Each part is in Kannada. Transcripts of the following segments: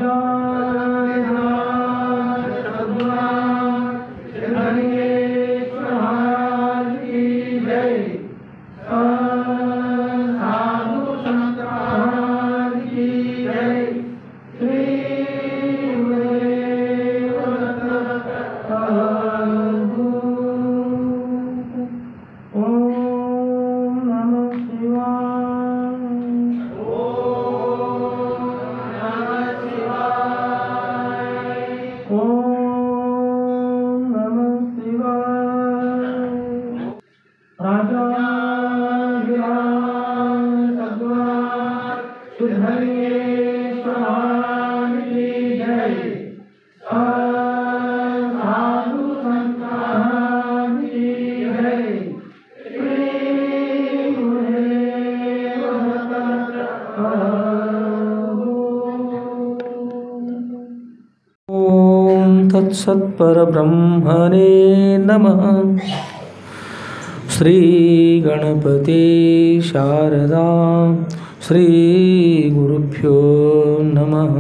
ಓಂ ನಮಃ ಶಿವಾಯ ಓಂ ನಮಃ ಶಿವಾಯ ರಾಜಾ ಸಾಧು ಸಂತಾನ ಜೈ ಶ್ರೀ ॐ तत्सत्परब्रह्मणे नमः श्रीगणपते शारदा श्रीगुरुभ्यो नमः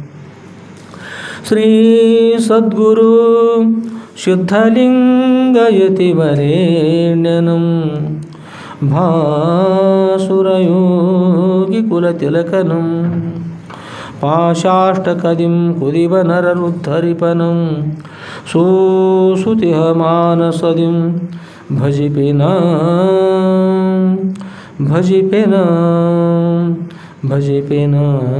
श्रीसद्गुरु शुद्धलिङ्गयतिवरेण्यनं भासुरयोगिकुलतिलकनं पाशाष्टकदिं कुदिवनररुद्धरिपनं सुसुतिह मानसदिं भजिपिन भजिपिन भजिपिन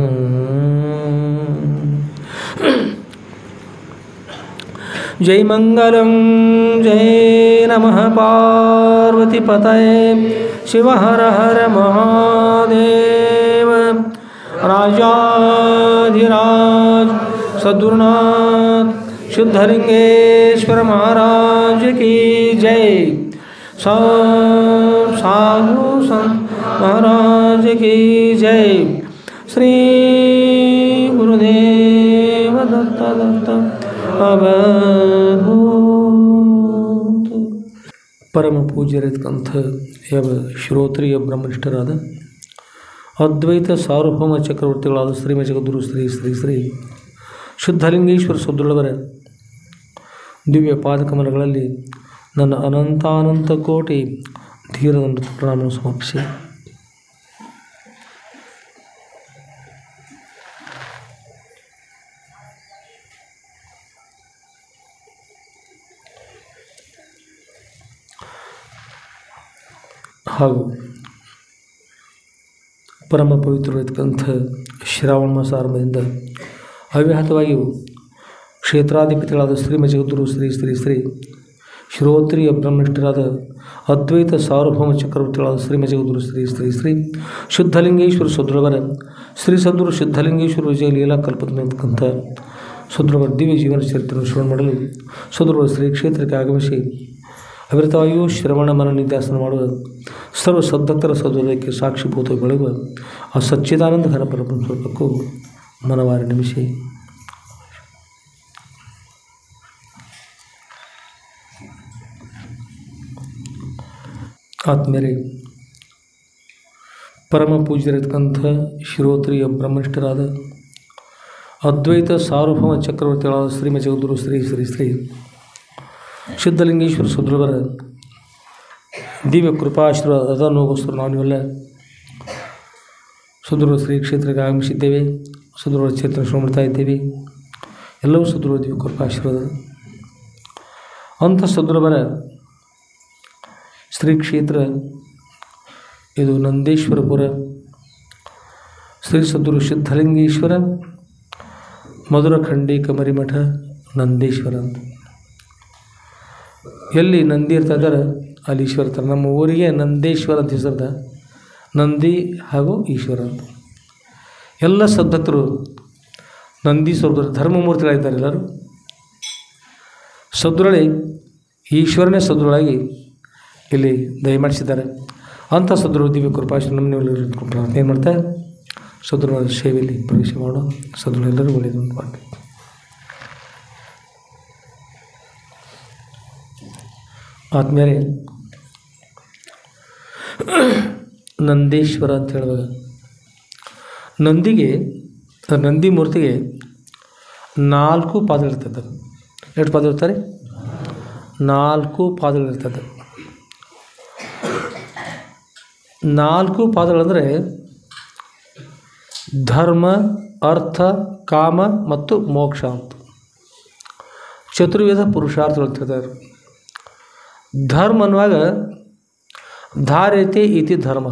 जय मङ्गलं जय नमः पार्वतीपतये शिव हर हर महादेव राजाधिराज सद्गुरुनाथ शुद्धलिंगेश्वर महाराज की जय सब साधु संत महाराज की जय श्री गुरुदेव दत्त दत्त ಅವಧೂತ ಪರಮ ಪೂಜ್ಯರಿರ್ತಕ್ಕಂಥ ಯಾವ ಶ್ರೋತ್ರಿಯ ಬ್ರಹ್ಮನಿಷ್ಠರಾದ ಅದ್ವೈತ ಸಾರ್ವಭೌಮ ಚಕ್ರವರ್ತಿಗಳಾದ ಶ್ರೀಮ ಜಗದ್ಗುರು ಶ್ರೀ ಶ್ರೀ ಶ್ರೀ ಶುದ್ಧಲಿಂಗೇಶ್ವರ ಸದ್ದುಳವರ ದಿವ್ಯ ಪಾದಕಮಲಗಳಲ್ಲಿ ನನ್ನ ಅನಂತಾನಂತ ಕೋಟಿ ಧೀರದಂತ ಪ್ರಣಾಮವನ್ನು ಸಮರ್ಪಿಸಿ ಹಾಗೂ ಪರಮ ಪವಿತ್ರವಾಗಿರ್ತಕ್ಕಂಥ ಶ್ರಾವಣ ಮಾಸ ಆರಂಭದಿಂದ ಅವ್ಯಾಹತವಾಗಿ ಕ್ಷೇತ್ರಾಧಿಪತಿಗಳಾದ ಶ್ರೀಮ ಜಗದ್ಗುರು ಶ್ರೀ ಶ್ರೀ ಶ್ರೀ ಶ್ರೋತ್ರಿಯ ಬ್ರಹ್ಮನಿಷ್ಠರಾದ ಅದ್ವೈತ ಸಾರ್ವಭೌಮ ಚಕ್ರವರ್ತಿಗಳಾದ ಶ್ರೀಮ ಜಗದ್ಗುರು ಶ್ರೀ ಶ್ರೀ ಶ್ರೀ ಶುದ್ಧಲಿಂಗೇಶ್ವರ ಸದ್ರವರ ಶ್ರೀ ಸದ್ಗುರು ಶುದ್ಧಲಿಂಗೇಶ್ವರ ವಿಜಯ ಲೀಲಾ ಕಲ್ಪತಕ್ಕಂಥ ಸದ್ರವರ ದಿವ್ಯ ಜೀವನ ಚರಿತ್ರೆಯನ್ನು ಶ್ರವಣ ಮಾಡಲು ಸದ್ರವರ ಶ್ರೀ ಕ್ಷೇತ್ರಕ್ಕೆ ಆಗಮಿಸಿ ಅವಿರತವಾಗಿಯೂ ಶ್ರವಣ ಮನ ನಿಧ್ಯಾಸನ ಮಾಡುವ ಸರ್ವ ಸದ್ಭಕ್ತರ ಸದ್ವದಕ್ಕೆ ಸಾಕ್ಷಿಭೂತ ಬೆಳಗುವ ಆ ಸಚ್ಚಿದಾನಂದ ಘನ ಪರಬ್ರಹ್ಮ ಸ್ವರೂಪಕ್ಕೂ ಮನವಾರಿ ನಿಮಿಷಿ ಆತ್ಮೇರೆ ಪರಮ ಪೂಜ್ಯರಿರ್ತಕ್ಕಂಥ ಶ್ರೋತ್ರಿಯ ಬ್ರಹ್ಮನಿಷ್ಠರಾದ ಅದ್ವೈತ ಸಾರ್ವಭೌಮ ಚಕ್ರವರ್ತಿಗಳಾದ ಶ್ರೀಮ ಜಗದ್ಗುರು ಶ್ರೀ ಶ್ರೀ ಶ್ರೀ ಸಿದ್ಧಲಿಂಗೇಶ್ವರ ಸದ್ರುವರ ದಿವ್ಯ ಕೃಪಾಶೀರ್ವಾದ ಅದನ್ನೋಗೋಸ್ಕರ ನಾವೆಲ್ಲ ಸುದೃಢ ಶ್ರೀ ಕ್ಷೇತ್ರಕ್ಕೆ ಆಗಮಿಸಿದ್ದೇವೆ ಸುದೃಢ ಕ್ಷೇತ್ರ ಶ್ರಮಿಸ್ತಾ ಇದ್ದೇವೆ ಎಲ್ಲವೂ ಸುದೃಢ ದಿವ್ಯ ಕೃಪಾಶೀರ್ವಾದ ಅಂಥ ಸದೃಢವರ ಶ್ರೀ ಕ್ಷೇತ್ರ ಇದು ನಂದೇಶ್ವರಪುರ ಶ್ರೀ ಸದ್ಗುರು ಸಿದ್ಧಲಿಂಗೇಶ್ವರ ಮಧುರ ಖಂಡಿ ಕಮರಿಮಠ ನಂದೇಶ್ವರ ಅಂತ ಎಲ್ಲಿ ನಂದಿ ಇರ್ತಾ ಇದ್ದಾರೆ ಅಲ್ಲಿ ಈಶ್ವರ ಇರ್ತಾರೆ ನಮ್ಮ ಊರಿಗೆ ನಂದೇಶ್ವರ ಅಂತ ಹೆಸರದ ನಂದಿ ಹಾಗೂ ಈಶ್ವರ ಅಂತ ಎಲ್ಲ ಸದ್ಭಕ್ತರು ನಂದಿ ಸ್ವರ್ಗದ ಧರ್ಮಮೂರ್ತಿಗಳಿದ್ದಾರೆ ಎಲ್ಲರೂ ಸದ್ರೊಳಿ ಈಶ್ವರನೇ ಸದ್ರೊಳಾಗಿ ಇಲ್ಲಿ ದಯಮಾಡಿಸಿದ್ದಾರೆ ಅಂಥ ಸದ್ರು ದಿವ್ಯ ಕೃಪಾಶ್ರ ನಮ್ಮ ಪ್ರಾರ್ಥನೆ ಏನು ಮಾಡ್ತಾರೆ ಸದೃಢ ಸೇವೆಯಲ್ಲಿ ಪ್ರವೇಶ ಮಾಡೋ ಸದೃಢ ಎಲ್ಲರೂ ಒಳ್ಳೆಯದು ಮಾಡಿ ಆದಮೇಲೆ ನಂದೀಶ್ವರ ಅಂತ ಹೇಳುವಾಗ ನಂದಿಗೆ ಆ ನಂದಿ ಮೂರ್ತಿಗೆ ನಾಲ್ಕು ಪಾದಗಳಿರ್ತದೆ ಎಷ್ಟು ಪಾದ ಇರ್ತಾರೆ ನಾಲ್ಕು ಪಾದಗಳಿರ್ತದೆ ನಾಲ್ಕು ಪಾದಗಳಂದರೆ ಧರ್ಮ ಅರ್ಥ ಕಾಮ ಮತ್ತು ಮೋಕ್ಷ ಅಂತ ಚತುರ್ವೇದ ಪುರುಷಾರ್ಥಗಳು ತಿಳ್ತಾರೆ ಧರ್ಮ ಅನ್ನುವಾಗ ಧಾರ್ಯತೆ ಇತಿ ಧರ್ಮ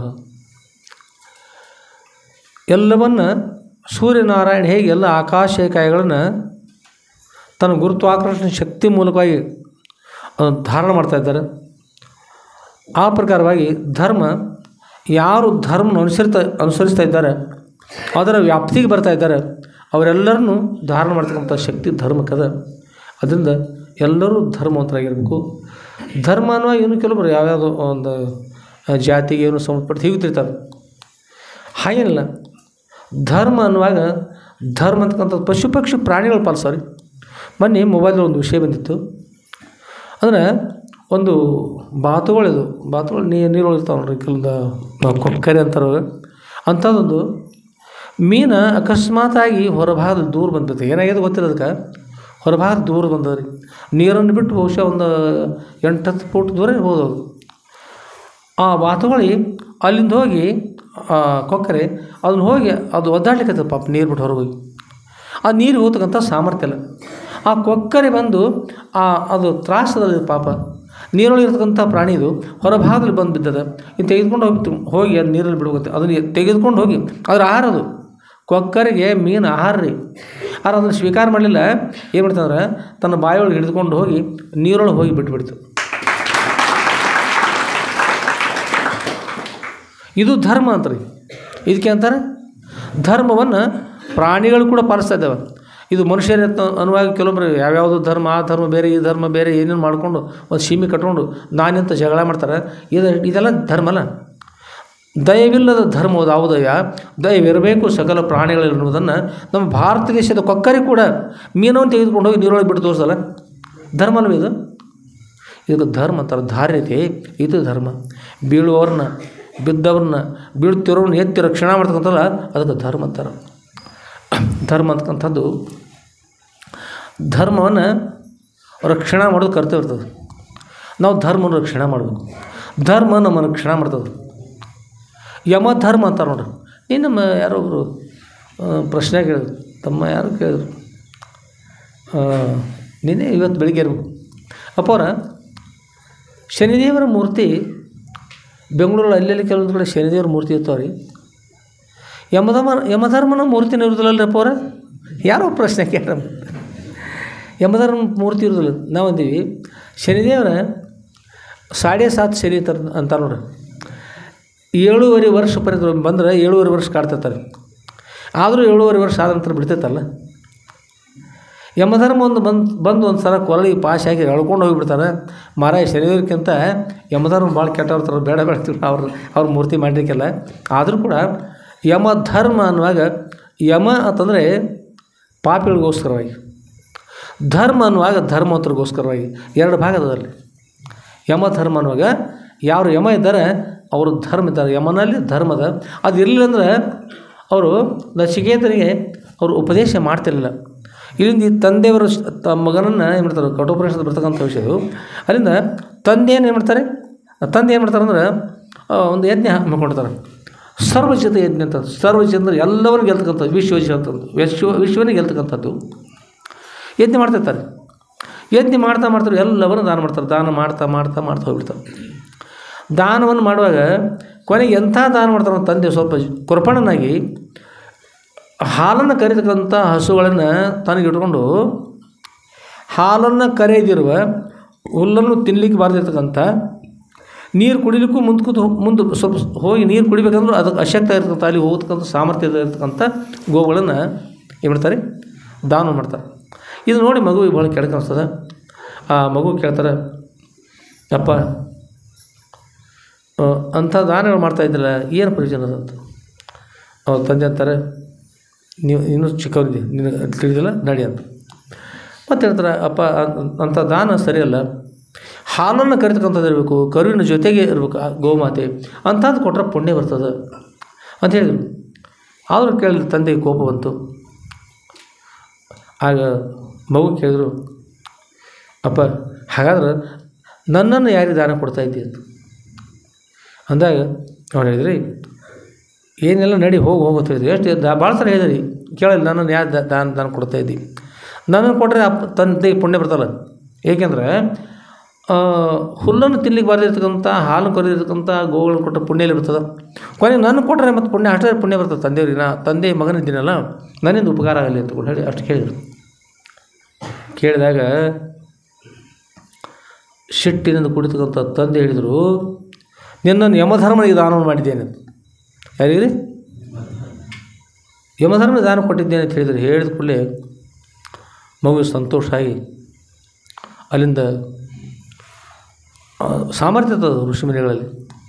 ಎಲ್ಲವನ್ನ ಸೂರ್ಯನಾರಾಯಣ ಹೇಗೆ ಎಲ್ಲ ಆಕಾಶಕಾಯಗಳನ್ನು ತನ್ನ ಗುರುತ್ವಾಕರ್ಷಣ ಶಕ್ತಿ ಮೂಲಕವಾಗಿ ಅದನ್ನು ಧಾರಣ ಮಾಡ್ತಾ ಇದ್ದಾರೆ ಆ ಪ್ರಕಾರವಾಗಿ ಧರ್ಮ ಯಾರು ಧರ್ಮನ ಅನುಸರಿತ ಅನುಸರಿಸ್ತಾ ಇದ್ದಾರೆ ಅದರ ವ್ಯಾಪ್ತಿಗೆ ಬರ್ತಾ ಇದ್ದಾರೆ ಅವರೆಲ್ಲರನ್ನೂ ಧಾರಣ ಮಾಡ್ತಕ್ಕಂಥ ಶಕ್ತಿ ಧರ್ಮಕ್ಕದ ಅದರಿಂದ ಎಲ್ಲರೂ ಧರ್ಮವಂತರಾಗಿರಬೇಕು ಧರ್ಮ ಅನ್ನುವ ಏನು ಕೆಲವರು ಯಾವ್ಯಾವುದೋ ಒಂದು ಜಾತಿಗೆ ಏನು ಸಂಬಂಧಪಟ್ಟು ಹೀಗೆ ತಿಳ್ತಾರೆ ಹಾಗೇನಿಲ್ಲ ಧರ್ಮ ಅನ್ನುವಾಗ ಧರ್ಮ ಅಂತಕ್ಕಂಥದ್ದು ಪಶು ಪಕ್ಷಿ ಪ್ರಾಣಿಗಳು ಪಾಲಿಸ್ತಾರೆ ಮೊನ್ನೆ ಮೊಬೈಲಲ್ಲಿ ಒಂದು ವಿಷಯ ಬಂದಿತ್ತು ಅಂದರೆ ಒಂದು ಬಾತುಗಳಿದು ಬಾತುಗಳು ನೀರು ನೀರೊಳಗೆ ಇರ್ತಾವೆ ನೋಡ್ರಿ ಕೆಲವೊಂದು ಕೊಕ್ಕರೆ ಅಂತಾರೆ ಅಂಥದ್ದೊಂದು ಮೀನು ಅಕಸ್ಮಾತಾಗಿ ಹೊರಭಾಗದಲ್ಲಿ ದೂರ ಬಂದೈತೆ ಏನಾಗಿದೆ ಗೊತ್ತಿಲ್ಲ ಅದಕ್ಕೆ ಹೊರಭಾಗ ದೂರ ಬಂದದ ರೀ ನೀರನ್ನು ಬಿಟ್ಟು ಬಹುಶಃ ಒಂದು ಎಂಟು ಹತ್ತು ಫೂಟ್ ದೂರ ಹೋದವು ಆ ಬಾತುಗಳು ಅಲ್ಲಿಂದ ಹೋಗಿ ಆ ಕೊಕ್ಕರೆ ಅದನ್ನ ಹೋಗಿ ಅದು ಒದ್ದಾಡ್ಲಿಕ್ಕೆ ಪಾಪ ನೀರು ಬಿಟ್ಟು ಹೊರಗೆ ಹೋಗಿ ಆ ನೀರು ಹೋಗ್ತಕ್ಕಂಥ ಸಾಮರ್ಥ್ಯ ಇಲ್ಲ ಆ ಕೊಕ್ಕರೆ ಬಂದು ಆ ಅದು ತ್ರಾಸದಲ್ಲಿ ಪಾಪ ನೀರೊಳಗೆ ಇರ್ತಕ್ಕಂಥ ಪ್ರಾಣಿ ಇದು ಹೊರಭಾಗದಲ್ಲಿ ಬಂದು ಬಿದ್ದದ ಇದು ತೆಗೆದುಕೊಂಡು ಹೋಗಿ ಹೋಗಿ ಅದು ನೀರಲ್ಲಿ ಬಿಡುತ್ತೆ ಅದನ್ನು ತೆಗೆದುಕೊಂಡು ಹೋಗಿ ಅದ್ರ ಆಹಾರ ಅದು ಕೊಕ್ಕರಿಗೆ ಮೀನು ಆಹಾರ ರೀ ಆದ್ರೆ ಅದನ್ನು ಸ್ವೀಕಾರ ಮಾಡಲಿಲ್ಲ ಏನು ಮಾಡ್ತಂದ್ರೆ ತನ್ನ ಬಾಯೊಳಗೆ ಹಿಡಿದುಕೊಂಡು ಹೋಗಿ ನೀರೊಳಗೆ ಹೋಗಿ ಬಿಟ್ಬಿಡ್ತು ಇದು ಧರ್ಮ ಅಂತ ರೀ ಇದಕ್ಕೆ ಅಂತಾರೆ ಧರ್ಮವನ್ನು ಪ್ರಾಣಿಗಳು ಕೂಡ ಪಾಲಿಸ್ತಾ ಇದ್ದಾವೆ ಇದು ಮನುಷ್ಯರ ಅನ್ನುವಾಗ ಕೆಲವೊಬ್ಬರು ಯಾವ್ಯಾವುದೋ ಧರ್ಮ ಆ ಧರ್ಮ ಬೇರೆ ಈ ಧರ್ಮ ಬೇರೆ ಏನೇನು ಮಾಡಿಕೊಂಡು ಒಂದು ಸೀಮೆ ಕಟ್ಕೊಂಡು ನಾನಿಂತ ಜಗಳ ಮಾಡ್ತಾರೆ ಇದು ಇದೆಲ್ಲ ಧರ್ಮ ಅಲ್ಲ ದಯವಿಲ್ಲದ ಧರ್ಮವು ಯಾವುದಯ್ಯ ದಯವಿರಬೇಕು ಸಕಲ ಪ್ರಾಣಿಗಳಿರುವುದನ್ನು ನಮ್ಮ ಭಾರತ ದೇಶದ ಕೊಕ್ಕರೆ ಕೂಡ ಮೀನವನ್ನು ತೆಗೆದುಕೊಂಡು ಹೋಗಿ ನೀರೊಳಗೆ ಬಿಟ್ಟು ತೋರಿಸಲ್ಲ ಧರ್ಮ ಅಲ್ವ ಇದು ಇದಕ್ಕೆ ಧರ್ಮ ಅಂತಾರೆ ಧಾರ್ಯತೆ ಇದು ಧರ್ಮ ಬೀಳುವವ್ರನ್ನ ಬಿದ್ದವ್ರನ್ನ ಬೀಳ್ತಿರೋರನ್ನ ಎತ್ತಿ ರಕ್ಷಣೆ ಮಾಡ್ತಕ್ಕಂಥಲ್ಲ ಅದಕ್ಕೆ ಧರ್ಮ ಅಂತಾರೆ ಧರ್ಮ ಅಂತಕ್ಕಂಥದ್ದು ಧರ್ಮವನ್ನು ರಕ್ಷಣೆ ಮಾಡೋದು ಕರ್ತವ್ಯ ಇರ್ತದೆ ನಾವು ಧರ್ಮವನ್ನು ರಕ್ಷಣೆ ಮಾಡಬೇಕು ಧರ್ಮ ನಮ್ಮನ್ನು ರಕ್ಷಣೆ ಮಾಡ್ತದೆ ಯಮ ಧರ್ಮ ಅಂತಾರೆ ನೋಡ್ರಿ ನೀ ನಮ್ಮ ಯಾರೋ ಒಬ್ಬರು ಪ್ರಶ್ನೆ ಕೇಳಿದ್ರು ತಮ್ಮ ಯಾರು ಕೇಳಿದ್ರು ನಿನ್ನೆ ಇವತ್ತು ಬೆಳಿಗ್ಗೆ ಇರಬೇಕು ಅಪ್ಪವ್ರ ಶನಿದೇವರ ಮೂರ್ತಿ ಬೆಂಗಳೂರಲ್ಲಿ ಅಲ್ಲೆಲ್ಲಿ ಕೆಲವೊಂದು ಕಡೆ ಶನಿದೇವರ ಮೂರ್ತಿ ಇರ್ತಾವೆ ರೀ ಯಮಧರ್ಮ ಯಮಧರ್ಮನ ಮೂರ್ತಿನ ಇರೋದಿಲ್ಲಲ್ರಿ ಅಪ್ಪವ್ರ ಯಾರೋ ಪ್ರಶ್ನೆ ಕೇಳ ಯಮಧರ್ಮ ಮೂರ್ತಿ ಇರೋದಿಲ್ಲ ನಾವು ಅಂತೀವಿ ಶನಿದೇವರ ಸಾಡೆ ಸಾತ್ ಶನಿ ತರ ಅಂತ ನೋಡ್ರಿ ಏಳೂವರೆ ವರ್ಷ ಪರ್ಯಂತ ಬಂದರೆ ಏಳೂವರೆ ವರ್ಷ ಕಾಡ್ತಿರ್ತಾರೆ ಆದರೂ ಏಳೂವರೆ ವರ್ಷ ಆದ ನಂತರ ಬಿಡ್ತೈತಲ್ಲ ಯಮಧರ್ಮ ಒಂದು ಬಂದು ಬಂದು ಒಂದು ಸಲ ಕೊರಳಿಗೆ ಪಾಶ್ ಹಾಕಿ ಎಳ್ಕೊಂಡು ಹೋಗಿಬಿಡ್ತಾರೆ ಮಾರಾಯ ಶರೀರಕ್ಕಿಂತ ಯಮಧರ್ಮ ಭಾಳ ಕೆಟ್ಟವ್ರ ಬೇಡ ಬೇಡ್ತೀವಿ ಅವ್ರು ಅವ್ರ ಮೂರ್ತಿ ಮಾಡಲಿಕ್ಕೆಲ್ಲ ಆದರೂ ಕೂಡ ಯಮಧರ್ಮ ಅನ್ನುವಾಗ ಯಮ ಅಂತಂದರೆ ಪಾಪಿಗಳಿಗೋಸ್ಕರವಾಗಿ ಧರ್ಮ ಅನ್ನುವಾಗ ಧರ್ಮವಂತರಿಗೋಸ್ಕರವಾಗಿ ಎರಡು ಭಾಗ ಅದರಲ್ಲಿ ಯಮ ಧರ್ಮ ಅನ್ನುವಾಗ ಯಾರು ಯಮ ಇದ್ದಾರೆ ಅವರು ಧರ್ಮ ಇದ್ದಾರೆ ಯಮನಲ್ಲಿ ಧರ್ಮದ ಅದು ಇರಲಿಲ್ಲ ಅಂದ್ರೆ ಅವರು ನಚಿಕೇತನಿಗೆ ಅವರು ಉಪದೇಶ ಮಾಡ್ತಿರಲಿಲ್ಲ ಇಲ್ಲಿಂದ ಈ ತಂದೆಯವರು ತಮ್ಮ ಮಗನನ್ನು ಏನು ಮಾಡ್ತಾರೆ ಕಠೋಪನಿಷತ್ ಬರ್ತಕ್ಕಂಥ ವಿಷಯ ಇದು ಅಲ್ಲಿಂದ ತಂದೆ ಏನು ಮಾಡ್ತಾರೆ ತಂದೆ ಏನು ಮಾಡ್ತಾರೆ ಅಂದ್ರೆ ಆ, ಒಂದು ಯಜ್ಞ ಮಾಡ್ಕೊಂಡಿರ್ತಾರೆ ಸರ್ವಜಿತ ಯಜ್ಞ ಅಂತ ಸರ್ವಜಿತ ಅಂದ್ರೆ ಎಲ್ಲವನ್ನೂ ಗೆಲ್ತಕ್ಕಂಥದ್ದು ವಿಶ್ವಜಿತ ಅಂತಂದು ವಿಶ್ವ ವಿಶ್ವನೇ ಗೆಲ್ತಕ್ಕಂಥದ್ದು ಯಜ್ಞ ಮಾಡ್ತಿರ್ತಾರೆ ಯಜ್ಞ ಮಾಡ್ತಾ ಮಾಡ್ತಾರೆ ಎಲ್ಲವನ್ನು ದಾನ ಮಾಡ್ತಾರೆ ದಾನ ಮಾಡ್ತಾ ಮಾಡ್ತಾ ಮಾಡ್ತಾ ಹೋಗ್ಬಿಡ್ತಾರೆ ದಾನವನ್ನು ಮಾಡುವಾಗ ಕೊನೆಗೆ ಎಂಥ ದಾನ ಮಾಡ್ತಾರೆ ಅಂತ ತಂದೆ ಸ್ವಲ್ಪ ಕುರ್ಪಣನಾಗಿ ಹಾಲನ್ನು ಕರೀತಕ್ಕಂಥ ಹಸುಗಳನ್ನು ತನಗೆ ಇಟ್ಕೊಂಡು ಹಾಲನ್ನು ಕರೆಯದಿರುವ ಹುಲ್ಲನ್ನು ತಿನ್ನಲಿಕ್ಕೆ ಬಾರ್ದಿರ್ತಕ್ಕಂಥ ನೀರು ಕುಡಿಲಿಕ್ಕೂ ಮುಂದ್ಕೂತು ಮುಂದೆ ಸ್ವಲ್ಪ ಹೋಗಿ ನೀರು ಕುಡಿಬೇಕಂದ್ರೂ ಅದಕ್ಕೆ ಅಶಕ್ತ ಇರ್ತಕ್ಕಂಥ ಅಲ್ಲಿ ಹೋಗ್ತಕ್ಕಂಥ ಸಾಮರ್ಥ್ಯ ಇರ್ತಕ್ಕಂಥ ಗೋವುಗಳನ್ನು ಏನು ಮಾಡ್ತಾರೆ ದಾನ ಮಾಡ್ತಾರೆ ಇದು ನೋಡಿ ಮಗುವಿಗೆ ಭಾಳ ಕೆಳಗೆ ಅನಿಸ್ತದೆ ಆ ಮಗು ಕೇಳ್ತಾರೆ ಅಪ್ಪ ಆ, ಅಂಥ ದಾನಗಳು ಮಾಡ್ತಾ ಇದ್ದಿಲ್ಲ ಏನು ಪ್ರಯೋಜನ ಅದಂತ ಅವ್ರ ತಂದೆ ಅಂತಾರೆ ನೀವು ಇನ್ನೂ ಚಿಕ್ಕವನಿದೆ ನಿನಗೆ ತಿಳಿದಿಲ್ಲ ನಡಿ ಅಂತ ಮತ್ತೆ ಹೇಳ್ತಾರೆ ಅಪ್ಪ ಅನ್- ಅಂಥ ದಾನ ಸರಿಯಲ್ಲ ಹಾಲನ್ನು ಕರಿತಕ್ಕಂಥದ್ದು ಇರಬೇಕು ಕರುವಿನ ಜೊತೆಗೆ ಇರಬೇಕು ಆ ಗೋಮಾತೆ ಅಂಥದ್ದು ಕೊಟ್ಟರೆ ಪುಣ್ಯ ಬರ್ತದೆ ಅಂತ ಹೇಳಿದರು ಆದರೂ ಕೇಳಿದ್ರೆ ತಂದೆಗೆ ಕೋಪ ಬಂತು ಆಗ ಮಗು ಕೇಳಿದ್ರು ಅಪ್ಪ ಹಾಗಾದ್ರೆ ನನ್ನನ್ನು ಯಾರಿಗೆ ದಾನ ಕೊಡ್ತಾ ಇದ್ದಿ ಅಂತ ಅಂದಾಗ ಅವ್ರು ಹೇಳಿದ್ರಿ ಏನೆಲ್ಲ ನಡಿ ಹೋಗಿ ಹೋಗುತ್ತೆ ಹೇಳಿದ್ರಿ ಎಷ್ಟು ದಾ ಭಾಳ ಸಲ ಹೇಳಿದ್ರಿ ಕೇಳಲ್ಲ ನನ್ನನ್ನು ಯಾರು ದಾನ ದಾನ ಕೊಡ್ತಾ ಇದ್ದಿ ನನ್ನನ್ನು ಕೊಟ್ಟರೆ ಅಪ್ಪ ತಂದೆಗೆ ಪುಣ್ಯ ಬರ್ತಲ್ಲ ಏಕೆಂದ್ರೆ ಆ, ಹುಲ್ಲನ್ನು ತಿನ್ಲಿಕ್ಕೆ ಬರದಿರ್ತಕ್ಕಂಥ ಹಾಲು ಕರೆದಿರ್ತಕ್ಕಂಥ ಗೋಗಳನ್ನು ಕೊಟ್ಟರೆ ಪುಣ್ಯ ಎಲ್ಲಿ ಬರ್ತದೆ ಕೊನೆಗೆ ನಾನು ಕೊಟ್ಟರೆ ಮತ್ತು ಪುಣ್ಯ ಅಷ್ಟೇ ಪುಣ್ಯ ಬರ್ತದೆ ತಂದೆಯವ್ರಿಗೆ ನಾ ತಂದೆ ಮಗನಿದ್ದೀನಲ್ಲ ನನ್ನಿಂದ ಉಪಕಾರ ಆಗಲಿ ಅಂತ ಕೂಡ ಹೇಳಿ ಅಷ್ಟು ಕೇಳಿದರು ಕೇಳಿದಾಗ ಸಿಟ್ಟಿನಿಂದ ಕುಡಿತಕ್ಕಂಥ ತಂದೆ ಹೇಳಿದರು ನಿನ್ನನ್ನು ಯಮಧರ್ಮನಿಗೆ ದಾನವನ್ನು ಮಾಡಿದ್ದೇನೆ ಅಂತ ಯಾರಿಗ್ರಿ ಯಮಧರ್ಮನಿಗೆ ದಾನ ಕೊಟ್ಟಿದ್ದೇನೆ ಅಂತ ಹೇಳಿದರು ಹೇಳಿದ ಕೂಡಲೇ ಮಗು ಸಂತೋಷ ಆಗಿ ಅಲ್ಲಿಂದ ಆ, ಸಾಮರ್ಥ್ಯ ಇರ್ತದೆ ಋಷಿಮುನಿಗಳಲ್ಲಿ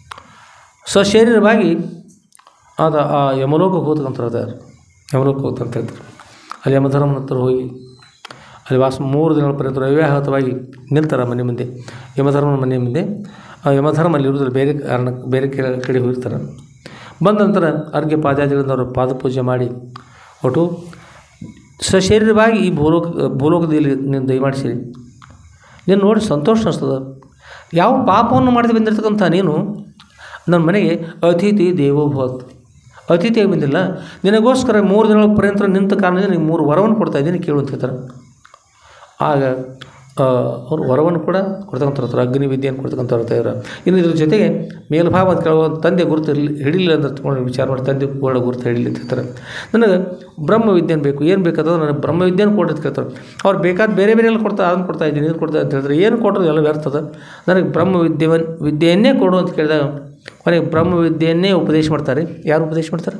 ಸಶರೀರವಾಗಿ ಆದ ಆ ಯಮಲೋಕಕ್ಕೆ ಹೋಗ್ತಕ್ಕಂಥ ಹೇಳ್ತಾರೆ ಯಮಲೋಕಕ್ಕೆ ಹೋಗ್ತಂತ ಹೇಳ್ತಾರೆ ಅಲ್ಲಿ ಯಮಧರ್ಮನ ಹತ್ರ ಹೋಗಿ ಅಲ್ಲಿ ವಾಸ ಮೂರು ದಿನಗಳ ಪರ್ಯಂತ ಅವ್ಯಾಹತವಾಗಿ ನಿಲ್ತಾರೆ ಮನೆ ಮುಂದೆ ಯಮಧರ್ಮನ ಮನೆ ಮುಂದೆ ಆ ಯಮಧರ್ಮ ಅಲ್ಲಿ ಇರುವುದಿಲ್ಲ ಬೇರೆ ಕಾರಣ ಬೇರೆ ಕೆ- ಕಡೆ ಹೋಗಿರ್ತಾರೆ ಬಂದ ನಂತರ ಅರ್ಘ್ಯ ಪಾದಾದಿಗಳಿಂದ ಅವರು ಪಾದಪೂಜೆ ಮಾಡಿ ಒಟ್ಟು ಸಶರೀರವಾಗಿ ಈ ಭೂಲೋಕ ಭೂಲೋಕದಲ್ಲಿ ನೀನು ದಯಮಾಡಿಸಿರಿ ನೀನು ನೋಡಿ ಸಂತೋಷ ಅನಿಸ್ತದೆ ಯಾವ ಪಾಪವನ್ನು ಮಾಡದೆ ಬಂದಿರತಕ್ಕಂಥ ನೀನು ನನ್ನ ಮನೆಗೆ ಅತಿಥಿ ದೇವೋಭವತ್ ಅತಿಥಿಯಾಗಿ ಬಂದಿಲ್ಲ ನಿನಗೋಸ್ಕರ ಮೂರು ದಿನಗಳ ಪರ್ಯಂತ ನಿಂತ ಕಾರಣದಿಂದ ನಿನಗೆ ಮೂರು ವರವನ್ನು ಕೊಡ್ತಾ ಇದ್ದೀನಿ ಕೇಳು ಅಂತ ಹೇಳ್ತಾರೆ ಆಗ ಆ, ಅವರು ವರವನ್ನು ಕೂಡ ಕೊಡ್ತಕ್ಕಂಥ ಇರ್ತಾರೆ ಅಗ್ನಿ ವಿದ್ಯೆಯನ್ನು ಕೊಡ್ತಕ್ಕಂಥ ಇರ್ತಾ ಇದ್ದಾರೆ ಇನ್ನು ಇದ್ರ ಜೊತೆಗೆ ಮೇಲ್ಭಾವ ಅಂತ ಕೇಳುವ ತಂದೆ ಗುರುತು ಇರಲಿ ಹಿಡಿಲಿಲ್ಲ ಅಂತ ತೊಗೊಂಡು ವಿಚಾರ ಮಾಡಿ ತಂದೆ ಕೂಡ ಗುರುತು ಹಿಡಿಲಿ ಅಂತ ಹೇಳ್ತಾರೆ ನನಗೆ ಬ್ರಹ್ಮ ವಿದ್ಯೆನ ಬೇಕು ಏನು ಬೇಕಾದ್ರೆ ನನಗೆ ಬ್ರಹ್ಮ ವಿದ್ಯೆನ ಕೊಡಿ ಅಂತ ಕೇಳ್ತಾರೆ ಅವ್ರು ಬೇಕಾದ ಬೇರೆ ಬೇರೆ ಎಲ್ಲ ಕೊಡ್ತಾ ಅದನ್ನು ಕೊಡ್ತಾ ಇದ್ದೀನಿ ಇದು ಕೊಡ್ತಾ ಅಂತ ಹೇಳಿದ್ರೆ ಏನು ಕೊಟ್ಟರು ಎಲ್ಲ ವ್ಯರ್ಥದ ನನಗೆ ಬ್ರಹ್ಮ ವಿದ್ಯೆವನ್ ವಿದ್ಯೆಯನ್ನೇ ಕೊಡು ಅಂತ ಕೇಳಿದಾಗ ಕೊನೆಗೆ ಬ್ರಹ್ಮ ವಿದ್ಯೆಯನ್ನೇ ಉಪದೇಶ ಮಾಡ್ತಾರೆ ಯಾರು ಉಪದೇಶ ಮಾಡ್ತಾರೆ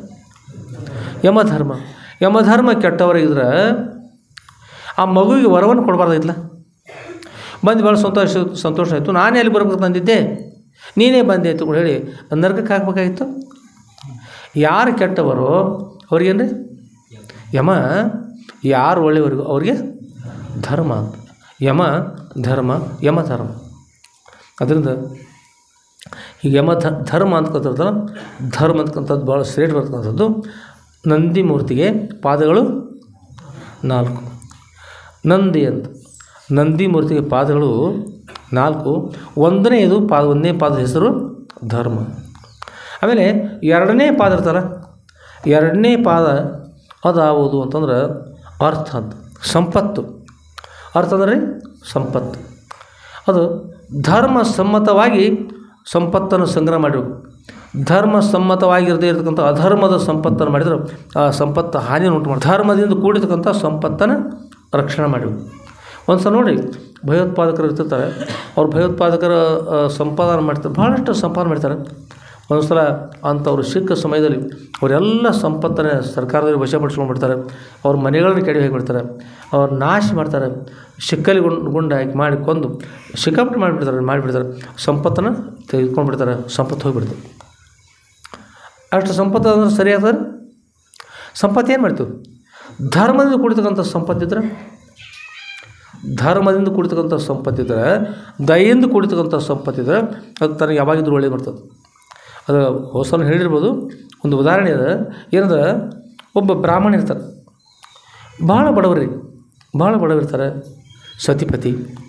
ಯಮಧರ್ಮ ಯಮಧರ್ಮ ಕೆಟ್ಟವರಿಗಿದ್ರೆ ಆ ಮಗುವಿಗೆ ವರವನ್ನು ಕೊಡಬಾರ್ದಾಗಿತ್ತಲ್ಲ ಬಂದು ಭಾಳ ಸಂತೋಷ ಸಂತೋಷ ಆಯಿತು ನಾನೇ ಅಲ್ಲಿ ಬರ್ಬೇಕು ತಂದಿದ್ದೆ ನೀನೇ ಬಂದೆ ಅಂತ ಕೂಡ ಹೇಳಿ ನರಕಕ್ಕೆ ಹಾಕ್ಬೇಕಾಗಿತ್ತು ಯಾರು ಕೆಟ್ಟವರೋ ಅವ್ರಿಗೇನ್ರಿ ಯಮ ಯಾರು ಒಳ್ಳೆಯವರಿಗೂ ಅವ್ರಿಗೆ ಧರ್ಮ ಅಂತ ಯಮ ಧರ್ಮ ಯಮ ಧರ್ಮ ಅದರಿಂದ ಈಗ ಯಮ ಧ ಧರ್ಮ ಅಂತಕ್ಕಂಥದ್ದು ಧರ್ಮ ಅಂತಕ್ಕಂಥದ್ದು ಭಾಳ ಶ್ರೇಷ್ಠ ಬರ್ತಕ್ಕಂಥದ್ದು ನಂದಿ ಮೂರ್ತಿಗೆ ಪಾದಗಳು ನಾಲ್ಕು ನಂದಿ ಅಂತ ನಂದಿ ಮೂರ್ತಿಗೆ ಪಾದಗಳು ನಾಲ್ಕು ಒಂದನೇದು ಪಾದ ಒಂದನೇ ಪಾದದ ಹೆಸರು ಧರ್ಮ ಆಮೇಲೆ ಎರಡನೇ ಪಾದ ಇರ್ತಲ್ಲ ಎರಡನೇ ಪಾದ ಅದಾವುದು ಅಂತಂದ್ರೆ ಅರ್ಥ ಅಂತ ಸಂಪತ್ತು ಅರ್ಥ ಅಂದ್ರೆ ಸಂಪತ್ತು ಅದು ಧರ್ಮ ಸಮ್ಮತವಾಗಿ ಸಂಪತ್ತನ್ನು ಸಂಗ್ರಹ ಮಾಡಬೇಕು ಧರ್ಮ ಸಮ್ಮತವಾಗಿರದೇ ಇರತಕ್ಕಂಥ ಅಧರ್ಮದ ಸಂಪತ್ತನ್ನು ಮಾಡಿದರೆ ಆ ಸಂಪತ್ತು ಹಾನಿಯನ್ನು ಉಂಟು ಮಾಡಿ ಧರ್ಮದಿಂದ ಕೂಡಿರ್ತಕ್ಕಂಥ ಸಂಪತ್ತನ್ನು ರಕ್ಷಣೆ ಮಾಡಬೇಕು ಒಂದು ಸಲ ನೋಡಿ ಭಯೋತ್ಪಾದಕರು ಇರ್ತಿರ್ತಾರೆ ಅವ್ರು ಭಯೋತ್ಪಾದಕರ ಆ, ಸಂಪಾದನೆ ಮಾಡ್ತಾರೆ ಭಾಳಷ್ಟು ಸಂಪಾದನೆ ಮಾಡ್ತಾರೆ ಒಂದು ಸಲ ಅಂಥವ್ರು ಸಿಕ್ಕ ಸಮಯದಲ್ಲಿ ಅವರೆಲ್ಲ ಸಂಪತ್ತನ್ನು ಸರ್ಕಾರದವರು ವಶಪಡಿಸ್ಕೊಂಡ್ಬಿಡ್ತಾರೆ ಅವ್ರ ಮನೆಗಳನ್ನು ಕೆಡಿ ಹೋಗಿಬಿಡ್ತಾರೆ ಅವ್ರು ನಾಶ ಮಾಡ್ತಾರೆ ಶಿಕ್ಕಲಿ ಗುಂಡು ಗುಂಡು ಹಾಕಿ ಮಾಡಿ ಕೊಂದು ಸಿಕ್ಕಾಪಟ್ಟೆ ಮಾಡಿಬಿಡ್ತಾರೆ ಮಾಡಿಬಿಡ್ತಾರೆ ಸಂಪತ್ತನ್ನು ತೆಗೆದುಕೊಂಡ್ಬಿಡ್ತಾರೆ ಸಂಪತ್ತು ಹೋಗಿಬಿಡ್ತಾರೆ ಅಷ್ಟು ಸಂಪತ್ತು ಅಂದ್ರೆ ಸರಿ ಆಗ್ತದೆ ಸಂಪತ್ತು ಏನು ಮಾಡ್ತೀವಿ ಧರ್ಮದಿಂದ ಕೂಡಿರ್ತಕ್ಕಂಥ ಸಂಪತ್ತಿದ್ರೆ ಧರ್ಮದಿಂದ ಕೂಡಿರ್ತಕ್ಕಂಥ ಸಂಪತ್ತಿದ್ರೆ ದಯೆಯಿಂದ ಕೂಡಿರ್ತಕ್ಕಂಥ ಸಂಪತ್ತಿದ್ರೆ ಅದು ತನಗೆ ಯಾವಾಗಿದ್ರೂ ಒಳ್ಳೇದು ಬರ್ತದೆ ಅದು ಹೊಸ ಹೇಳಿರ್ಬೋದು ಒಂದು ಉದಾಹರಣೆ ಇದೆ ಏನಂದ್ರೆ ಒಬ್ಬ ಬ್ರಾಹ್ಮಣ ಇರ್ತಾರೆ ಭಾಳ ಬಡವರಿ ಭಾಳ ಬಡವರಿರ್ತಾರೆ ಸತಿಪತಿ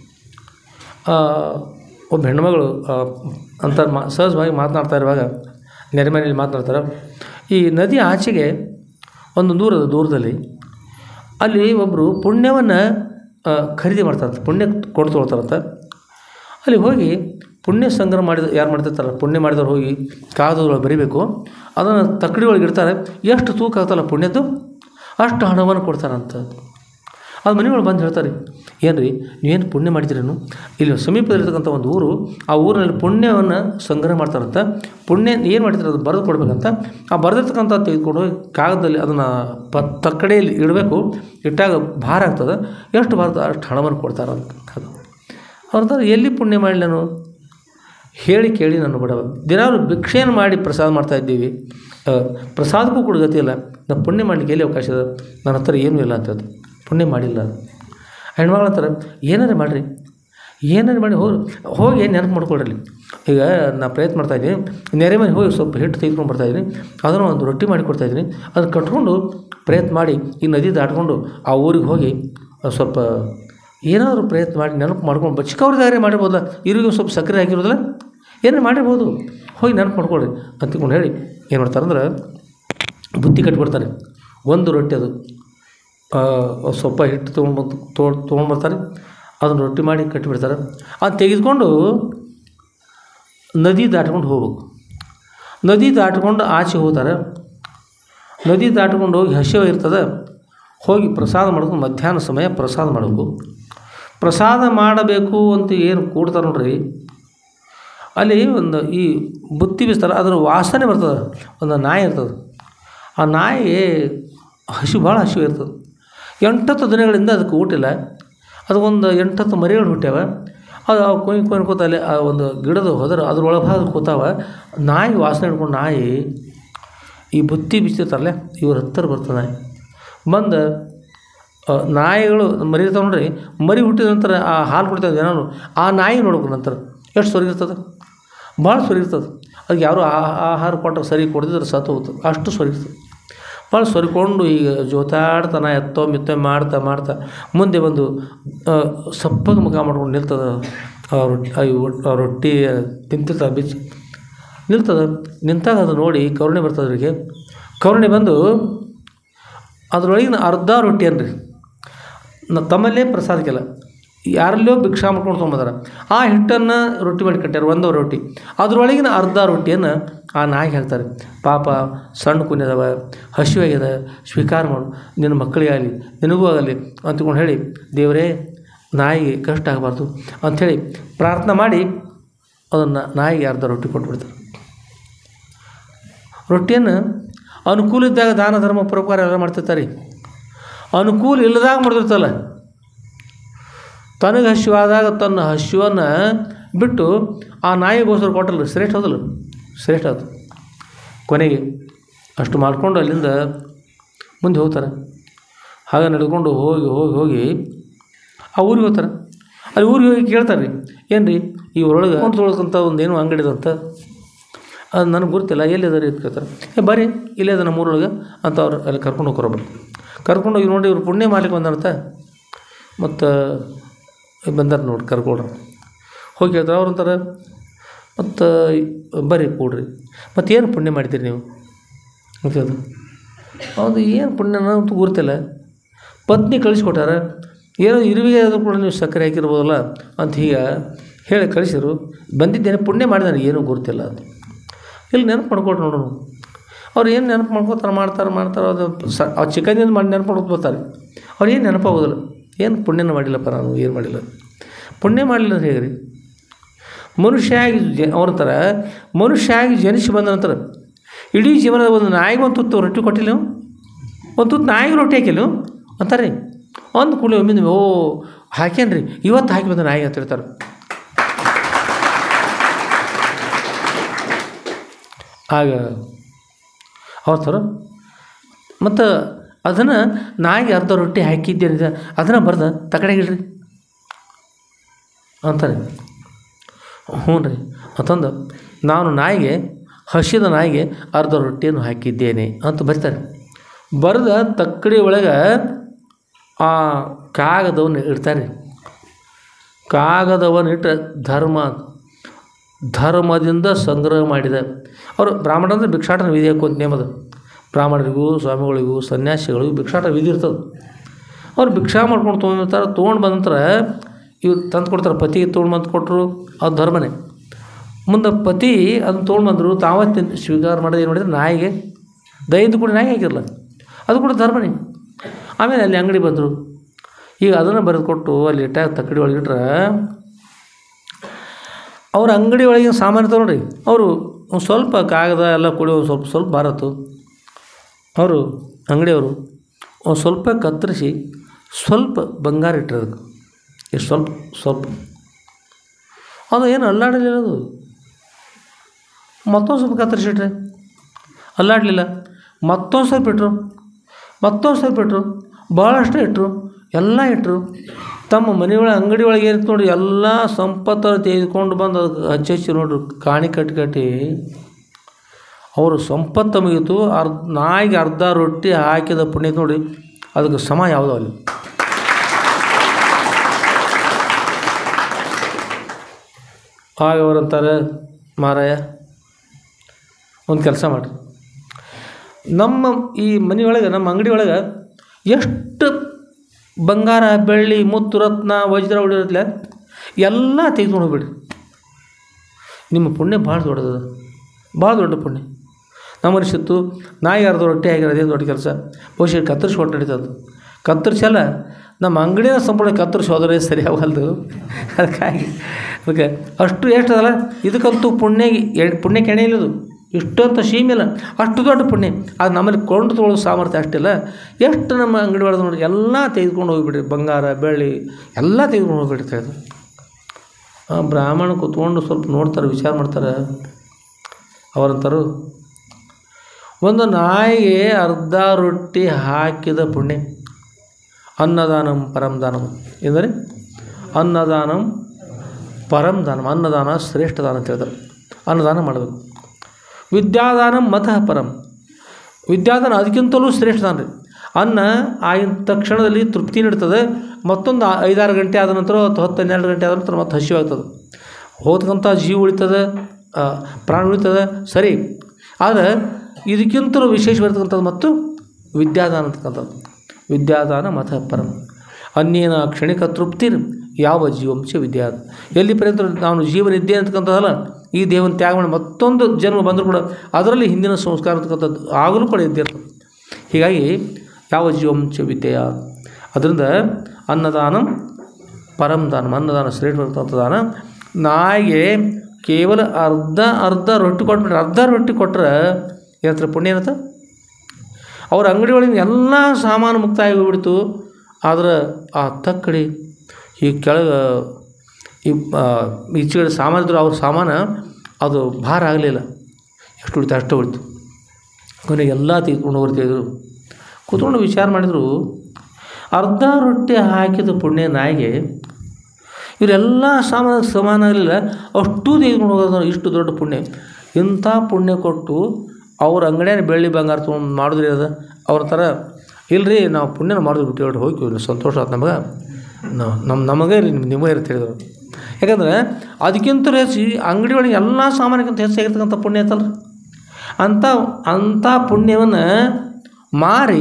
ಆ, ಒಬ್ಬ ಹೆಣ್ಮಗಳು ಆ, ಅಂತ ಮಾ ಸಹಜವಾಗಿ ಮಾತನಾಡ್ತಾ ಇರುವಾಗ ನೆರೆಮನೆಯಲ್ಲಿ ಮಾತನಾಡ್ತಾರೆ ಈ ನದಿ ಆಚೆಗೆ ಒಂದು ದೂರದ ದೂರದಲ್ಲಿ ಅಲ್ಲಿ ಒಬ್ಬರು ಪುಣ್ಯವನ್ನು ಖರೀದಿ ಮಾಡ್ತಾರಂತೆ ಪುಣ್ಯ ಕೊಂಡು ತೊಗೊಳ್ತಾರಂತೆ ಅಲ್ಲಿ ಹೋಗಿ ಪುಣ್ಯ ಸಂಗ್ರಹ ಮಾಡಿದ ಯಾರು ಮಾಡ್ತಿರ್ತಾರಲ್ಲ ಪುಣ್ಯ ಮಾಡಿದವ್ರು ಹೋಗಿ ಕಾಗದದೊಳಗೆ ಬರಿಬೇಕು ಅದನ್ನು ತಕ್ಕಡಿ ಒಳಗೆ ಇಡ್ತಾರೆ ಎಷ್ಟು ತೂಕ ಆಗ್ತಲ್ಲ ಪುಣ್ಯದ್ದು ಅಷ್ಟು ಹಣವನ್ನು ಕೊಡ್ತಾರಂತ ಅದು ಮನೆಯೊಳಗೆ ಬಂದು ಹೇಳ್ತಾರೆ ಏನು ರೀ ನೀವೇನು ಪುಣ್ಯ ಮಾಡಿದ್ದೀರೇನು ಇಲ್ಲಿ ಸಮೀಪದಲ್ಲಿರ್ತಕ್ಕಂಥ ಒಂದು ಊರು ಆ ಊರಿನಲ್ಲಿ ಪುಣ್ಯವನ್ನು ಸಂಗ್ರಹ ಮಾಡ್ತಾರಂತ ಪುಣ್ಯ ಏನು ಮಾಡ್ತಾರೆ ಅದು ಬರೆದು ಕೊಡ್ಬೇಕಂತ ಆ ಬರೆದಿರ್ತಕ್ಕಂಥ ತೆಗೆದುಕೊಂಡು ಹೋಗಿ ಕಾಗದದಲ್ಲಿ ಅದನ್ನು ಪ ತಕ್ಕಡೆಯಲ್ಲಿ ಇಡಬೇಕು ಇಟ್ಟಾಗ ಭಾರ ಆಗ್ತದೆ ಎಷ್ಟು ಭಾರ ಅಷ್ಟು ಹಣವನ್ನು ಕೊಡ್ತಾರೆ ಅಂತ ಅದು ಅವ್ರದ್ದು ಎಲ್ಲಿ ಪುಣ್ಯ ಮಾಡಲಿ ನಾನು ಹೇಳಿ ಕೇಳಿ ನಾನು ಬಡವ ದಿನಾಲು ಭಿಕ್ಷೆಯನ್ನು ಮಾಡಿ ಪ್ರಸಾದ ಮಾಡ್ತಾ ಇದ್ದೀವಿ ಆ, ಪ್ರಸಾದಕ್ಕೂ ಕೂಡ ಗತಿ ಇಲ್ಲ ನಾವು ಪುಣ್ಯ ಮಾಡಲಿಕ್ಕೆ ಎಲ್ಲಿ ಅವಕಾಶ ಇದೆ ನನ್ನ ಹತ್ರ ಏನೂ ಇಲ್ಲ ಅಂತ ಹೇಳ್ದು ಪುಣ್ಯ ಮಾಡಿಲ್ಲ ಹೆಣ್ಮಗಳು ಅಂತಾರೆ ಏನಾರೇ ಮಾಡಿರಿ ಏನೇನು ಮಾಡಿ ಹೋಗಿ ಹೋಗಿ ನೆನಪು ಮಾಡ್ಕೊಳ್ರಿ ಈಗ ನಾ ಪ್ರಯತ್ನ ಮಾಡ್ತಾಯಿದ್ದೀನಿ ನೆರೆ ಮನೆ ಹೋಗಿ ಸ್ವಲ್ಪ ಹಿಟ್ಟು ತೆಗೆದುಕೊಂಡು ಬರ್ತಾಯಿದ್ದೀನಿ ಅದನ್ನು ಒಂದು ರೊಟ್ಟಿ ಮಾಡಿ ಕೊಡ್ತಾಯಿದ್ದೀನಿ ಅದನ್ನು ಕಟ್ಕೊಂಡು ಪ್ರಯತ್ನ ಮಾಡಿ ಈ ನದಿ ದಾಟ್ಕೊಂಡು ಆ ಊರಿಗೆ ಹೋಗಿ ಒಂದ್ ಸ್ವಲ್ಪ ಏನಾದರೂ ಪ್ರಯತ್ನ ಮಾಡಿ ನೆನಪು ಮಾಡ್ಕೊಂಡು ಬ ಚಿಕ್ಕವ್ರದಾರೆ ಮಾಡಿರ್ಬೋದಲ್ಲ ಇವ್ರಿಗೆ ಸ್ವಲ್ಪ ಸಕ್ಕರೆ ಹಾಕಿರೋದಿಲ್ಲ ಏನೇನು ಮಾಡಿರ್ಬೋದು ಹೋಗಿ ನೆನಪು ಮಾಡ್ಕೊಳ್ರಿ ಅಂತ ತಿಳ್ಕೊಂಡು ಹೇಳಿ ಏನು ಮಾಡ್ತಾರಂದ್ರೆ ಬುತ್ತಿ ಕಟ್ಟಿಬಿಡ್ತಾರೆ ಒಂದು ರೊಟ್ಟಿ ಅದು ಆ, ಸ್ವಲ್ಪ ಹಿಟ್ಟು ತೊಗೊಂಡು ಬಂದು ತೊಗೊಂಡು ತೊಗೊಂಡ್ಬರ್ತಾರೆ ಅದನ್ನು ರೊಟ್ಟಿ ಮಾಡಿ ಕಟ್ಟಿಬಿಡ್ತಾರೆ ಅದು ತೆಗೆದುಕೊಂಡು ನದಿ ದಾಟ್ಕೊಂಡು ಹೋಗ್ಬೇಕು ನದಿ ದಾಟ್ಕೊಂಡು ಆಚೆ ಹೋಗ್ತಾರೆ ನದಿ ದಾಟ್ಕೊಂಡು ಹೋಗಿ ಹಸಿವು ಇರ್ತದೆ ಹೋಗಿ ಪ್ರಸಾದ ಮಾಡ್ಕೊಂಡು ಮಧ್ಯಾಹ್ನ ಸಮಯ ಪ್ರಸಾದ ಮಾಡಬೇಕು ಪ್ರಸಾದ ಮಾಡಬೇಕು ಅಂತ ಏನು ಕೂಡ್ತಾರೆ ನೋಡ್ರಿ ಅಲ್ಲಿ ಒಂದು ಈ ಬುತ್ತಿ ಬೀಸ್ತಾರೆ ಅದ್ರ ವಾಸನೆ ಬರ್ತದೆ ಒಂದು ನಾಯಿ ಇರ್ತದೆ ಆ ನಾಯಿ ಹಸಿವು ಭಾಳ ಹಸಿವು ಇರ್ತದೆ ಎಂಟತ್ತು ದಿನಗಳಿಂದ ಅದಕ್ಕೆ ಊಟ ಇಲ್ಲ ಅದು ಒಂದು ಎಂಟತ್ತು ಮರಿಗಳು ಹುಟ್ಟ್ಯಾವ ಅದು ಅವು ಕೊಯ್ ಕೊಯ್ ಕೂತ ಅಲ್ಲಿ ಆ ಒಂದು ಗಿಡದ ಹೋದ್ರೆ ಅದ್ರ ಒಳಭಾಗ ಕೂತಾವ ನಾಯಿ ವಾಸನೆ ಹಿಡ್ಕೊಂಡು ನಾಯಿ ಈ ಬುತ್ತಿ ಬಿಚ್ಚಿರ್ತಾರಲ್ಲ ಇವ್ರ ಹತ್ತಿರ ಬರ್ತದೆ ನಾಯಿ ಬಂದು ಆ, ನಾಯಿಗಳು ಮರಿ ಇರ್ತಾವೆ ನೋಡ್ರಿ ಮರಿ ಹುಟ್ಟಿದ ನಂತರ ಆ ಹಾಲು ಕುಡಿತಾವೆ ಏನಾರು ಆ ನಾಯಿ ನೋಡ್ಬೇಕು ನಂತರ ಎಷ್ಟು ಸೊರಗಿರ್ತದೆ ಭಾಳ ಸೊರಗಿರ್ತದೆ ಅದಕ್ಕೆ ಯಾರು ಆ- ಆಹಾರ ಕೊಟ್ಟರೆ ಸರಿ ಕೊಡದಿದ್ರೆ ಸತ್ತು ಹೋಗ್ತದೆ ಅಷ್ಟು ಸೊರಗಿರ್ತದೆ ಭಾಳ ಸೊರಿಕೊಂಡು ಈಗ ಜೋತಾಡ್ತಾನ ಎತ್ತೋ ಮಿತ್ತೋ ಮಾಡ್ತಾ ಮಾಡ್ತಾ ಮುಂದೆ ಬಂದು ಆ, ಸಪ್ಪಗೆ ಮುಖ ಮಾಡ್ಕೊಂಡು ನಿಲ್ತದೆ ಆ ರೊಟ್ಟಿ ಆ ಇವ್ ಆ ರೊಟ್ಟಿ ತಿಂತಿರ್ತಾರೆ ಬಿಚ್ಚಿ ನಿಲ್ತದೆ ನಿಂತಾಗ ಅದು ನೋಡಿ ಕರುಣೆ ಬರ್ತದೆ ಅವರಿಗೆ ಕರುಣೆ ಬಂದು ಅದರೊಳಗಿನ ಅರ್ಧ ರೊಟ್ಟಿ ಅನ್ರಿ ನ ತಮ್ಮಲ್ಲೇ ಪ್ರಸಾದಕ್ಕೆಲ್ಲ ಯಾರಲ್ಲೋ ಭಿಕ್ಷಾ ಮಾಡ್ಕೊಂಡು ತೊಗೊಂಬಂದಾರ ಆ ಹಿಟ್ಟನ್ನು ರೊಟ್ಟಿ ಮಾಡಿ ಕಟ್ಟ್ಯಾರ ಒಂದೋ ರೊಟ್ಟಿ ಅದರೊಳಗಿನ ಅರ್ಧ ರೊಟ್ಟಿಯನ್ನು ಆ ನಾಯಿಗೆ ಹಾಕ್ತಾರೆ ಪಾಪ ಸಣ್ಣ ಕುನ್ಯದವ ಹಸಿವಾಗ್ಯದ ಸ್ವೀಕಾರ ಮಾಡು ನಿನ್ನ ಮಕ್ಕಳಿಗೆ ಆಗಲಿ ನಿನಗೂ ಆಗಲಿ ಅಂತಕೊಂಡು ಹೇಳಿ ದೇವರೇ ನಾಯಿಗೆ ಕಷ್ಟ ಆಗಬಾರ್ದು ಅಂಥೇಳಿ ಪ್ರಾರ್ಥನೆ ಮಾಡಿ ಅದನ್ನು ನಾಯಿಗೆ ಅರ್ಧ ರೊಟ್ಟಿ ಕೊಟ್ಬಿಡ್ತಾರೆ ರೊಟ್ಟಿಯನ್ನು ಅನುಕೂಲ ಇದ್ದಾಗ ದಾನ ಧರ್ಮ ಪರೋಪಕಾರ ಎಲ್ಲ ಮಾಡ್ತಿರ್ತಾರೆ ಅನುಕೂಲ ಇಲ್ಲದಾಗ ಮಾಡಿದಿರ್ತಲ್ಲ ತನಗೆ ಹಸಿವಾದಾಗ ತನ್ನ ಹಸಿವನ್ನು ಬಿಟ್ಟು ಆ ನಾಯಿಗೋಸ್ಕರ ಕೊಟ್ಟಲ್ಲ ಶ್ರೇಷ್ಠ ಹೋದಲ್ಲ ಶ್ರೇಷ್ಠ ಅದು ಕೊನೆಗೆ ಅಷ್ಟು ಮಾಡಿಕೊಂಡು ಅಲ್ಲಿಂದ ಮುಂದೆ ಹೋಗ್ತಾರೆ ಹಾಗೆ ನಡೆದುಕೊಂಡು ಹೋಗಿ ಹೋಗಿ ಹೋಗಿ ಆ ಊರಿಗೆ ಹೋಗ್ತಾರೆ ಅಲ್ಲಿ ಊರಿಗೆ ಹೋಗಿ ಕೇಳ್ತಾರೆ ರೀ ಏನು ರೀ ಈ ಒಳಗೆ ಕೊಂಡು ತೊಗೊಳಕ್ಕಂತ ಒಂದು ಏನೋ ಅಂಗಡಿ ಇದಂತ ಅದು ನನಗೆ ಗೊತ್ತಿಲ್ಲ ಎಲ್ಲಿದೆ ರೀ ಅಂತ ಕೇಳ್ತಾರೆ ಏ ಬರ್ರಿ ಇಲ್ಲೇ ಅದ ನಮ್ಮ ಊರೊಳಗೆ ಅಂತ ಅವ್ರು ಅಲ್ಲಿ ಕರ್ಕೊಂಡು ಹೋಗ್ರು ಒಬ್ಬರು ಕರ್ಕೊಂಡು ಹೋಗಿ ನೋಡಿ ಇವ್ರು ಪುಣ್ಯ ಮಾಡ್ಲಿಕ್ಕೆ ಬಂದಾರಂತ ಮತ್ತು ಬಂದಾರ ನೋಡಿ ಕರ್ಕೊಡ್ರಿ ಹೋಗಿ ಹೇಳ್ತಾರೆ ಅವ್ರು ಅಂತಾರೆ ಮತ್ತು ಬರ್ರಿ ಕೂಡ್ರಿ ಮತ್ತು ಏನು ಪುಣ್ಯ ಮಾಡ್ತೀರಿ ನೀವು ಅಂತ ಹೇಳ್ದು ಹೌದು ಏನು ಪುಣ್ಯನ ಅಂತ ಗುರ್ತಿಲ್ಲ ಪತ್ನಿ ಕಳಿಸ್ಕೊಟ್ಟಾರ ಏನೋ ಇರುವಿಗೆ ಆದರೂ ಕೂಡ ನೀವು ಸಕ್ಕರೆ ಹಾಕಿರ್ಬೋದಲ್ಲ ಅಂತ ಹೀಗೆ ಹೇಳಿ ಕಳಿಸಿರು ಬಂದಿದ್ದೇನೆ ಪುಣ್ಯ ಮಾಡಿದಾರೆ ಏನೂ ಗುರ್ತಿಲ್ಲ ಅಂತ ಇಲ್ಲಿ ನೆನಪು ಮಾಡ್ಕೊಟ್ರು ನೋಡೋಣ ಅವ್ರು ಏನು ನೆನಪು ಮಾಡ್ಕೋತಾರೆ ಮಾಡ್ತಾರೆ ಮಾಡ್ತಾರೆ ಅದು ಸ ಆ ಚಿಕನ್ನಿಂದ ಮಾಡಿ ನೆನಪು ಮಾಡ್ಕೊತ ಬರ್ತಾರೆ ಅವ್ರು ಏನು ನೆನಪಾಗೋದಿಲ್ಲ ಏನು ಪುಣ್ಯನ ಮಾಡಿಲ್ಲಪ್ಪ ನಾನು ಏನು ಮಾಡಿಲ್ಲ ಪುಣ್ಯ ಮಾಡಲಿಲ್ಲ ಅಂತ ಹೇಗ್ರಿ ಮನುಷ್ಯ ಆಗಿ ಜ ಅವ್ರ ಥರ ಮನುಷ್ಯ ಆಗಿ ಜನಿಸಿ ಬಂದ ನಂತರ ಇಡೀ ಜೀವನದ ಒಂದು ನಾಯಿಗೆ ಒಂದು ತುತ್ತು ರೊಟ್ಟಿ ಕೊಟ್ಟಿಲ್ಲ ನೀವು ಒಂದು ತುತ್ತು ನಾಯಿಗೆ ರೊಟ್ಟಿ ಹಾಕಿಲ್ಲ ನೀವು ಅಂತಾರೆ ಒಂದು ಕೂಡಲೇ ಒಮ್ಮಿಂದ ಓ ಹಾಕ್ಯಾನ್ರಿ ಇವತ್ತು ಹಾಕಿ ಬಂದ ನಾಯಿಗೆ ಅಂತ ಹೇಳ್ತಾರೆ ಆಗ ಅವ್ರ ಥರ ಮತ್ತು ಅದನ್ನು ನಾಯಿಗೆ ಅರ್ಧ ರೊಟ್ಟಿ ಹಾಕಿದ್ದೇನೆ ಅದನ್ನು ಬರ್ದ ತಕಡೆಗಿಡ್ರಿ ಅಂತಾರೆ ಹ್ಞೂ ರೀ ಅಂತಂದು ನಾನು ನಾಯಿಗೆ ಹಸಿದ ನಾಯಿಗೆ ಅರ್ಧ ರೊಟ್ಟಿಯನ್ನು ಹಾಕಿದ್ದೇನೆ ಅಂತ ಬರ್ತಾರೆ ಬರೆದ ತಕ್ಕಡಿ ಒಳಗೆ ಆ ಕಾಗದವನ್ನು ಇಡ್ತಾರೆ ಕಾಗದವನ್ನು ಇಟ್ಟು ಧರ್ಮ ಧರ್ಮದಿಂದ ಸಂಗ್ರಹ ಮಾಡಿದ ಅವರು ಬ್ರಾಹ್ಮಣ ಅಂದರೆ ಭಿಕ್ಷಾಟನ ವಿಧಿ ಹಾಕುವಂತ ನೇಮದ ಬ್ರಾಹ್ಮಣರಿಗೂ ಸ್ವಾಮಿಗಳಿಗೂ ಸನ್ಯಾಸಿಗಳಿಗೂ ಭಿಕ್ಷಾಟ ವಿಧಿ ಇರ್ತದೆ ಅವ್ರು ಭಿಕ್ಷಾ ಮಾಡ್ಕೊಂಡು ತೊಗೊಂಡಿರ್ತಾರೆ ತೊಗೊಂಡು ಬಂದ ನಂತರ ಇವ್ರು ತಂದು ಕೊಡ್ತಾರೆ ಪತಿಗೆ ತೊಗೊಂಡು ಬಂದು ಕೊಟ್ಟರು ಅದು ಧರ್ಮನೇ ಮುಂದೆ ಪತಿ ಅದನ್ನು ತೊಗೊಂಡು ಬಂದರು ತಾವ ತಿಂದು ಸ್ವೀಕಾರ ಮಾಡೋದು ಏನು ಮಾಡಿದ್ರೆ ನಾಯಿಗೆ ದಯದ ಕೂಡ ನಾಯಿ ಹಾಕಿರಲ್ಲ ಅದು ಕೂಡ ಧರ್ಮನೇ ಆಮೇಲೆ ಅಲ್ಲಿ ಅಂಗಡಿ ಬಂದರು ಈಗ ಅದನ್ನು ಬರೆದು ಕೊಟ್ಟು ಅಲ್ಲಿ ಇಟ್ಟಾಗ ತಕ್ಕಡಿ ಒಳಗಿಟ್ರೆ ಅವ್ರ ಅಂಗಡಿ ಒಳಗಿನ ಸಾಮಾನು ತಗೊಳ್ರಿ ಅವರು ಒಂದು ಸ್ವಲ್ಪ ಕಾಗದ ಎಲ್ಲ ಕೊಡಿ ಒಂದು ಸ್ವಲ್ಪ ಸ್ವಲ್ಪ ಭಾರತ್ತು ಅವರು ಅಂಗಡಿಯವರು ಒಂದು ಸ್ವಲ್ಪ ಕತ್ತರಿಸಿ ಸ್ವಲ್ಪ ಬಂಗಾರ ಇಟ್ಟರು ಅದಕ್ಕೆ ಎಷ್ಟು ಸ್ವಲ್ಪ ಸ್ವಲ್ಪ ಅದು ಏನು ಅಲ್ಲಾಡಲಿಲ್ಲ ಅದು ಮತ್ತೊಂದು ಸ್ವಲ್ಪ ಕತ್ತರಿಸಿಟ್ರೆ ಅಲ್ಲಾಡಲಿಲ್ಲ ಮತ್ತೊಂದು ಸ್ವಲ್ಪ ಇಟ್ಟರು ಮತ್ತೊಂದು ಸ್ವಲ್ಪ ಇಟ್ಟರು ಭಾಳಷ್ಟು ಇಟ್ಟರು ಎಲ್ಲ ಇಟ್ಟರು ತಮ್ಮ ಮನೆಯೊಳಗೆ ಅಂಗಡಿ ಒಳಗೆ ಏನಿತ್ತು ನೋಡಿ ಎಲ್ಲ ಸಂಪತ್ತನ್ನು ತೆಗೆದುಕೊಂಡು ಬಂದು ಅದಕ್ಕೆ ಹಚ್ಚಿ ಹಚ್ಚಿ ನೋಡ್ರಿ ಕಾಣಿ ಕಟ್ಟಿ ಕಟ್ಟಿ ಅವರು ಸಂಪತ್ತು ಮುಗಿತು ಅರ್ಧ ನಾಯಿಗೆ ಅರ್ಧ ರೊಟ್ಟಿ ಹಾಕಿದ ಪುಣ್ಯ ನೋಡಿ ಅದಕ್ಕೆ ಸಮ ಯಾವುದೋ ಅಲ್ಲಿ ಆಗ ಅವರಂತಾರೆ ಮಾರಾಯ ಒಂದು ಕೆಲಸ ಮಾಡಿರಿ ನಮ್ಮ ಈ ಮನೆಯೊಳಗೆ ನಮ್ಮ ಅಂಗಡಿ ಒಳಗೆ ಎಷ್ಟು ಬಂಗಾರ ಬೆಳ್ಳಿ ಮುತ್ತು ರತ್ನ ವಜ್ರ ಉಳಿರತ್ಲೆ ಎಲ್ಲ ತೆಗೆದುಕೊಂಡು ಹೋಗ್ಬಿಡ್ರಿ ನಿಮ್ಮ ಪುಣ್ಯ ಭಾಳ ದೊಡ್ಡದ ಭಾಳ ದೊಡ್ಡ ಪುಣ್ಯ ನಮ್ಮ ಅನಿಸಿತ್ತು ನಾಯಿ ಅರ್ಧ ರೊಟ್ಟಿ ಆಗಿರೋ ಅದೇ ದೊಡ್ಡ ಕೆಲಸ ಬಹುಶಃ ಕತ್ತರಿಸಿ ಕೊಟ್ಟು ನಡೀತದೆ ಕತ್ತರಿಸಲ್ಲ ನಮ್ಮ ಅಂಗಡಿನ ಸಂಪೂರ್ಣ ಕತ್ತರಿಸಿ ಹೋದರೆ ಸರಿ ಆಗಲ್ದು ಅದಕ್ಕಾಗಿ ಅದಕ್ಕೆ ಅಷ್ಟು ಎಷ್ಟು ಅದಲ್ಲ ಇದಕ್ಕಂತೂ ಪುಣ್ಯ ಎ- ಪುಣ್ಯಕ್ಕೆ ಎಣೆ ಇಲ್ಲದು ಇಷ್ಟಂತ ಸೀಮಿಲ್ಲ ಅಷ್ಟು ದೊಡ್ಡ ಪುಣ್ಯ ಅದು ನಮ್ಮಲ್ಲಿ ಕೊಂಡು ತೊಗೊಳ್ಳೋ ಸಾಮರ್ಥ್ಯ ಅಷ್ಟಿಲ್ಲ ಎಷ್ಟು ನಮ್ಮ ಅಂಗಡಿ ಒಳಗೆ ನೋಡಿ ಎಲ್ಲ ತೆಗೆದುಕೊಂಡು ಹೋಗಿಬಿಡ್ರಿ ಬಂಗಾರ ಬೆಳ್ಳಿ ಎಲ್ಲ ತೆಗೆದುಕೊಂಡು ಹೋಗ್ಬಿಡ್ರಿ ತೆಗೆದು ಆ ಬ್ರಾಹ್ಮಣ ಕೂತ್ಕೊಂಡು ಸ್ವಲ್ಪ ನೋಡ್ತಾರೆ ವಿಚಾರ ಮಾಡ್ತಾರೆ ಅವರಂತಾರು ಒಂದು ನಾಯಿಗೆ ಅರ್ಧ ರೊಟ್ಟಿ ಹಾಕಿದ ಪುಣ್ಯ ಅನ್ನದಾನಂ ಪರಂ ದಾನಂ ಎಂದರೆ ಅನ್ನದಾನಂ ಪರಂ ದಾನಂ ಅನ್ನದಾನ ಶ್ರೇಷ್ಠ ದಾನ ಅಂತ ಹೇಳ್ತಾರೆ ಅನ್ನದಾನ ಮಾಡಬೇಕು ವಿದ್ಯಾದಾನ ಮತಃ ಪರಂ ವಿದ್ಯಾದಾನ ಅದಕ್ಕಿಂತಲೂ ಶ್ರೇಷ್ಠ ದಾನ ರೀ ಅನ್ನ ಆಗಿನ ತಕ್ಷಣದಲ್ಲಿ ತೃಪ್ತಿ ನೀಡ್ತದೆ ಮತ್ತೊಂದು ಆ- ಐದಾರು ಗಂಟೆ ಆದ ನಂತರ ಅಥವಾ ಹತ್ತು ಹನ್ನೆರಡು ಗಂಟೆ ಆದ ನಂತರ ಮತ್ತೆ ಹಸಿವಾಗ್ತದೆ ಹೋಗ್ತಕ್ಕಂಥ ಜೀವ ಉಳಿತದೆ ಆ, ಪ್ರಾಣ ಉಳಿತದೆ ಸರಿ ಆದರೆ ಇದಕ್ಕಿಂತಲೂ ವಿಶೇಷವಾಗಿರ್ತಕ್ಕಂಥದ್ದು ಮತ್ತು ವಿದ್ಯಾದಾನ ಅಂತಕ್ಕಂಥದ್ದು ವಿದ್ಯಾದಾನ ಮತ ಪರಂ ಅನ್ಯೇನ ಕ್ಷಣಿಕ ತೃಪ್ತಿ ಯಾವ ಜೀವಂಶ ವಿದ್ಯಾ ಎಲ್ಲಿ ಪರ್ಯಂತ ನಾನು ಜೀವನ ಇದ್ದೆ ಅಂತಕ್ಕಂಥದ್ದಲ್ಲ ಈ ದೇವನ ತ್ಯಾಗ ಮಾಡಿ ಮತ್ತೊಂದು ಜನ್ಮ ಬಂದರೂ ಕೂಡ ಅದರಲ್ಲಿ ಹಿಂದಿನ ಸಂಸ್ಕಾರ ಅಂತಕ್ಕಂಥದ್ದು ಆಗಲೂ ಕೂಡ ಇದ್ದಿರ್ತದೆ ಹೀಗಾಗಿ ಯಾವ ಜೀವಂಶ ವಿದ್ಯೆಯ ಅದರಿಂದ ಅನ್ನದಾನ ಪರಂ ದಾನ ಅನ್ನದಾನ ಶ್ರೇಷ್ಠ ದಾನ ನಾಯಿಗೆ ಕೇವಲ ಅರ್ಧ ಅರ್ಧ ರೊಟ್ಟಿ ಕೊಟ್ಬಿಟ್ರೆ ಅರ್ಧ ರೊಟ್ಟಿ ಕೊಟ್ಟರೆ ಏನತ್ರ ಪುಣ್ಯ ಏನತ್ತ ಅವ್ರ ಅಂಗಡಿ ಒಳಗಿನ ಎಲ್ಲ ಸಾಮಾನು ಮುಕ್ತಾಯ ಹೋಗ್ಬಿಡ್ತು ಆದ್ರೆ ಆ ತಕ್ಕಡಿ ಈ ಕೆಳಗೆ ಈ ಆ, ಈಚೆ ಕಡೆ ಸಾಮಾನು ಇದ್ರು ಅವ್ರ ಸಾಮಾನು ಅದು ಭಾರ ಆಗಲಿಲ್ಲ ಎಷ್ಟು ಉಳಿತು ಅಷ್ಟು ಉಳಿತು ಕೊನೆಗೆ ಎಲ್ಲ ತೆಗೆದುಕೊಂಡು ಹೋಗ್ತಿದ್ರು ಕೂತ್ಕೊಂಡು ವಿಚಾರ ಮಾಡಿದರು ಅರ್ಧ ರೊಟ್ಟಿ ಹಾಕಿದ ಪುಣ್ಯ ನಾಯಿಗೆ ಇವರೆಲ್ಲ ಸಾಮಾನು ಸಮಾನ ಆಗಲಿಲ್ಲ ಅಷ್ಟು ತೆಗೆದುಕೊಂಡು ಹೋಗೋದು ಇಷ್ಟು ದೊಡ್ಡ ಪುಣ್ಯ ಇಂಥ ಪುಣ್ಯ ಕೊಟ್ಟು ಅವ್ರ ಅಂಗಡಿಯ ಬೆಳ್ಳಿ ಬಂಗಾರ ತೊಗೊಂಡು ಮಾಡಿದ್ರಿ ಅದು ಅವ್ರ ಥರ ಇಲ್ರಿ ನಾವು ಪುಣ್ಯನ ಮಾಡಿದ್ರು ಬಿಟ್ಟು ಹೇಳಿ ಹೋಗಿ ಸಂತೋಷ ಆಯ್ತು ನಮಗೆ ನಾವು ನಮ್ಮ ನಮಗೆ ಇರಲಿ ನಿಮ್ಗೆ ನಿಮಗೆ ಇರುತ್ತೆ ಹೇಳಿದ್ರು ಯಾಕಂದ್ರೆ ಅದಕ್ಕಿಂತ ಹೆಚ್ಚು ಅಂಗಡಿ ಒಳಗೆ ಎಲ್ಲ ಸಾಮಾನಿಗಿಂತ ಹೆಚ್ಚಾಗಿರ್ತಕ್ಕಂಥ ಪುಣ್ಯ ಐತಲ್ರಿ ಅಂಥ ಅಂಥ ಪುಣ್ಯವನ್ನು ಮಾರಿ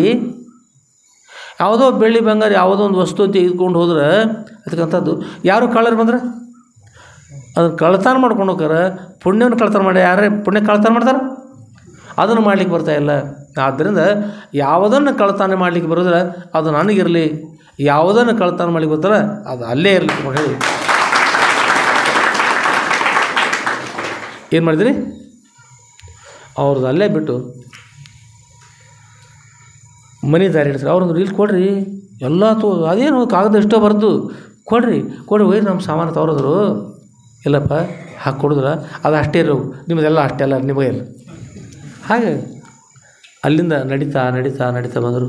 ಯಾವುದೋ ಬೆಳ್ಳಿ ಬಂಗಾರ ಯಾವುದೋ ಒಂದು ವಸ್ತು ತೆಗೆದುಕೊಂಡು ಹೋದ್ರೆ ಅದಕ್ಕಂಥದ್ದು ಯಾರು ಕಳ್ಳರು ಬಂದ್ರೆ ಅದನ್ನು ಕಳ್ತನ ಮಾಡ್ಕೊಂಡು ಹೋಗಾರ ಪುಣ್ಯವನ್ನು ಕಳ್ತನ ಮಾಡಿ ಯಾರೇ ಪುಣ್ಯ ಕಳ್ತನ ಮಾಡ್ತಾರೆ ಅದನ್ನು ಮಾಡ್ಲಿಕ್ಕೆ ಬರ್ತಾ ಇಲ್ಲ ಆದ್ದರಿಂದ ಯಾವುದನ್ನು ಕಳ್ತನ ಮಾಡ್ಲಿಕ್ಕೆ ಬರೋದ್ರೆ ಅದು ನನಗಿರಲಿ ಯಾವುದನ್ನು ಕಳ್ತನ ಮಾಡ್ಲಿಕ್ಕೆ ಬರ್ತಾರೆ ಅದು ಅಲ್ಲೇ ಇರಲಿ ಅಂತ ಹೇಳಿ ಏನು ಮಾಡಿದ್ರಿ ಅವ್ರದ್ದು ಅಲ್ಲೇ ಬಿಟ್ಟು ಮನೆ ದಾರಿ ಹಿಡಿಸ್ರಿ ಅವ್ರೊಂದು ರೀಲ್ ಕೊಡ್ರಿ ಎಲ್ಲ ತೋ ಅದೇನು ಕಾಗದ ಎಷ್ಟೋ ಬರೆದು ಕೊಡ್ರಿ ಕೊಡ್ರಿ ಒಯ್ರಿ ನಮ್ಮ ಸಾಮಾನು ತಗೊರಿದ್ರು ಇಲ್ಲಪ್ಪ ಹಾಕಿ ಕೊಡಿದ್ರ ಅದು ಅಷ್ಟೇ ಇರೋ ನಿಮ್ಮದೆಲ್ಲ ಅಷ್ಟೇ ಅಲ್ಲ ನಿಮಗೆ ಇಲ್ಲ ಹಾಗೆ ಅಲ್ಲಿಂದ ನಡೀತಾ ನಡೀತಾ ನಡೀತಾ ಬಂದರು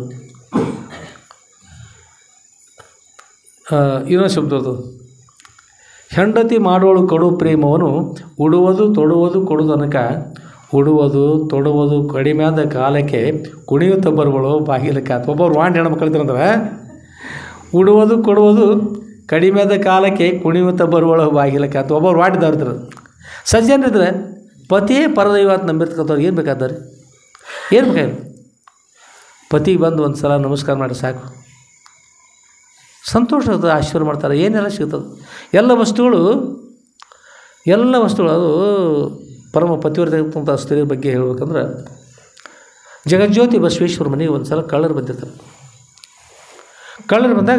ಇನ್ನೊಂದು ಶಬ್ದ ಅದು ಹೆಂಡತಿ ಮಾಡೋಳು ಕೊಡು ಪ್ರೇಮವನು ಉಡುವುದು ತೊಡುವುದು ಕೊಡು ತನಕ ಉಡುವುದು ತೊಡುವುದು ಕಡಿಮೆಯಾದ ಕಾಲಕ್ಕೆ ಕುಣಿಯುತ್ತ ಬರುವಳು ಬಾಗಿಲಕ್ಕೆ ಒಬ್ಬರು ವಾಂಡ್ ಹೆಣ್ಮಕ್ಳು ಇದ್ರಂದ್ರೆ ಉಡುವುದು ಕೊಡುವುದು ಕಡಿಮೆಯಾದ ಕಾಲಕ್ಕೆ ಕುಣಿಯುತ್ತ ಬರುವಳು ಬಾಗಿಲಕ್ಕೆ ಅಂತ ಒಬ್ಬರು ವಾಡಿದವ್ರು ಇದ್ರು ಸಜ್ಜನರಿದ್ರೆ ಪತಿಯೇ ಪರದೈವ ಅಂತ ನಂಬಿರ್ತಕ್ಕಂಥವ್ರು ಏನು ಬೇಕಾದ್ರೆ ಏನು ಬೇಕಾಗಿಲ್ಲ ಪತಿಗೆ ಬಂದು ಒಂದು ಸಲ ನಮಸ್ಕಾರ ಮಾಡಿ ಸಾಕು ಸಂತೋಷ ಇರ್ತದೆ ಆಶೀರ್ವಾದ ಮಾಡ್ತಾರೆ ಏನೆಲ್ಲ ಸಿಗ್ತದೆ ಎಲ್ಲ ವಸ್ತುಗಳು ಎಲ್ಲ ವಸ್ತುಗಳು ಅದು ಪರಮ ಪತಿವ್ರತ ಸ್ತ್ರೀ ಬಗ್ಗೆ ಹೇಳ್ಬೇಕಂದ್ರೆ ಜಗಜ್ಯೋತಿ ಬಸವೇಶ್ವರ ಮನೆಗೆ ಒಂದು ಸಲ ಕಳ್ಳರು ಬಂದಿರ್ತಾರೆ ಕಳ್ಳರು ಬಂದಾಗ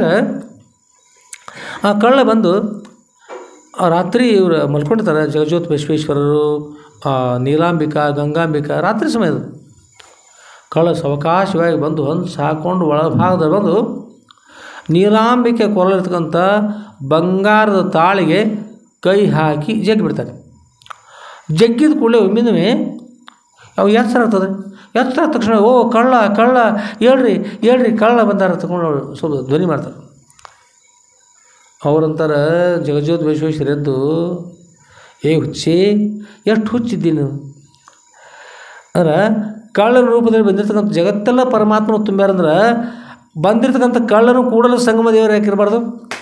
ಆ ಕಳ್ಳ ಬಂದು ಆ ರಾತ್ರಿ ಇವರು ಮಲ್ಕೊಂಡಿರ್ತಾರೆ ಜಗಜ್ಯೋತಿ ಬಸವೇಶ್ವರರು ಆ, ನೀಲಾಂಬಿಕಾ ಗಂಗಾಂಬಿಕಾ ರಾತ್ರಿ ಸಮಯದ ಕಳ್ಳ ಸಾವಕಾಶವಾಗಿ ಬಂದು ಒಂದು ಸಾಕೊಂಡು ಒಳಭಾಗದಲ್ಲಿ ಬಂದು ನೀಲಾಂಬಿಕೆ ಕೊರಲಿರ್ತಕ್ಕಂಥ ಬಂಗಾರದ ತಾಳಿಗೆ ಕೈ ಹಾಕಿ ಜಗ್ಗಿ ಬಿಡ್ತಾರೆ ಜಗ್ಗಿದ ಕೂಡಲೇ ಒಮ್ಮಿಂದೊಮ್ಮೆ ಅವು ಎಚ್ಚರ ಆಗ್ತದೆ ಎಚ್ಚರ ಆದ ತಕ್ಷಣ ಓ ಕಳ್ಳ ಕಳ್ಳ ಹೇಳ್ರಿ ಹೇಳ್ರಿ ಕಳ್ಳ ಬಂದಾರ ತಗೊಂಡು ಸ್ವಲ್ಪ ಧ್ವನಿ ಮಾಡ್ತಾರೆ ಅವ್ರಂತಾರೆ ಜಗಜ್ಯೋತ್ ವಿಶ್ವೇಶ್ವರ ಎದ್ದು ಏ ಹುಚ್ಚಿ ಎಷ್ಟು ಹುಚ್ಚಿದ್ದಿ ನೀವು ಅಂದ್ರೆ ಕಳ್ಳನ ರೂಪದಲ್ಲಿ ಬಂದಿರ್ತಕ್ಕಂಥ ಜಗತ್ತೆಲ್ಲ ಪರಮಾತ್ಮನ ತುಂಬ್ಯಾರಂದ್ರೆ ಬಂದಿರ್ತಕ್ಕಂಥ ಕಳ್ಳನು ಕೂಡಲು ಸಂಗಮ ದೇವರು ಯಾಕಿರಬಾರ್ದು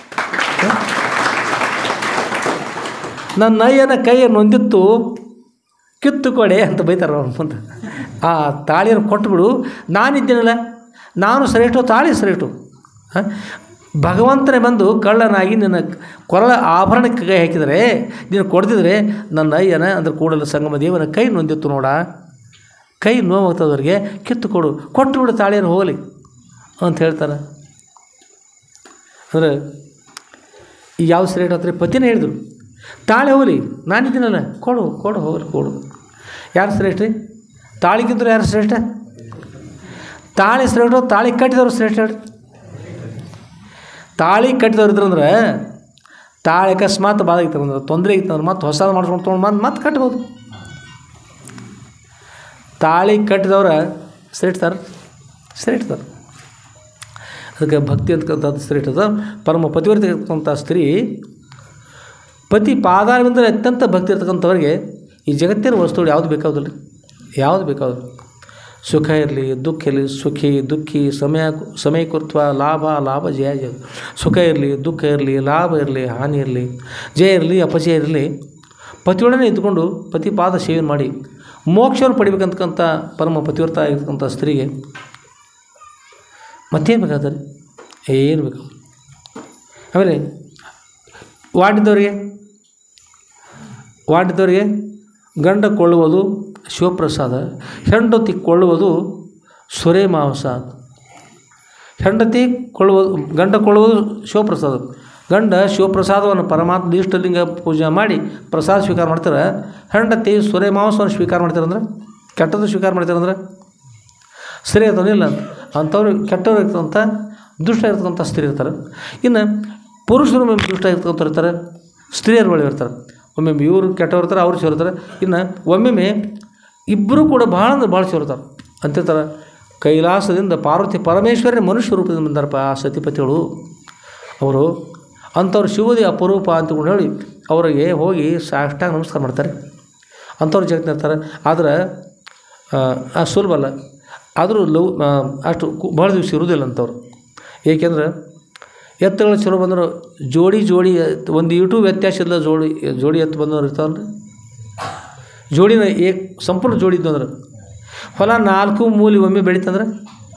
ನನ್ನ ನಯ್ಯನ ಕೈಯ ನೊಂದಿತ್ತು ಕಿತ್ತು ಕೊಡೆ ಅಂತ ಬೈತಾರೆ ಅವ್ರ ಮುಂದೆ ಆ ತಾಳಿಯನ್ನು ಕೊಟ್ಬಿಡು ನಾನಿದ್ದೀನಲ್ಲ ನಾನು ಶ್ರೇಷ್ಠ ತಾಳಿ ಶ್ರೇಷ್ಠ ಹಾಂ ಭಗವಂತನೇ ಬಂದು ಕಳ್ಳನಾಗಿ ನಿನ್ನ ಕೊರಳ ಆಭರಣಕ್ಕೆ ಕೈ ಹಾಕಿದರೆ ನೀನು ಕೊಡ್ತಿದ್ರೆ ನನ್ನ ಅಯ್ಯನ ಅಂದ್ರೆ ಕೂಡಲ ಸಂಗಮ ದೇವನ ಕೈ ನೊಂದಿತ್ತು ನೋಡ ಕೈ ನೋವಾಗ್ತದವ್ರಿಗೆ ಕಿತ್ತು ಕೊಡು ಕೊಟ್ಟು ಬಿಡು ತಾಳಿಯನ್ನು ಹೋಗಲಿ ಅಂತ ಹೇಳ್ತಾರೆ ಅಂದರೆ ಈಗ ಯಾವ ಶ್ರೇಷ್ಠ ಹತ್ರ ಪತಿನೇ ಹೇಳಿದ್ರು ತಾಳಿ ಹೋಗಲಿ ನಾನಿದ್ದೀನಲ್ಲ ಕೊಡು ಕೊಡು ಹೋಗಲಿ ಕೊಡು ಯಾರು ಶ್ರೇಷ್ಠ ರೀ ತಾಳಿಗಿದ್ರು ಯಾರು ಶ್ರೇಷ್ಠ ತಾಳಿ ಶ್ರೇಷ್ಠ ತಾಳಿ ಕಟ್ಟಿದವರು ಶ್ರೇಷ್ಠ ಹೇಳ್ರಿ ತಾಳಿ ಕಟ್ಟಿದವ್ರು ಇದ್ರಂದ್ರೆ ತಾಳಿ ಅಕಸ್ಮಾತ್ ಬಾಧ ಆಗಿತ್ತಂದ್ರೆ ತೊಂದರೆ ಆಗಿತ್ತಂದ್ರೆ ಮತ್ತೆ ಹೊಸದು ಮಾಡ್ಸ್ಕೊಂಡು ತೊಗೊಂಡು ಮತ್ತೆ ಮತ್ತೆ ಕಟ್ಬೋದು ತಾಳಿ ಕಟ್ಟಿದವ್ರ ಶ್ರೇಷ್ಠರು ಶ್ರೇಷ್ಠರು ಅದಕ್ಕೆ ಭಕ್ತಿ ಅಂತಕ್ಕಂಥದ್ದು ಶ್ರೇಷ್ಠದ ಪರಮ ಪತಿವ್ರತೆ ಇರ್ತಕ್ಕಂಥ ಸ್ತ್ರೀ ಪತಿ ಪಾದಾರವಿಂದ ಅತ್ಯಂತ ಭಕ್ತಿ ಇರ್ತಕ್ಕಂಥವ್ರಿಗೆ ಈ ಜಗತ್ತಿನ ವಸ್ತುಗಳು ಯಾವುದು ಬೇಕಾಗೋದಿಲ್ಲ ಯಾವುದು ಬೇಕಾಗೋದಿಲ್ಲ ಸುಖ ಇರಲಿ ದುಃಖ ಇರಲಿ ಸುಖಿ ದುಃಖಿ ಸಮಯ ಸಮಯ ಕುರ್ತವ ಲಾಭ ಲಾಭ ಜಯ ಜಯ ಸುಖ ಇರಲಿ ದುಃಖ ಇರಲಿ ಲಾಭ ಇರಲಿ ಹಾನಿ ಇರಲಿ ಜಯ ಇರಲಿ ಅಪಜಯ ಇರಲಿ ಪತಿಯೊಡನೆ ಇದ್ಕೊಂಡು ಪತಿ ಪಾದ ಸೇವೆ ಮಾಡಿ ಮೋಕ್ಷವನ್ನು ಪಡಿಬೇಕಂತಕ್ಕಂಥ ಪರಮ ಪತಿವ್ರತ ಆಗಿರ್ತಕ್ಕಂಥ ಸ್ತ್ರೀಗೆ ಮತ್ತೇನು ಬೇಕಾದ್ರೆ ಏನು ಬೇಕು ಆಮೇಲೆ ವಾರ್ಡಿದ್ದವರಿಗೆ ವಾರ್ಡಿದ್ದವರಿಗೆ ಗಂಡ ಕೊಳ್ಳುವುದು ಶಿವಪ್ರಸಾದ ಹೆಂಡತಿ ಕೊಳ್ಳುವುದು ಸುರೇ ಮಾಂಸಾದ ಹೆಂಡತಿ ಕೊಳ್ಳುವುದು ಗಂಡ ಕೊಳ್ಳುವುದು ಶಿವಪ್ರಸಾದ ಗಂಡ ಶಿವಪ್ರಸಾದವನ್ನು ಪರಮಾತ್ಮ ಇಷ್ಟಲಿಂಗ ಪೂಜೆ ಮಾಡಿ ಪ್ರಸಾದ ಸ್ವೀಕಾರ ಮಾಡ್ತಾರೆ ಹೆಂಡತಿ ಸುರೇ ಮಾಂಸವನ್ನು ಸ್ವೀಕಾರ ಮಾಡ್ತಾರಂದ್ರೆ ಕೆಟ್ಟದ್ದು ಸ್ವೀಕಾರ ಮಾಡ್ತಾರಂದ್ರೆ ಸರಿ ಅದನ್ನಿಲ್ಲ ಅಂಥವ್ರು ಕೆಟ್ಟವ್ರು ಇರ್ತಕ್ಕಂಥ ದುಷ್ಟ ಇರ್ತಕ್ಕಂಥ ಸ್ತ್ರೀ ಇರ್ತಾರೆ ಇನ್ನು ಪುರುಷರು ಒಮ್ಮೆ ದುಷ್ಟ ಇರ್ತಕ್ಕಂಥವ್ರು ಇರ್ತಾರೆ ಸ್ತ್ರೀಯರು ಒಳ್ಳೆ ಇರ್ತಾರೆ ಒಮ್ಮೊಮ್ಮೆ ಇವರು ಕೆಟ್ಟವ್ರು ಇರ್ತಾರೆ ಅವ್ರು ಸೇರ್ತಾರೆ ಇನ್ನು ಒಮ್ಮೊಮ್ಮೆ ಇಬ್ಬರು ಕೂಡ ಭಾಳ ಅಂದ್ರೆ ಭಾಳ ಸೇರ್ತಾರೆ ಅಂತಿರ್ತಾರೆ ಕೈಲಾಸದಿಂದ ಪಾರ್ವತಿ ಪರಮೇಶ್ವರನೇ ಮನುಷ್ಯ ರೂಪದಿಂದ ಬಂದಾರಪ್ಪ ಆ ಸತಿಪತಿಗಳು ಅವರು ಅಂಥವ್ರು ಶಿವದಿ ಅಪರೂಪ ಅಂತಕೊಂಡು ಹೇಳಿ ಅವರಿಗೆ ಹೋಗಿ ಸಾಷ್ಟಾಂಗ ನಮಸ್ಕಾರ ಮಾಡ್ತಾರೆ ಅಂಥವ್ರು ಜಗತ್ತಿರ್ತಾರೆ ಆದ್ರೆ ಆ ಸುಲಭ ಅಲ್ಲ ಆದರೂ ಲವ್ ಅಷ್ಟು ಕು- ಭಾಳ ದಿವಸ ಇರುವುದಿಲ್ಲ ಅಂಥವ್ರು ಏಕೆಂದ್ರೆ ಎತ್ತುಗಳು ಚಲೋ ಬಂದರು ಜೋಡಿ ಜೋಡಿ ಒಂದು ಈಟು ವ್ಯತ್ಯಾಸ ಇಲ್ಲ ಜೋಡಿ ಜೋಡಿ ಎತ್ತು ಬಂದವ್ರು ಇರ್ತಾವಲ್ರಿ ಜೋಡಿನ ಏಕ್ ಸಂಪೂರ್ಣ ಜೋಡಿ ಇದ್ದು ಅಂದ್ರೆ ಹೊಲ ನಾಲ್ಕು ಮೂಲಿ ಒಮ್ಮೆ ಬೆಳೀತಂದ್ರೆ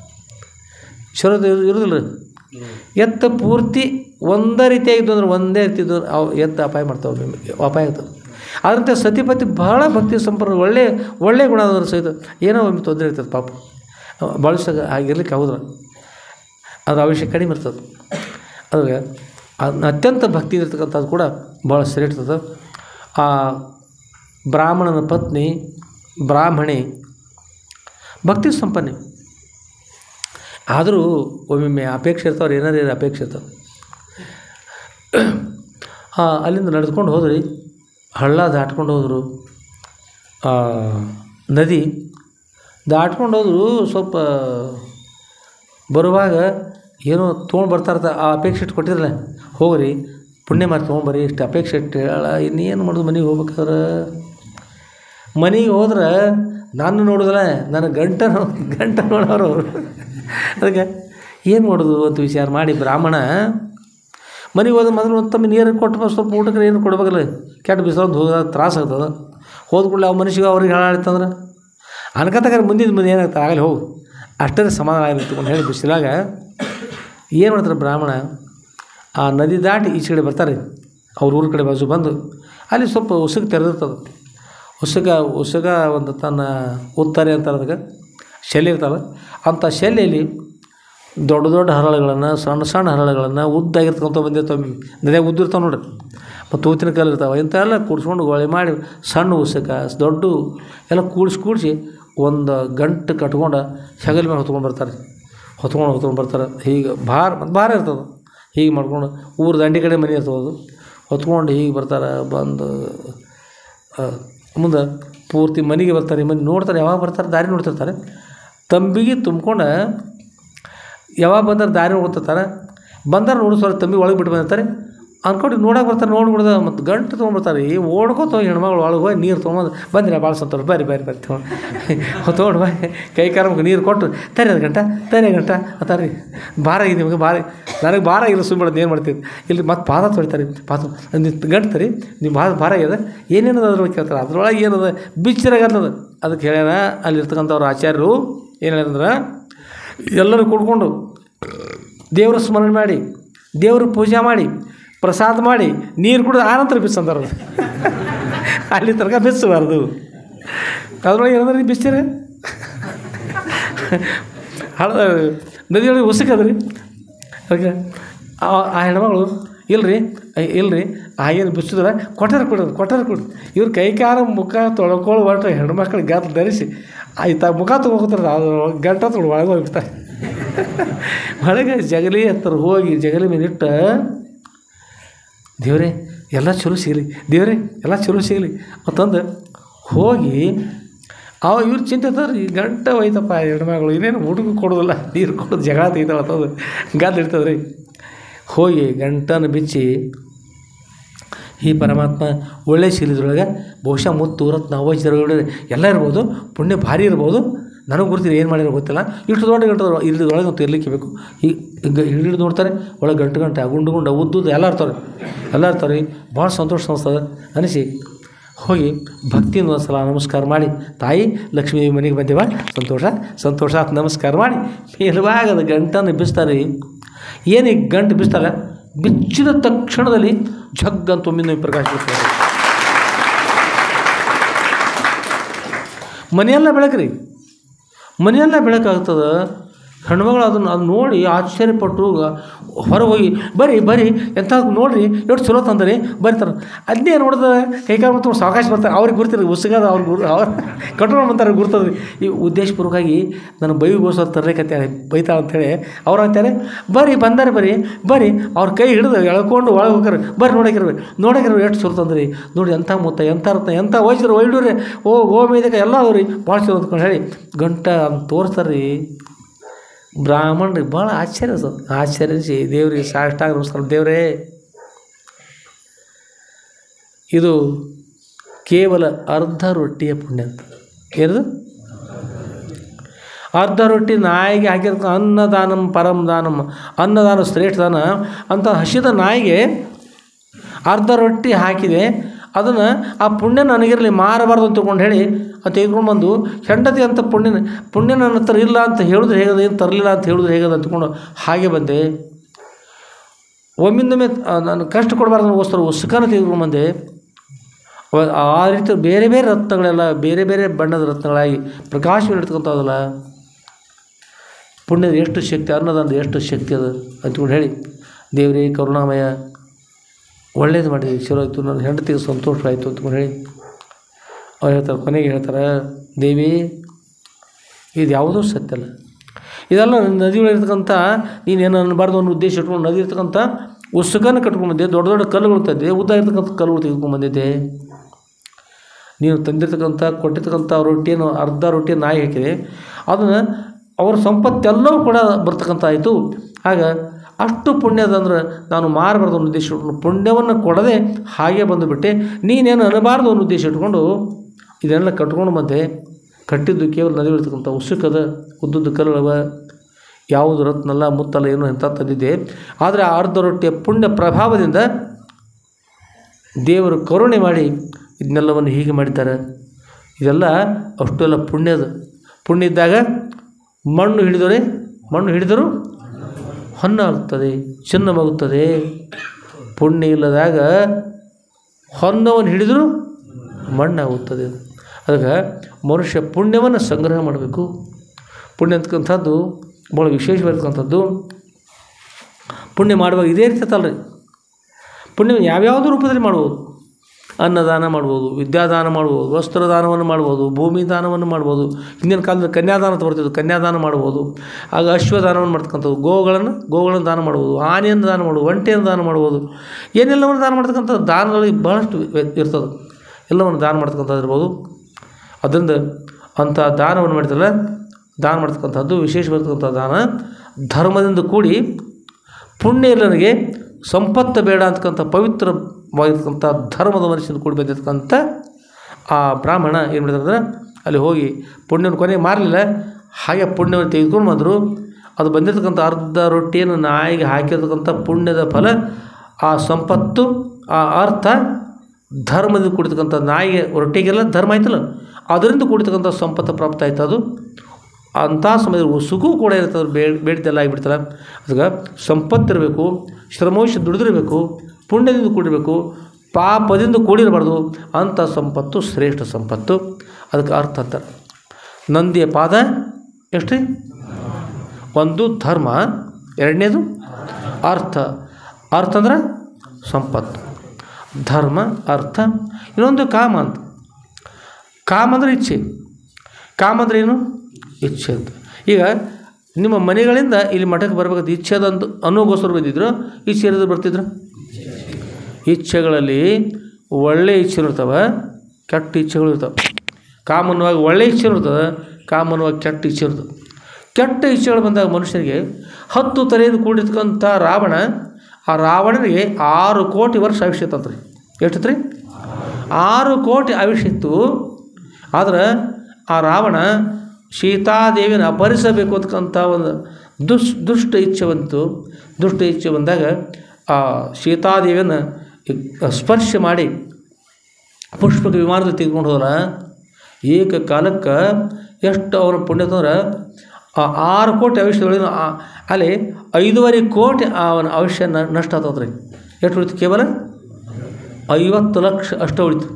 ಚಲೋ ಇರೋದಿಲ್ಲ ರೀ ಎತ್ತ ಪೂರ್ತಿ ಒಂದೇ ರೀತಿಯಾಗಿದ್ದು ಅಂದ್ರೆ ಒಂದೇ ರೀತಿ ಇದ್ದು ಅವು ಎತ್ತ ಅಪಾಯ ಮಾಡ್ತಾವೆ ಒಮ್ಮೆ ಅಪಾಯ ಆಗ್ತದೆ ಅದರಂತೆ ಸತಿಪತಿ ಬಹಳ ಭಕ್ತಿ ಸಂಪರ್ಕ ಒಳ್ಳೆ ಒಳ್ಳೆ ಗುಣ ಅದ್ರ ಸಹಿತ ಏನೋ ಒಮ್ಮೆ ತೊಂದರೆ ಇರ್ತದೆ ಪಾಪ ಬಳಸಾಗ ಆಗಿರ್ಲಿಕ್ಕೆ ಹೌದ್ರ ಅದ್ರ ಅವಶ್ಯ ಕಡಿಮೆ ಇರ್ತದೆ ಅದ್ರಾಗ ಅದ್ನ ಅತ್ಯಂತ ಭಕ್ತಿ ಇರ್ತಕ್ಕಂಥದ್ದು ಕೂಡ ಭಾಳ ಶ್ರೇಷ್ಠ ಇರ್ತದೆ ಆ ಬ್ರಾಹ್ಮಣನ ಪತ್ನಿ ಬ್ರಾಹ್ಮಣಿ ಭಕ್ತಿ ಸಂಪನ್ನೆ ಆದರೂ ಒಮ್ಮೊಮ್ಮೆ ಅಪೇಕ್ಷೆ ಇರ್ತಾವ್ರು ಏನಾರು ಏನಾರು ಅಪೇಕ್ಷೆ ಇರ್ತಾವೆ ಅಲ್ಲಿಂದ ನಡೆದುಕೊಂಡು ಹೋದ್ರಿ ಹಳ್ಳ ದಾಟ್ಕೊಂಡು ಹೋದರು ಆ, ನದಿ ದಾಟ್ಕೊಂಡು ಹೋದ್ರು ಸ್ವಲ್ಪ ಬರುವಾಗ ಏನೋ ತೊಗೊಂಡು ಬರ್ತಾ ಇರ್ತಾರೆ ಆ ಅಪೇಕ್ಷೆ ಇಟ್ಟು ಕೊಟ್ಟಿರಲ್ಲ ಹೋಗ್ರಿ ಪುಣ್ಯ ಮಾಡಿ ತೊಗೊಂಬರ್ರಿ ಇಷ್ಟು ಅಪೇಕ್ಷೆ ಇಟ್ಟು ಹೇಳ ಇನ್ನೇನು ಮಾಡೋದು ಮನೆಗೆ ಹೋಗ್ಬೇಕಾದ್ರೆ ಮನೆಗೆ ಹೋದ್ರೆ ನಾನು ನೋಡಿದ್ರೆ ನನ್ನ ಗಂಟ ನೋ- ಗಂಟ ನೋಡೋರು ಅವರು ಅದಕ್ಕೆ ಏನು ಮಾಡೋದು ಅಂತ ವಿಚಾರ ಮಾಡಿ ಬ್ರಾಹ್ಮಣ ಮನೆಗೆ ಹೋದ ಮೊದಲು ಒಂದು ತಮ್ಮ ನೀರು ಕೊಟ್ಟು ಬಸ್ ಸ್ವಲ್ಪ ಊಟಕ್ಕೆ ಏನು ಕೊಡ್ಬೇಕಲ್ಲ ಕೆಟ್ಟ ಬಿಸಿಲೊಂದು ಹೋದ ತ್ರಾಸ ಆಗ್ತದೆ ಹೋದ ಕೂಡಲೇ ಅವ ಮನುಷ್ಯಗೆ ಅವ್ರಿಗೆ ಹಾಳಾಡ್ತಂದ್ರೆ ಅನ್ಕತ್ತಾಗ ಮುಂದಿನ ಮುಂದೆ ಏನಾಗ್ತದೆ ಆಗಲಿ ಹೋಗು ಅಷ್ಟೇ ಸಮಾಧಾನ ಆಗಿರುತ್ತೆ ಅಂತ ಹೇಳಿ ಬಿಸಿಲಾಗ ಏನು ಮಾಡ್ತಾರೆ ಬ್ರಾಹ್ಮಣ ಆ ನದಿ ದಾಟಿ ಈಚೆ ಕಡೆ ಬರ್ತಾರೆ ಅವ್ರ ಊರ ಕಡೆ ಬಾಜು ಬಂದು ಅಲ್ಲಿ ಸ್ವಲ್ಪ ಉಸುಗ ತೆರೆದಿರ್ತದೆ ಉಸುಗ ಉಸುಗ ಒಂದು ತನ್ನ ಉತ್ತಾರೆ ಅಂತಾರೆ ಅದಕ್ಕೆ ಶೆಲೆ ಇರ್ತಲ್ಲ ಅಂಥ ಶೆಲೆಯಲ್ಲಿ ದೊಡ್ಡ ದೊಡ್ಡ ಹರಳುಗಳನ್ನು ಸಣ್ಣ ಸಣ್ಣ ಹರಳುಗಳನ್ನು ಉದ್ದಾಗಿರ್ತಕ್ಕಂಥ ಬಂದಿರ್ತಾವೆ ನದಿಯಾಗ ಉದ್ದಿರ್ತಾವೆ ನೋಡ್ರಿ ಮತ್ತು ತೂತಿನ ಕಾಲ ಇರ್ತಾವೆ ಇಂಥ ಎಲ್ಲ ಕೂಡ್ಸ್ಕೊಂಡು ಗೊಳೆ ಮಾಡಿ ಸಣ್ಣ ಉಸಕ ದೊಡ್ಡ ಎಲ್ಲ ಕೂಡಿಸಿ ಕೂಡಿಸಿ ಒಂದು ಗಂಟು ಕಟ್ಕೊಂಡು ಹೆಗಲ ಮೇಲೆ ಹೊತ್ಕೊಂಡು ಬರ್ತಾರೆ ಹೊತ್ಕೊಂಡು ಹೊತ್ಕೊಂಡು ಬರ್ತಾರೆ ಹೀಗೆ ಭಾರ ಮತ್ತು ಭಾರ ಇರ್ತದೆ ಹೀಗೆ ಮಾಡ್ಕೊಂಡು ಊರ ದಂಡಿ ಕಡೆ ಮನೆ ಇರ್ತದೆ ಅದು ಹೊತ್ಕೊಂಡು ಹೀಗೆ ಬರ್ತಾರೆ ಬಂದು ಆ, ಮುಂದೆ ಪೂರ್ತಿ ಮನೆಗೆ ಬರ್ತಾರೆ ಮನೆ ನೋಡ್ತಾರೆ ಯಾವಾಗ ಬರ್ತಾರೆ ದಾರಿ ನೋಡ್ತಿರ್ತಾರೆ ತಂಬಿಗೆ ತುಂಬ್ಕೊಂಡು ಯಾವಾಗ ಬಂದಾರ ದಾರಿ ನೋಡ್ತಿರ್ತಾರೆ ಬಂದಾರ ನೋಡಿಸೋರು ತಂಬಿ ಒಳಗೆ ಬಿಟ್ಟು ಬಂದಿರ್ತಾರೆ ಅನ್ಕೊಂಡು ನೋಡಕ್ಕೆ ಬರ್ತಾರೆ ನೋಡ್ಬಿಡ್ದ ಮತ್ತು ಗಂಟು ತೊಗೊಂಡ್ಬಿಡ್ತಾರೆ ಈ ಓಡ್ಕೋತ ಹೋಗಿ ಹೆಣ್ಮಗಳು ಒಳಗೆ ಹೋಗಿ ನೀರು ತೊಗೊಂಡು ಬಂದಿರ ಭಾಳ ಸಂತೋಷ ಬರ್ರಿ ಬರ್ರಿ ಬರ್ರಿ ತೊಗೊಂಡು ತೊಗೊಂಡು ಬಾ ಕೈ ಕಾರಮ್ಗೆ ನೀರು ಕೊಟ್ಟು ತರಿ ಅದು ಗಂಟ ತರಿ ಗಂಟ ಅಂತಾರೆ ರೀ ಭಾರ ಆಗಿದೆ ನಿಮಗೆ ಭಾರ ನನಗೆ ಭಾರ ಆಗಿಲ್ಲ ಸುಮ್ಮನೆ ಏನು ಮಾಡ್ತೀವಿ ಇಲ್ಲಿ ಮತ್ತೆ ಪಾದ ತೊಳಿತಾರೆ ಪಾದ ನೀವು ಗಂಟು ತರಿ ನೀವು ಭಾಳ ಭಾರ ಆಗ್ಯದ ಏನೇನದ ಅದ್ರೊಳಗೆ ಕೇಳ್ತಾರೆ ಅದ್ರೊಳಗೆ ಏನದ ಬಿಚ್ಚಿರಾಗತ್ತದ ಅದಕ್ಕೆ ಹೇಳ್ಯಾರ ಅಲ್ಲಿರ್ತಕ್ಕಂಥವ್ರು ಆಚಾರ್ಯರು ಏನು ಹೇಳ್ಯಾರಂದ್ರೆ ಎಲ್ಲರೂ ಕೂಡ್ಕೊಂಡು ದೇವ್ರ ಸ್ಮರಣೆ ಮಾಡಿ ದೇವ್ರ ಪೂಜೆ ಮಾಡಿ ಪ್ರಸಾದ ಮಾಡಿ ನೀರು ಕುಡಿದು ಆನಂತರ ಬಿಚ್ಚಂದಾರ ಅಲ್ಲಿ ತನಕ ಬಿಚ್ಚಬಾರ್ದು ಅದ್ರೊಳಗೆ ಏನಂದ್ರೆ ಬಿಸ್ತೀರ ಹಳ ನದಿಯೊಳಗೆ ಉಸುಕದ್ರಿ ಅದಕ್ಕೆ ಆ ಆ ಹೆಣ್ಮಗಳು ಇಲ್ರಿ ಐ- ಇಲ್ರಿ ಹಾಗೇನು ಬಿಚ್ಚಿದ್ರೆ ಕೊಟ್ಟರೆ ಕೊಡೋದು ಕೊಟ್ಟರೆ ಕೊಡು ಇವ್ರ ಕೈಕಾರ ಮುಖ ತೊಳ್ಕೊಳ್ಳೋ ಹೊರಟ್ರೆ ಹೆಣ್ಮಕ್ಳು ಗತ್ ಧರಿಸಿ ಆಯ್ತ ಮುಖ ತೊಗೋತಾರೆ ಅದು ಗಂಟ ತೊಗೊಂಡು ಒಳಗೆ ಹೋಗ್ಬಿಡ್ತಾರೆ ಒಳಗೆ ಜಗಲಿ ಹತ್ರ ಹೋಗಿ ಜಗಲಿ ಮೇಲೆ ಇಟ್ಟು ದೇವ್ರೇ ಎಲ್ಲ ಚಲೋ ಸಿಗಲಿ ದೇವ್ರೇ ಎಲ್ಲ ಚಲೋ ಸಿಗಲಿ ಮತ್ತೊಂದು ಹೋಗಿ ಅವ ಇವ್ರು ಚಿಂತೆ ಈ ಗಂಟೆ ಹೋಯ್ತಪ್ಪ ಹೆಣ್ಮಗಳು ಇನ್ನೇನು ಹುಡುಗ ಕೊಡೋದಿಲ್ಲ ನೀರು ಕೊಡೋದು ಜಗಳ ತೆಗಿತಾವ ಅಂತಂದು ಗದ್ದು ಇರ್ತದೆ ರೀ ಹೋಗಿ ಗಂಟನ ಬಿಚ್ಚಿ ಈ ಪರಮಾತ್ಮ ಒಳ್ಳೆ ಶೀಲದೊಳಗೆ ಬಹುಶಃ ಮುತ್ತು ರತ್ನ ಅವೈಜ್ಯರಗಳು ಎಲ್ಲ ಇರ್ಬೋದು ಪುಣ್ಯ ಭಾರಿ ಇರ್ಬೋದು ನನಗೆ ಗುರ್ತೀನಿ ಏನು ಮಾಡಿರೋ ಗೊತ್ತಿಲ್ಲ ಇಷ್ಟು ದೊಡ್ಡ ಗಂಟೆ ಇಲ್ಲಿದೊಳಗೆ ನಾವು ಇರ್ಲಿಕ್ಕೆ ಬೇಕು ಈ ಈಗ ಹಿಡಿದು ನೋಡ್ತಾರೆ ಒಳಗೆ ಗಂಟು ಗಂಟೆ ಗುಂಡು ಗುಂಡ ಉದ್ದುದ್ದು ಎಲ್ಲ ಇರ್ತಾರೆ ಎಲ್ಲ ಇರ್ತಾರೆ ರೀ ಭಾಳ ಸಂತೋಷ ಅನಿಸ್ತದೆ ಅನಿಸಿ ಹೋಗಿ ಭಕ್ತಿಯಿಂದ ಒಂದು ಸಲ ನಮಸ್ಕಾರ ಮಾಡಿ ತಾಯಿ ಲಕ್ಷ್ಮೀ ಮನೆಗೆ ಬಂದೇವ ಸಂತೋಷ ಸಂತೋಷ ಅಂತ ನಮಸ್ಕಾರ ಮಾಡಿ ಮೇಲ್ಭಾಗದ ಗಂಟನ್ನು ಬಿಸ್ತಾರೆ ಏನು ಈ ಗಂಟು ಬಿಸ್ತಾರೆ ಬಿಚ್ಚಿದ ತಕ್ಷಣದಲ್ಲಿ ಝಗ್ ಅಂತ ಒಮ್ಮಿಂದ ಪ್ರಕಾಶ ಬಿಡ್ತಾರೆ ಮನೆಯೆಲ್ಲ ಬೆಳಕ್ರಿ ಮನೆಯೆಲ್ಲ ಬೆಳಕಾಗ್ತದೆ ಹೆಣ್ಮಗಳು ಅದನ್ನು ಅದು ನೋಡಿ ಆಶ್ಚರ್ಯಪಟ್ಟು ಹೊರಗೆ ಹೋಗಿ ಬರ್ರಿ ಬರ್ರಿ ಎಂಥ ನೋಡ್ರಿ ಎಷ್ಟು ಚಲೋ ತಂದ್ರಿ ಬರ್ತಾರೆ ಅದನ್ನೇ ನೋಡಿದ್ರೆ ಕೈಕಾಲು ಮತ್ತು ಸಾವಕಾಶ ಬರ್ತಾರೆ ಅವ್ರಿಗೆ ಗುರ್ತಿರಿ ಉಸುಗದ ಅವ್ರು ಗುರು ಅವ್ರು ಕಂಟ್ರೋಲ್ ಮಾಡ್ತಾರೆ ಗುರ್ತದ್ರಿ ಈ ಉದ್ದೇಶಪೂರ್ವಕವಾಗಿ ನನ್ನ ಬೈಗೋಸ್ಕರ ತರಲಿಕ್ಕೆ ಬೈತಾ ಅಂಥೇಳಿ ಅವ್ರು ಅಂತಾರೆ ಬರ್ರಿ ಬಂದಾರೆ ಬರ್ರಿ ಬರ್ರಿ ಅವ್ರ ಕೈ ಹಿಡಿದು ಎಳ್ಕೊಂಡು ಒಳಗೆ ಹೋಗ್ತಾರೆ ಬರ್ರಿ ನೋಡಕ್ಕಿರ್ರಿ ನೋಡಕ್ಕಿರ್ರಿ ಎಷ್ಟು ಚಲೋ ತಂದ್ರಿ ನೋಡಿ ಎಂಥ ಮುತ್ತ ಎಂಥ ರತ್ನ ಎಂಥ ವೈದ್ಯರು ಒಳ್ಳೆ ಓ ಓ ಮೇದಕ ಎಲ್ಲ ಅದಾವ್ರಿ ಭಾಳ ಚಲೋ ಅಂದ್ಕೊಂಡು ಹೇಳಿ ಗಂಟ ಅಂತ ತೋರಿಸ್ತಾರೆ ರೀ ಬ್ರಾಹ್ಮಣರಿಗೆ ಭಾಳ ಆಶ್ಚರ್ಯ ಸರ್ ಆಶ್ಚರ್ಯಿಸಿ ದೇವ್ರಿಗೆ ಸಾಷ್ಟಾಗ ನಮಸ್ಕಾರ ದೇವರೇ ಇದು ಕೇವಲ ಅರ್ಧ ರೊಟ್ಟಿಯ ಪುಣ್ಯ ಅಂತ ಏನದು ಅರ್ಧ ರೊಟ್ಟಿ ನಾಯಿಗೆ ಹಾಕಿರ್ತ ಅನ್ನದಾನಂ ಪರಂ ದಾನಂ ಅನ್ನದಾನ ಶ್ರೇಷ್ಠ ದಾನ ಅಂತ ಹಸಿದ ನಾಯಿಗೆ ಅರ್ಧ ರೊಟ್ಟಿ ಹಾಕಿದೆ ಅದನ್ನು ಆ ಪುಣ್ಯ ನನಗಿರಲಿ ಮಾರಬಾರ್ದು ಅಂತ ತಿಳ್ಕೊಂಡು ಹೇಳಿ ಅದು ತೆಗೆದುಕೊಂಡು ಬಂದು ಹೆಂಡತಿ ಅಂತ ಪುಣ್ಯ ಪುಣ್ಯ ನನ್ನ ಹತ್ರ ಇಲ್ಲ ಅಂತ ಹೇಳಿದ್ರೆ ಹೇಗದ ಏನು ತರಲಿಲ್ಲ ಅಂತ ಹೇಳಿದ್ರೆ ಹೇಗದ ಅಂದ್ಕೊಂಡು ಹಾಗೆ ಬಂದೆ ಒಮ್ಮಿಂದೊಮ್ಮೆ ಆ, ನಾನು ಕಷ್ಟ ಕೊಡಬಾರ್ದು ಅನ್ನೋಸ್ಕರ ಉಸ್ಕನ ತೆಗೆದುಕೊಂಡು ಬಂದೆ ಅವ- ಆ ರೀತಿ ಬೇರೆ ಬೇರೆ ರತ್ನಗಳೆಲ್ಲ ಬೇರೆ ಬೇರೆ ಬಣ್ಣದ ರತ್ನಗಳಾಗಿ ಪ್ರಕಾಶ ಇಡ್ತಕ್ಕಂಥದ್ದಲ್ಲ ಪುಣ್ಯದ ಎಷ್ಟು ಶಕ್ತಿ ಅನ್ನೋದಂದ್ರೆ ಎಷ್ಟು ಶಕ್ತಿ ಅದ ಅಂತ್ಕೊಂಡು ಹೇಳಿ ದೇವರೇ ಕರುಣಾಮಯ ಒಳ್ಳೇದು ಮಾಡಿದ್ವಿ ಚಲೋ ಆಯಿತು ನನ್ನ ಹೆಂಡತಿಗೆ ಸಂತೋಷ ಆಯಿತು ಅಂತ್ಕೊಂಡು ಹೇಳಿ ಅವ್ರು ಹೇಳ್ತಾರೆ ಕೊನೆಗೆ ಹೇಳ್ತಾರೆ ದೇವಿ ಇದು ಯಾವುದೂ ಸತ್ಯ ಅಲ್ಲ ಇದೆಲ್ಲ ನದಿ ಇರ್ತಕ್ಕಂಥ ನೀನೇನು ಅನ್ನಬಾರ್ದು ಅನ್ನೋ ಉದ್ದೇಶ ಇಟ್ಕೊಂಡು ನದಿ ಇರ್ತಕ್ಕಂಥ ಉಸುಕನ್ನು ಕಟ್ಕೊಂಡು ಬಂದೆ ದೊಡ್ಡ ದೊಡ್ಡ ಕಲ್ಲುಗಳು ತಂದೆ ಉದ್ದ ಇರ್ತಕ್ಕಂಥ ಕಲ್ಲುಗಳು ತೆಗೆದುಕೊಂಡು ಬಂದಿದ್ದೆ ನೀನು ತಂದಿರ್ತಕ್ಕಂಥ ಕೊಟ್ಟಿರ್ತಕ್ಕಂಥ ರೊಟ್ಟಿಯನ್ನು ಅರ್ಧ ರೊಟ್ಟಿ ನಾಯಿ ಹಾಕಿದೆ ಅದನ್ನು ಅವರ ಸಂಪತ್ತೆಲ್ಲವೂ ಕೂಡ ಬರ್ತಕ್ಕಂಥ ಆಯಿತು ಆಗ ಅಷ್ಟು ಪುಣ್ಯದಂದ್ರೆ ನಾನು ಮಾರಬಾರ್ದು ಅನ್ನೋ ಉದ್ದೇಶ ಇಟ್ಕೊಂಡು ಪುಣ್ಯವನ್ನು ಕೊಡದೆ ಹಾಗೆ ಬಂದುಬಿಟ್ಟೆ ನೀನೇನು ಅನ್ನಬಾರ್ದು ಅನ್ನೋ ಉದ್ದೇಶ ಇಟ್ಕೊಂಡು ಇದನ್ನೆಲ್ಲ ಕಟ್ಕೊಂಡು ಬಂದೆ ಕಟ್ಟಿದ್ದು ಕೇವಲ ನದಿ ಇರ್ತಕ್ಕಂಥ ಉಸುಕದ ಉದ್ದುದ್ದು ಕಲ್ಲವ ಯಾವುದು ರತ್ನಲ್ಲ ಮುತ್ತಲ್ಲ ಏನು ಅಂತ ತಂದಿದ್ದೆ ಆದರೆ ಆ ಅರ್ಧ ರೊಟ್ಟಿಯ ಪುಣ್ಯ ಪ್ರಭಾವದಿಂದ ದೇವರು ಕರುಣೆ ಮಾಡಿ ಇದನ್ನೆಲ್ಲವನ್ನು ಹೀಗೆ ಮಾಡಿದ್ದಾರೆ ಇದೆಲ್ಲ ಅಷ್ಟೆಲ್ಲ ಪುಣ್ಯದ ಪುಣ್ಯ ಇದ್ದಾಗ ಮಣ್ಣು ಹಿಡಿದರೆ ಮಣ್ಣು ಹಿಡಿದರೂ ಹೊನ್ನಾಗುತ್ತದೆ ಚಿನ್ನವಾಗುತ್ತದೆ ಪುಣ್ಯ ಇಲ್ಲದಾಗ ಹೊನ್ನವನ್ನು ಹಿಡಿದರೂ ಮಣ್ಣಾಗುತ್ತದೆ ಅದಕ್ಕೆ ಮನುಷ್ಯ ಪುಣ್ಯವನ್ನು ಸಂಗ್ರಹ ಮಾಡಬೇಕು ಪುಣ್ಯ ಅಂತಕ್ಕಂಥದ್ದು ಭಾಳ ವಿಶೇಷವಾಗಿರ್ತಕ್ಕಂಥದ್ದು ಪುಣ್ಯ ಮಾಡುವಾಗ ಇದೇ ರೀತಿ ಅಲ್ರಿ ಪುಣ್ಯ ಯಾವ್ಯಾವುದೋ ರೂಪದಲ್ಲಿ ಮಾಡ್ಬೋದು ಅನ್ನದಾನ ಮಾಡ್ಬೋದು ವಿದ್ಯಾದಾನ ಮಾಡ್ಬೋದು ವಸ್ತ್ರದಾನವನ್ನು ಮಾಡ್ಬೋದು ಭೂಮಿ ದಾನವನ್ನು ಮಾಡ್ಬೋದು ಹಿಂದಿನ ಕಾಲದಲ್ಲಿ ಕನ್ಯಾದಾನ ಅಂತ ಬರ್ತಿದ್ದು ಕನ್ಯಾದಾನ ಮಾಡ್ಬೋದು ಆಗ ಅಶ್ವದಾನವನ್ನು ಮಾಡ್ತಕ್ಕಂಥದ್ದು ಗೋಗಳನ್ನು ಗೋಗಳನ್ನು ದಾನ ಮಾಡ್ಬೋದು ಆನೆಯನ್ನು ದಾನ ಮಾಡ್ಬೋದು ಒಂಟೆಯನ್ನು ದಾನ ಮಾಡ್ಬೋದು ಏನೆಲ್ಲವನ್ನು ದಾನ ಮಾಡ್ತಕ್ಕಂಥ ದಾನಗಳಿಗೆ ಭಾಳಷ್ಟು ವ್ಯ- ಇರ್ತದೆ ಎಲ್ಲವನ್ನು ದಾನ ಮಾಡ್ತಕ್ಕಂಥದ್ದು ಇರ್ಬೋದು ಅದರಿಂದ ಅಂಥ ದಾನವನ್ನು ಮಾಡಿದ್ರಲ್ಲ ದಾನ ಮಾಡ್ತಕ್ಕಂಥದ್ದು ವಿಶೇಷವಾಗಿರ್ತಕ್ಕಂಥ ದಾನ ಧರ್ಮದಿಂದ ಕೂಡಿ ಪುಣ್ಯ ಇಲ್ಲನಿಗೆ ಸಂಪತ್ತು ಬೇಡ ಅಂತಕ್ಕಂಥ ಪವಿತ್ರವಾಗಿರ್ತಕ್ಕಂಥ ಧರ್ಮದ ಮನುಷ್ಯನ ಕೂಡಿ ಬಂದಿರ್ತಕ್ಕಂಥ ಆ ಬ್ರಾಹ್ಮಣ ಏನು ಮಾಡಿದ್ರೆ ಅಲ್ಲಿ ಹೋಗಿ ಪುಣ್ಯನ ಕೊನೆಗೆ ಮಾರಲಿಲ್ಲ ಹಾಗೆ ಪುಣ್ಯವನ್ನು ತೆಗೆದುಕೊಂಡು ಬಂದರು ಅದು ಬಂದಿರತಕ್ಕಂಥ ಅರ್ಧ ರೊಟ್ಟಿಯನ್ನು ನಾಯಿಗೆ ಹಾಕಿರ್ತಕ್ಕಂಥ ಪುಣ್ಯದ ಫಲ ಆ ಸಂಪತ್ತು ಆ ಅರ್ಥ ಧರ್ಮದಿಂದ ಕೂಡಿರ್ತಕ್ಕಂಥ ನಾಯಿಗೆ ರೊಟ್ಟಿಗೆಲ್ಲ ಧರ್ಮ ಆಯ್ತಲ್ಲ ಅದರಿಂದ ಕೂಡಿರ್ತಕ್ಕಂಥ ಸಂಪತ್ತು ಪ್ರಾಪ್ತ ಆಯ್ತು ಅದು ಅಂಥ ಸಮಯದಲ್ಲಿ ಉಸುಗೂ ಕೂಡ ಇರ್ತದೆ ಅವ್ರು ಬೇಡ ಬೇಡಿದ್ದೆಲ್ಲ ಆಗಿಬಿಡ್ತಾರೆ ಅದಕ್ಕೆ ಸಂಪತ್ತಿರಬೇಕು ಶ್ರಮವಶ ದುಡಿದಿರಬೇಕು ಪುಣ್ಯದಿಂದ ಕೂಡಿರಬೇಕು ಪಾಪದಿಂದ ಕೂಡಿರಬಾರ್ದು ಅಂಥ ಸಂಪತ್ತು ಶ್ರೇಷ್ಠ ಸಂಪತ್ತು ಅದಕ್ಕೆ ಅರ್ಥ ಅಂತಾರೆ ನಂದಿಯ ಪಾದ ಎಷ್ಟು ರೀ ಒಂದು ಧರ್ಮ ಎರಡನೇದು ಅರ್ಥ ಅರ್ಥ ಅಂದ್ರೆ ಸಂಪತ್ತು ಧರ್ಮ ಅರ್ಥ ಇನ್ನೊಂದು ಕಾಮ ಅಂತ ಕಾಮ ಅಂದರೆ ಇಚ್ಛೆ ಕಾಮ ಅಂದ್ರೆ ಏನು ಇಚ್ಛೆ ಅಂತ ಈಗ ನಿಮ್ಮ ಮನೆಗಳಿಂದ ಇಲ್ಲಿ ಮಠಕ್ಕೆ ಬರಬೇಕಾದ ಇಚ್ಛೆ ಅದಂತ ಅನ್ನೋಗೋಸ್ಕರ ಬಂದಿದ್ರು ಇಚ್ಛೆ ಇರೋದು ಬರ್ತಿದ್ರು ಇಚ್ಛೆಗಳಲ್ಲಿ ಒಳ್ಳೆಯ ಇಚ್ಛೆಗಳು ಇರ್ತವೆ ಕೆಟ್ಟ ಇಚ್ಛೆಗಳು ಇರ್ತವೆ ಕಾಮನ್ವಾಗಿ ಒಳ್ಳೆಯ ಇಚ್ಛೆ ಇರ್ತದೆ ಕಾಮನ್ವಾಗಿ ಕೆಟ್ಟ ಇಚ್ಛೆ ಇರ್ತದೆ ಕೆಟ್ಟ ಇಚ್ಛೆಗಳು ಬಂದಾಗ ಮನುಷ್ಯನಿಗೆ ಹತ್ತು ತಲೆಯಿಂದ ಕೂಡಿರ್ತಕ್ಕಂಥ ರಾವಣ ಆ ರಾವಣನಿಗೆ ಆರು ಕೋಟಿ ವರ್ಷ ಆಯುಷ್ಯ ಇತ್ತಂತ್ರಿ ಎಷ್ಟಿತ್ತು ರೀ ಆರು ಕೋಟಿ ಆಯುಷ್ಯ ಇತ್ತು ಆದ್ರೆ ಆ ರಾವಣ ಸೀತಾದೇವಿನ ಅಪಹರಿಸಬೇಕು ಅಂತಕ್ಕಂಥ ಒಂದು ದುಸ್ ದುಷ್ಟ ಇಚ್ಛೆ ಬಂತು ದುಷ್ಟ ಇಚ್ಛೆ ಬಂದಾಗ ಆ ಸೀತಾದೇವಿಯನ್ನು ಸ್ಪರ್ಶ ಮಾಡಿ ಪುಷ್ಪಕ ವಿಮಾನದಲ್ಲಿ ತೆಗೆದುಕೊಂಡು ಹೋದ್ರ ಏಕಕಾಲಕ್ಕೆ ಎಷ್ಟು ಅವರ ಪುಣ್ಯ ತಂದ್ರೆ ಆ ಆರು ಕೋಟಿ ಆಯುಷ್ಯದೊಳಗಿನ ಆ- ಅಲ್ಲಿ ಐದೂವರೆ ಕೋಟಿ ಅವನ ಆಯುಷ್ಯ ನ- ನಷ್ಟ ಆಗ್ತದೆ ರೀ ಎಷ್ಟು ಉಳಿತು ಕೇವಲ ಐವತ್ತು ಲಕ್ಷ ಅಷ್ಟು ಉಳಿತು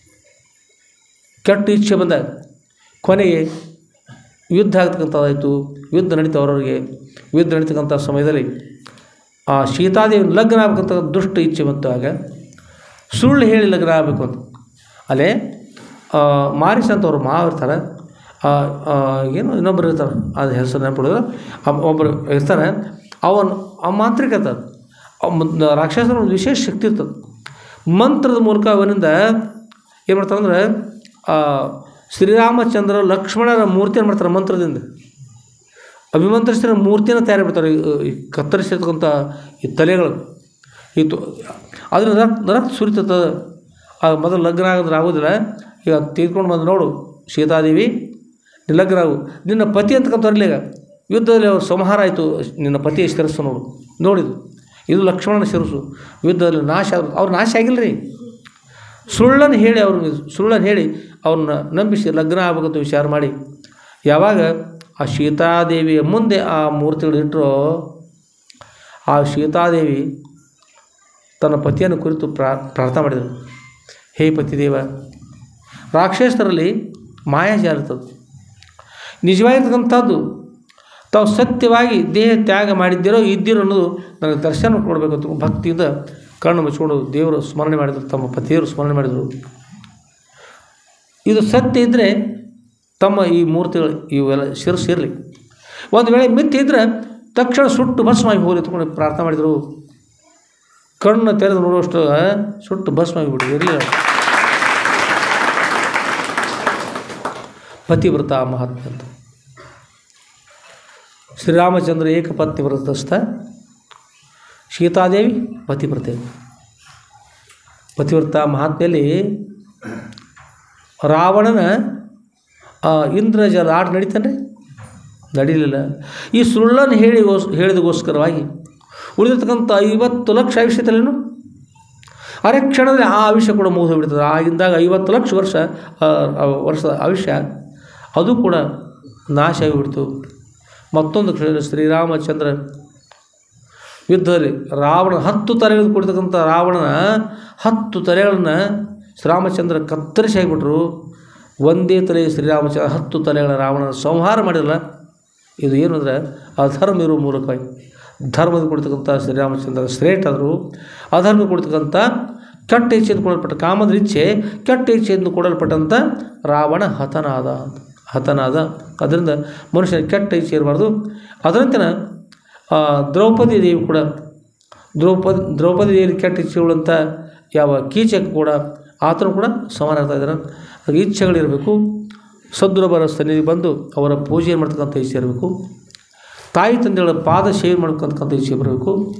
ಕೆಟ್ಟ ಇಚ್ಛೆ ಬಂದಾಗ ಕೊನೆಗೆ ಯುದ್ಧ ಆಗ್ತಕ್ಕಂಥದ್ದಾಯಿತು ಯುದ್ಧ ನಡೀತು ಅವರವರಿಗೆ ಯುದ್ಧ ನಡೀತಕ್ಕಂಥ ಸಮಯದಲ್ಲಿ ಆ ಸೀತಾದೇವಿ ಲಗ್ನ ಆಗ್ಬೇಕಂತ ದುಷ್ಟ ಇಚ್ಛೆ ಬಂತು ಆಗ ಸುಳ್ಳು ಹೇಳಿ ಲಗ್ನ ಆಗಬೇಕು ಅಂತ ಅಲ್ಲೇ ಆ, ಮಾರಿಸ್ ಅಂತ ಅವ್ರು ಮಾವ ಇರ್ತಾರೆ ಆ, ಆ, ಏನು ಇನ್ನೊಬ್ಬರು ಇರ್ತಾರೆ ಅದು ಹೆಸರು ನೆನಪಿಡೋದು ಒಬ್ಬರು ಇರ್ತಾರೆ ಅವನು ಆ ಮಾಂತ್ರಿಕ ಇರ್ತದೆ ಅವ ರಾಕ್ಷಸರ ಒಂದು ವಿಶೇಷ ಶಕ್ತಿ ಇರ್ತದೆ ಮಂತ್ರದ ಮೂಲಕ ಅವನಿಂದ ಏನು ಮಾಡ್ತಾರೆ ಅಂದ್ರೆ ಆ, ಶ್ರೀರಾಮಚಂದ್ರ ಲಕ್ಷ್ಮಣರ ಮೂರ್ತಿಯನ್ನು ಮಾಡ್ತಾರೆ ಮಂತ್ರದಿಂದ ಅಭಿಮಂತ್ರಿಸಿದ ಮೂರ್ತಿಯನ್ನು ತಯಾರು ಮಾಡ್ತಾರೆ ಈ- ಈ ಕತ್ತರಿಸಿರ್ತಕ್ಕಂಥ ಈ ತಲೆಗಳು ಈ ತು ಅದರಿಂದ ರಕ್ತ ರಕ್ತ ಸುರಿತದ ಆ ಮೊದಲು ಲಗ್ನ ಆಗೋದ್ರೆ ಆಗೋದಿಲ್ಲ ಈಗ ತೆಗೆದುಕೊಂಡು ಬಂದು ನೋಡು ಸೀತಾದೇವಿ ನಿನ್ನ ಲಗ್ನ ಆಗು ನಿನ್ನ ಪತಿ ಅಂತಕ್ಕಂಥವ್ರಲ್ಲಿ ಈಗ ಯುದ್ಧದಲ್ಲಿ ಅವ್ರ ಸಂಹಾರ ಆಯಿತು ನಿನ್ನ ಪತಿಯ ಶಿರಸ್ಸು ನೋಡು ನೋಡಿದು ಇದು ಲಕ್ಷ್ಮಣನ ಶಿರಸ್ಸು ಯುದ್ಧದಲ್ಲಿ ನಾಶ ಆದ್ರು ಅವ್ರು ನಾಶ ಆಗಿಲ್ಲ ರೀ ಸುಳ್ಳನ್ನು ಹೇಳಿ ಅವ್ರಿಗೆ ಸುಳ್ಳನ್ನು ಹೇಳಿ ಅವ್ರನ್ನ ನಂಬಿಸಿ ಲಗ್ನ ಆಗ್ಬೇಕಂತ ವಿಚಾರ ಮಾಡಿ ಯಾವಾಗ ಆ ಸೀತಾದೇವಿಯ ಮುಂದೆ ಆ ಮೂರ್ತಿಗಳು ಇಟ್ಟರೋ ಆ ಸೀತಾದೇವಿ ತನ್ನ ಪತಿಯನ್ನು ಕುರಿತು ಪ್ರಾ ಪ್ರಾರ್ಥನೆ ಮಾಡಿದರು ಹೇ ಪತಿದೇವ ರಾಕ್ಷಸರಲ್ಲಿ ಮಾಯಾಜಾಲ ಇರ್ತದೆ ನಿಜವಾಗಿರ್ತಕ್ಕಂಥದ್ದು ತಾವು ಸತ್ಯವಾಗಿ ದೇಹ ತ್ಯಾಗ ಮಾಡಿದ್ದೀರೋ ಇದ್ದೀರೋ ಅನ್ನೋದು ನನಗೆ ದರ್ಶನ ಕೊಡಬೇಕು ಅಂತ ಭಕ್ತಿಯಿಂದ ಕಣ್ಣು ಮುಚ್ಕೊಂಡು ದೇವರು ಸ್ಮರಣೆ ಮಾಡಿದರು ತಮ್ಮ ಪತಿಯವರು ಸ್ಮರಣೆ ಮಾಡಿದರು ಇದು ಸತ್ಯ ಇದ್ದರೆ ತಮ್ಮ ಈ ಮೂರ್ತಿಗಳು ಇವೆಲ್ಲ ಶಿರಸ್ಸು ಇರಲಿ ಒಂದು ವೇಳೆ ಮಿಥ್ಯೆ ಇದ್ದರೆ ತಕ್ಷಣ ಸುಟ್ಟು ಭಸ್ಮಾಗಿ ಹೋಗಿ ತಗೊಂಡು ಪ್ರಾರ್ಥನೆ ಮಾಡಿದರು ಕಣ್ಣು ತೆರೆದು ನೋಡುವಷ್ಟು ಆ, ಸುಟ್ಟು ಭಸ್ಮಾಗಿ ಬಿಡಿ ಇರಲಿಲ್ಲ ಪತಿವ್ರತ ಮಹಾತ್ಮ ಅಂತ ಶ್ರೀರಾಮಚಂದ್ರ ಏಕಪತ್ನಿ ವ್ರತಸ್ಥ ಸೀತಾದೇವಿ ಪತಿವ್ರತೆ ಪತಿವ್ರತ ಮಹಾತ್ಮೆಯಲ್ಲಿ ರಾವಣನ ಆ, ಇಂದ್ರಜಲ ಆಟ ನಡೀತಾನೆ ನಡೀಲಿಲ್ಲ ಈ ಸುಳ್ಳನ್ನು ಹೇಳಿ ಹೇಳಿದಗೋಸ್ಕರವಾಗಿ ಉಳಿದಿರ್ತಕ್ಕಂಥ ಐವತ್ತು ಲಕ್ಷ ಆಯುಷ್ಯ ತಲೆನು ಅರೆ ಕ್ಷಣದಲ್ಲಿ ಆ ಆಯುಷ್ಯ ಕೂಡ ಮುಗಿದು ಬಿಡ್ತದೆ ಆಗಿಂದಾಗ ಐವತ್ತು ಲಕ್ಷ ವರ್ಷ ಆ, ಆ ವರ್ಷದ ಆಯುಷ್ಯ ಅದು ಕೂಡ ನಾಶ ಆಗಿಬಿಡ್ತು ಮತ್ತೊಂದು ಕ್ಷಣದಲ್ಲಿ ಶ್ರೀರಾಮಚಂದ್ರ ಯುದ್ಧದಲ್ಲಿ ರಾವಣ ಹತ್ತು ತಲೆಗಳು ಕೊಡ್ತಕ್ಕಂಥ ರಾವಣನ ಹತ್ತು ತಲೆಗಳನ್ನು ಶ್ರೀರಾಮಚಂದ್ರ ಕತ್ತರಿಸಿ ಆಗಿಬಿಟ್ರು ಒಂದೇ ತಲೆ ಶ್ರೀರಾಮಚಂದ್ರ ಹತ್ತು ತಲೆಗಳ ರಾವಣನ ಸಂಹಾರ ಮಾಡಿರಲ್ಲ ಇದು ಏನು ಅಂದರೆ ಅಧರ್ಮ ಇರುವ ಮೂಲಕವಾಗಿ ಧರ್ಮದ ಕೊಡ್ತಕ್ಕಂಥ ಶ್ರೀರಾಮಚಂದ್ರ ಶ್ರೇಷ್ಠ ಆದರು ಅಧರ್ಮ ಕೊಡ್ತಕ್ಕಂಥ ಕೆಟ್ಟ ಇಚ್ಛೆಯಿಂದ ಕೊಡಲ್ಪಟ್ಟ ಕಾಮದ ಇಚ್ಛೆ ಕೆಟ್ಟ ಇಚ್ಛೆಯಿಂದ ಕೊಡಲ್ಪಟ್ಟಂಥ ರಾವಣ ಹತನಾದ ಅಂತ ಹತನಾದ ಅದರಿಂದ ಮನುಷ್ಯನ ಕೆಟ್ಟ ಇಚ್ಛೆ ಇರಬಾರ್ದು ಅದರಂತೆನ ಆ, ದ್ರೌಪದಿ ದೇವಿ ಕೂಡ ದ್ರೌಪದಿ ದ್ರೌಪದಿ ದೇವಿ ಕೆಟ್ಟ ಇಚ್ಛೆಗಳಂತ ಯಾವ ಕೀಚಕ ಕೂಡ ಆತನು ಕೂಡ ಸಮಾನ ಆಗ್ತಾ ಇದ್ದಾನೆ ಹಾಗೆ ಇಚ್ಛೆಗಳಿರಬೇಕು ಸದ್ಗುರುಬರ ಸನ್ನಿಧಿ ಬಂದು ಅವರ ಪೂಜೆ ಮಾಡ್ತಕ್ಕಂಥ ಇಚ್ಛೆ ಇರಬೇಕು ತಾಯಿ ತಂದೆಗಳ ಪಾದ ಸೇವೆ ಮಾಡ್ತಕ್ಕಂಥ ಇಚ್ಛೆ ಬರಬೇಕು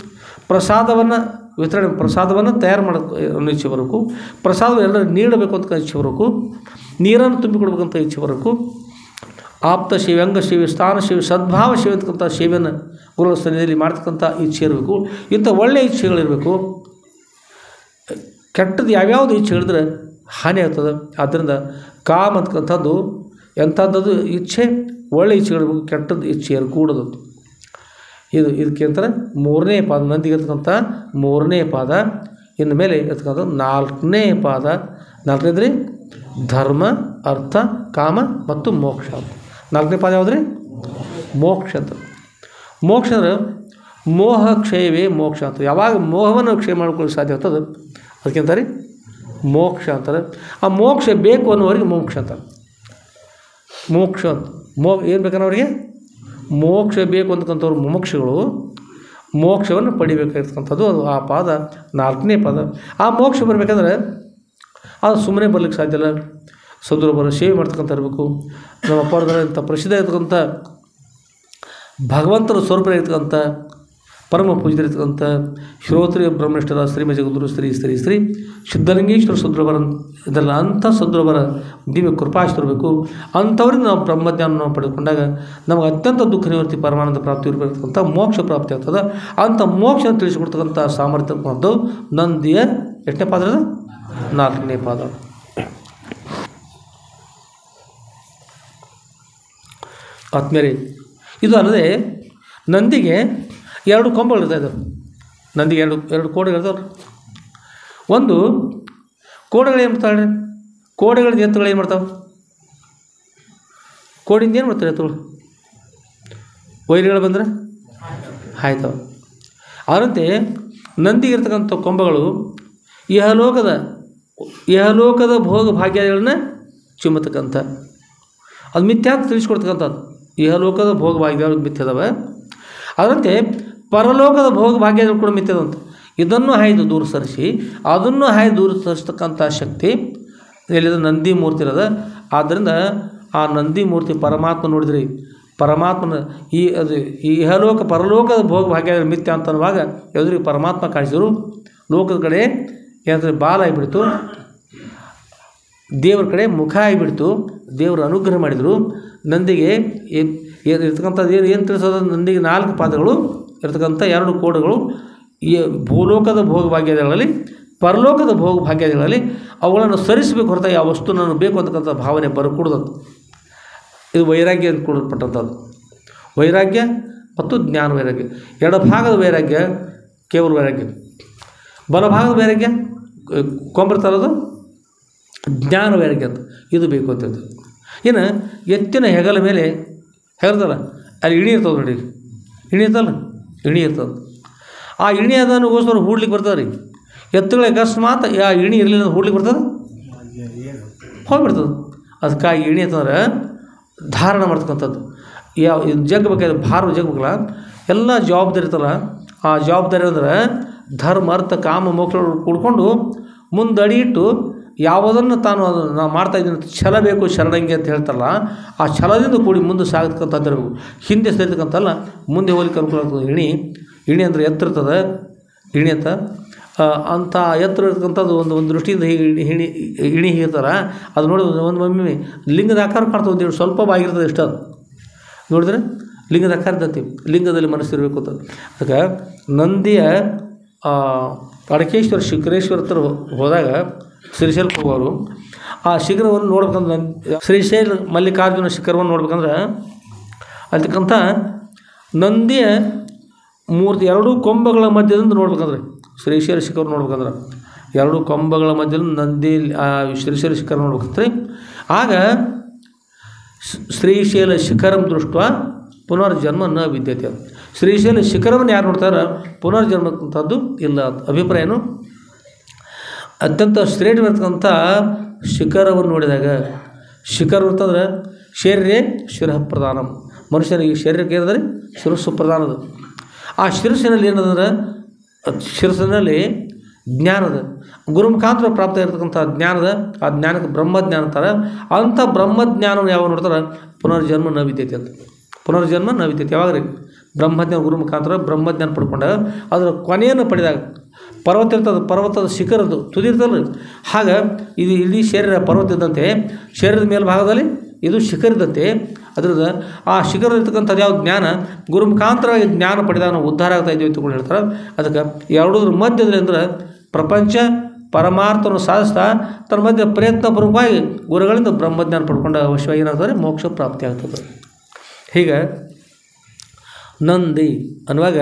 ಪ್ರಸಾದವನ್ನು ವಿತರಣೆ ಪ್ರಸಾದವನ್ನು ತಯಾರು ಮಾಡೋಕ್ಕೆ ಅನ್ನೋ ಇಚ್ಛೆ ಬರಬೇಕು ಪ್ರಸಾದ ಎಲ್ಲರೂ ನೀಡಬೇಕು ಅಂತ ಇಚ್ಛೆ ಬರಬೇಕು ನೀರನ್ನು ತುಂಬಿಕೊಡ್ಬೇಕಂತ ಇಚ್ಛೆ ಬರಬೇಕು ಆಪ್ತ ಸೇವೆ ಅಂಗ ಸೇವೆ ಸ್ಥಾನ ಸೇವೆ ಸದ್ಭಾವ ಸೇವೆ ಅಂತಕ್ಕಂಥ ಸೇವೆಯನ್ನು ಗುರುಗಳ ಸನ್ನಿಧಿಯಲ್ಲಿ ಮಾಡ್ತಕ್ಕಂಥ ಇಚ್ಛೆ ಇರಬೇಕು ಇಂಥ ಒಳ್ಳೆಯ ಇಚ್ಛೆಗಳಿರಬೇಕು ಕೆಟ್ಟದ್ದು ಯಾವ್ಯಾವುದು ಇಚ್ಛೆ ಹೇಳಿದ್ರೆ ಹಾನಿ ಆಗ್ತದೆ ಆದ್ದರಿಂದ ಕಾಮ್ ಅಂತಕ್ಕಂಥದ್ದು ಎಂಥದ್ದು ಇಚ್ಛೆ ಒಳ್ಳೆ ಇಚ್ಛೆಗಳಿರ್ಬೇಕು ಕೆಟ್ಟದ್ದು ಇಚ್ಛೆ ಇರಕೂಡದು ಇದು ಇದಕ್ಕೆ ಅಂತಾರೆ ಮೂರನೇ ಪಾದ ನಂದಿಗೆ ಇರ್ತಕ್ಕಂಥ ಮೂರನೇ ಪಾದ ಇನ್ನು ಮೇಲೆ ಇರ್ತಕ್ಕಂಥ ನಾಲ್ಕನೇ ಪಾದ ನಾಲ್ಕನೇದ್ರಿ ಧರ್ಮ ಅರ್ಥ ಕಾಮ ಮತ್ತು ಮೋಕ್ಷ ಅಂತ ನಾಲ್ಕನೇ ಪಾದ ಯಾವುದ್ರಿ ಮೋಕ್ಷ ಅಂತ ಮೋಕ್ಷ ಅಂದ್ರೆ ಮೋಹ ಕ್ಷಯವೇ ಮೋಕ್ಷ ಅಂತ ಯಾವಾಗ ಮೋಹವನ್ನು ಕ್ಷಯ ಮಾಡ್ಕೊಳ್ಳಿ ಸಾಧ್ಯ ಆಗ್ತದೆ ಅದಕ್ಕೆ ಅಂತಾರೆ ಮೋಕ್ಷ ಅಂತಾರೆ ಆ ಮೋಕ್ಷ ಬೇಕು ಅನ್ನೋರಿಗೆ ಮೋಕ್ಷ ಅಂತಾರೆ ಮೋಕ್ಷ ಅಂತ ಮೋ ಏನು ಬೇಕನ್ನೋರಿಗೆ ಮೋಕ್ಷ ಬೇಕು ಅಂತಕ್ಕಂಥವ್ರು ಮುಮುಕ್ಷಗಳು ಮೋಕ್ಷವನ್ನು ಪಡಿಬೇಕಾಗಿರ್ತಕ್ಕಂಥದ್ದು ಅದು ಆ ಪಾದ ನಾಲ್ಕನೇ ಪಾದ ಆ ಮೋಕ್ಷ ಬರಬೇಕಂದ್ರೆ ಅದು ಸುಮ್ಮನೆ ಬರ್ಲಿಕ್ಕೆ ಸಾಧ್ಯ ಇಲ್ಲ ಸದ್ರೊಬ್ಬರ ಸೇವೆ ಮಾಡ್ತಕ್ಕಂಥ ಇರಬೇಕು ನಮ್ಮ ಅಪ್ಪಾರದಂಥ ಪ್ರಸಿದ್ಧ ಇರ್ತಕ್ಕಂಥ ಭಗವಂತನ ಸ್ವರೂಪ ಇರ್ತಕ್ಕಂಥ ಪರಮ ಪೂಜಿತರಿರ್ತಕ್ಕಂಥ ಶ್ರೋತ್ರಿಯ ಬ್ರಹ್ಮನಿಷ್ಠರ ಶ್ರೀಮ ಜಗದ್ಗುರು ಶ್ರೀ ಶ್ರೀ ಶ್ರೀ ಸಿದ್ಧಲಿಂಗೇಶ್ವರ ಸದ್ರವರ ಇದೆಲ್ಲ ಅಂಥ ಸದ್ರವರ ದಿವ್ಯ ಕೃಪಾಶ್ವರಬೇಕು ಅಂಥವ್ರಿಂದ ನಾವು ಬ್ರಹ್ಮಜ್ಞಾನವನ್ನು ಪಡೆದುಕೊಂಡಾಗ ನಮಗೆ ಅತ್ಯಂತ ದುಃಖ ನಿವೃತ್ತಿ ಪರಮಾನಂದ ಪ್ರಾಪ್ತಿ ಇರಬೇಕಂತ ಮೋಕ್ಷ ಪ್ರಾಪ್ತಿ ಆಗ್ತದೆ ಅಂಥ ಮೋಕ್ಷ ತಿಳಿಸಿಕೊಡ್ತಕ್ಕಂಥ ಸಾಮರ್ಥ್ಯ ಮತ್ತು ನಂದಿಯ ಎಷ್ಟನೇ ಪಾದ ಅದು? ನಾಲ್ಕನೇ ಪಾದ ಆತ್ಮೇಲೆ ಇದು ಅಲ್ಲದೆ ನಂದಿಗೆ ಎರಡು ಕೊಂಬಗಳಿರ್ತಾ ಇದ್ದಾವೆ ನಂದಿಗೆ ಎರಡು ಎರಡು ಕೋಡೆಗಳಿರ್ತಾವೆ ಒಂದು ಕೋಡೆಗಳು ಏನು ಮಾಡ್ತಾವೆ ಕೋಡೆಗಳಿಂದ ಎತ್ತುಗಳು ಏನು ಮಾಡ್ತಾವೆ ಕೋಡಿಂದ ಏನು ಮಾಡ್ತಾರೆ ಎತ್ತುಗಳು ವೈರಿಗಳು ಬಂದರೆ ಹಾಯ್ತಾವೆ ಅದರಂತೆ ನಂದಿಗೆ ಇರ್ತಕ್ಕಂಥ ಕೊಂಬಗಳು ಇಹಲೋಕದ ಇಹಲೋಕದ ಭೋಗ ಭಾಗ್ಯಗಳನ್ನ ಚಿಮ್ಮತಕ್ಕಂಥ ಅದು ಮಿಥ್ಯಾ ಅಂತ ತಿಳಿಸ್ಕೊಡ್ತಕ್ಕಂಥದ್ದು ಇಹಲೋಕದ ಭೋಗ ಭಾಗ್ಯಗಳು ಮಿಥ್ಯದವ ಅದರಂತೆ ಪರಲೋಕದ ಭೋಗ ಭಾಗ್ಯಗಳು ಕೂಡ ಮಿಥ್ಯದಂತ ಇದನ್ನು ಹಾಯ್ದು ದೂರ ಸರಿಸಿ ಅದನ್ನು ಹಾಯ್ದು ದೂರ ಸರಿಸ್ತಕ್ಕಂಥ ಶಕ್ತಿ ಎಲ್ಲಿದ ನಂದಿ ಮೂರ್ತಿ ಇರೋದ ಆದ್ದರಿಂದ ಆ ನಂದಿ ಮೂರ್ತಿ ಪರಮಾತ್ಮ ನೋಡಿದ್ರಿ ಪರಮಾತ್ಮನ ಈ ಅದು ಈ ಇಹಲೋಕ ಪರಲೋಕದ ಭೋಗ ಭಾಗ್ಯ ಮಿಥ್ಯ ಅಂತ ಅನ್ನುವಾಗ ಎದುರಿಗೆ ಪರಮಾತ್ಮ ಕಾಣಿಸಿದರು ಲೋಕದ ಕಡೆ ಏನಂದರೆ ಬಾಲ ಆಗಿಬಿಡ್ತು ದೇವರ ಕಡೆ ಮುಖ ಆಗಿಬಿಡ್ತು ದೇವರು ಅನುಗ್ರಹ ಮಾಡಿದರು ನಂದಿಗೆ ಏನು ಏನು ಇರ್ತಕ್ಕಂಥದ್ದು ಏನು ಏನು ತಿಳಿಸೋದು ನಂದಿಗೆ ನಾಲ್ಕು ಪಾದಗಳು ಇರ್ತಕ್ಕಂಥ ಎರಡು ಕೋಡುಗಳು ಈ ಭೂಲೋಕದ ಭೋಗ ಭಾಗ್ಯಗಳಲ್ಲಿ ಪರಲೋಕದ ಭೋಗ ಭಾಗ್ಯಗಳಲ್ಲಿ ಅವುಗಳನ್ನು ಸರಿಸಬೇಕು ಹೊರತಾಗಿ ಆ ವಸ್ತು ನಾನು ಬೇಕು ಅಂತಕ್ಕಂಥ ಭಾವನೆ ಬರಕೂಡದಂತ ಇದು ವೈರಾಗ್ಯ ಅಂತ ಕೊಡಲ್ಪಟ್ಟಂಥದ್ದು ವೈರಾಗ್ಯ ಮತ್ತು ಜ್ಞಾನ ವೈರಾಗ್ಯ ಎಡಭಾಗದ ವೈರಾಗ್ಯ ಕೇವಲ ವೈರಾಗ್ಯ ಬಲಭಾಗದ ವೈರಾಗ್ಯ ಕೊಂಬಿರ್ತಾರದು ಜ್ಞಾನ ವೈರಾಗ್ಯ ಅಂತ ಇದು ಬೇಕು ಅಂತ ಹೇಳ್ತಾರೆ ಇನ್ನು ಎತ್ತಿನ ಹೆಗಲ ಮೇಲೆ ಹೆಗಲ್ದಲ್ಲ ಅಲ್ಲಿ ಇಣಿ ಇರ್ತದೆ ನೋಡಿ ಇಣಿ ಇರ್ತಲ್ಲ ಇಣಿ ಇರ್ತದೆ ಆ ಇಣಿ ಅದನ್ನುಗೋಸ್ಕರ ಹೂಡ್ಲಿಕ್ಕೆ ಬರ್ತದೆ ರೀ ಎತ್ತುಗಳ ಅಕಸ್ಮಾತ್ ಆ ಇಣಿ ಇರಲಿಲ್ಲ ಅಂದ್ರೆ ಹೂಡ್ಲಿಕ್ಕೆ ಬರ್ತದೆ ಹೋಗ್ಬಿಡ್ತದೆ ಅದಕ್ಕೆ ಆ ಇಣಿ ಅಂತಂದ್ರೆ ಧಾರಣ ಮಾಡ್ತಕ್ಕಂಥದ್ದು ಯಾವ ಇದು ಜಗ್ಬೇಕಾದ್ರೆ ಭಾರ ಜಗ್ಬೇಕಲ್ಲ ಎಲ್ಲ ಜವಾಬ್ದಾರಿ ಇರ್ತಲ್ಲ ಆ ಜವಾಬ್ದಾರಿ ಅಂದ್ರೆ ಧರ್ಮ ಅರ್ಥ ಕಾಮ ಮೋಕ್ಷಗಳು ಕೂಡ್ಕೊಂಡು ಮುಂದೆ ಅಡಿ ಇಟ್ಟು ಯಾವುದನ್ನು ತಾನು ಅದು ನಾವು ಮಾಡ್ತಾಯಿದ್ದೀನಿ ಅಂತ ಛಲ ಬೇಕು ಶರಣಂಗಿ ಅಂತ ಹೇಳ್ತಾರಲ್ಲ ಆ ಛಲದಿಂದ ಕೂಡಿ ಮುಂದೆ ಸಾಗತಕ್ಕಂಥದ್ದು ಇರಬೇಕು ಹಿಂದೆ ಸರಿತಕ್ಕಂಥಲ್ಲ ಮುಂದೆ ಹೋಗ್ಲಿಕ್ಕೆ ಅನುಕೂಲ ಆಗ್ತದೆ ಇಣಿ ಇಣಿ ಅಂದರೆ ಎತ್ತಿರ್ತದೆ ಇಣಿ ಅಂತ ಆ, ಅಂಥ ಎತ್ತರ ಇರ್ತಕ್ಕಂಥದ್ದು ಒಂದು ಒಂದು ದೃಷ್ಟಿಯಿಂದ ಹೀಗೆ ಇಣಿ ಇಣಿ ಇಣಿ ಹೀರ್ತಾರೆ ಅದು ನೋಡಿ ಒಂದು ಒಮ್ಮೆ ಲಿಂಗದ ಆಕಾರ ಕಾಣ್ತದೆ ಒಂದು ಸ್ವಲ್ಪ ಬಾಗಿರ್ತದೆ ಇಷ್ಟ ಅದು ನೋಡಿದ್ರೆ ಲಿಂಗದ ಆಕಾರ ಇದ್ದಂತೆ ಲಿಂಗದಲ್ಲಿ ಮನಸ್ಸಿರಬೇಕು ಅಂತ ಅದಕ್ಕೆ ನಂದಿಯ ಆ, ಅಡಕೇಶ್ವರ ಶಿಖರೇಶ್ವರ ಹತ್ರ ಹೋ- ಹೋದಾಗ ಶ್ರೀಶೈಲಕ್ಕೆ ಹೋಗೋರು ಆ ಶಿಖರವನ್ನು ನೋಡ್ಬೇಕಂದ್ರೆ ನನ್- ಶ್ರೀಶೈಲ ಮಲ್ಲಿಕಾರ್ಜುನ ಶಿಖರವನ್ನು ನೋಡ್ಬೇಕಂದ್ರೆ ಅದಕ್ಕಂಥ ನಂದಿಯ ಮೂರ್ತಿ ಎರಡೂ ಕೊಂಬಗಳ ಮಧ್ಯದಿಂದ ನೋಡ್ಬೇಕಂದ್ರೆ ಶ್ರೀಶೈಲ ಶಿಖರ ನೋಡ್ಬೇಕಂದ್ರೆ ಎರಡು ಕೊಂಬಗಳ ಮಧ್ಯದಲ್ಲಿ ನಂದಿ ಆ ಶ್ರೀಶೈಲ ಶಿಖರ ನೋಡ್ಬೇಕಂದ್ರೆ ಆಗ ಸ್- ಶ್ರೀಶೈಲ ಶಿಖರಂ ದೃಷ್ಟ ಪುನರ್ಜನ್ಮ ನ ವಿದ್ಯತೆ ಅಂತ. ಶ್ರೀಶೈಲ ಶಿಖರವನ್ನು ಯಾರು ನೋಡ್ತಾರೆ ಪುನರ್ಜನ್ಮ ಅಂತದ್ದು ಇಲ್ಲ ಅಂತ ಅಭಿಪ್ರಾಯನು ಅತ್ಯಂತ ಶ್ರೇಷ್ಠವಾಗಿರ್ತಕ್ಕಂಥ ಶಿಖರವನ್ನು ನೋಡಿದಾಗ ಶಿಖರ ಅಂತಂದ್ರೆ ಶರೀರೇ ಶಿರ ಪ್ರಧಾನ ಮನುಷ್ಯನಿಗೆ ಶರೀರಕ್ಕೆ ಏನಂದ್ರೆ ಶಿರಸ್ಸು ಪ್ರಧಾನದ ಆ ಶಿರಸ್ಸಿನಲ್ಲಿ ಏನದಂದ್ರೆ ಅದ್ ಶಿರಸ್ಸಿನಲ್ಲಿ ಜ್ಞಾನದ ಗುರು ಮುಖಾಂತರ ಪ್ರಾಪ್ತ ಇರತಕ್ಕಂಥ ಜ್ಞಾನದ ಆ ಜ್ಞಾನಕ್ಕೆ ಬ್ರಹ್ಮಜ್ಞಾನ ಅಂತಾರೆ ಅಂಥ ಬ್ರಹ್ಮಜ್ಞಾನವನ್ನು ಯಾವಾಗ ನೋಡ್ತಾರೆ ಪುನರ್ಜನ್ಮ ನ ವಿದ್ಯತೆ ಅಂತ ಪುನರ್ಜನ್ಮ ನ ವಿದ್ಯತೆ ಯಾವಾಗ ರೀ ಬ್ರಹ್ಮಜ್ಞಾನ ಗುರು ಮುಖಾಂತರ ಬ್ರಹ್ಮಜ್ಞಾನ ಪಡ್ಕೊಂಡಾಗ ಅದರ ಕೊನೆಯನ್ನು ಪಡೆದಾಗ ಪರ್ವತ ಇರ್ತದೆ ಪರ್ವತದ ಶಿಖರದ್ದು ತುದಿ ಇರ್ತಲ್ಲ ಹಾಗೆ ಇದು ಇಡೀ ಶರೀರ ಪರ್ವತ ಇದ್ದಂತೆ ಶರೀರದ ಮೇಲ್ಭಾಗದಲ್ಲಿ ಇದು ಶಿಖರ ಇದ್ದಂತೆ ಅದ್ರದ್ದು ಆ ಶಿಖರ ಇರ್ತಕ್ಕಂಥದ್ದು ಯಾವ ಜ್ಞಾನ ಗುರು ಮುಖಾಂತರವಾಗಿ ಜ್ಞಾನ ಪಡೆದಾಗ ನಾವು ಉದ್ಧಾರ ಆಗ್ತಾ ಇದ್ದೀವಿ ಅಂತ ಹೇಳ್ತಾರೆ ಅದಕ್ಕೆ ಎರಡೂದ್ರ ಮಧ್ಯದಲ್ಲಿ ಅಂದ್ರೆ ಪ್ರಪಂಚ ಪರಮಾರ್ಥವನ್ನು ಸಾಧಿಸ್ತಾ ತನ್ನ ಮಧ್ಯೆ ಪ್ರಯತ್ನಪೂರ್ವಕವಾಗಿ ಗುರುಗಳಿಂದ ಬ್ರಹ್ಮಜ್ಞಾನ ಪಡ್ಕೊಂಡ ಅವಶ್ಯವಾಗಿ ಏನಾಗ್ತದೆ ಮೋಕ್ಷ ಪ್ರಾಪ್ತಿ ಆಗ್ತದೆ ಹೀಗೆ ನಂದಿ ಅನ್ನುವಾಗ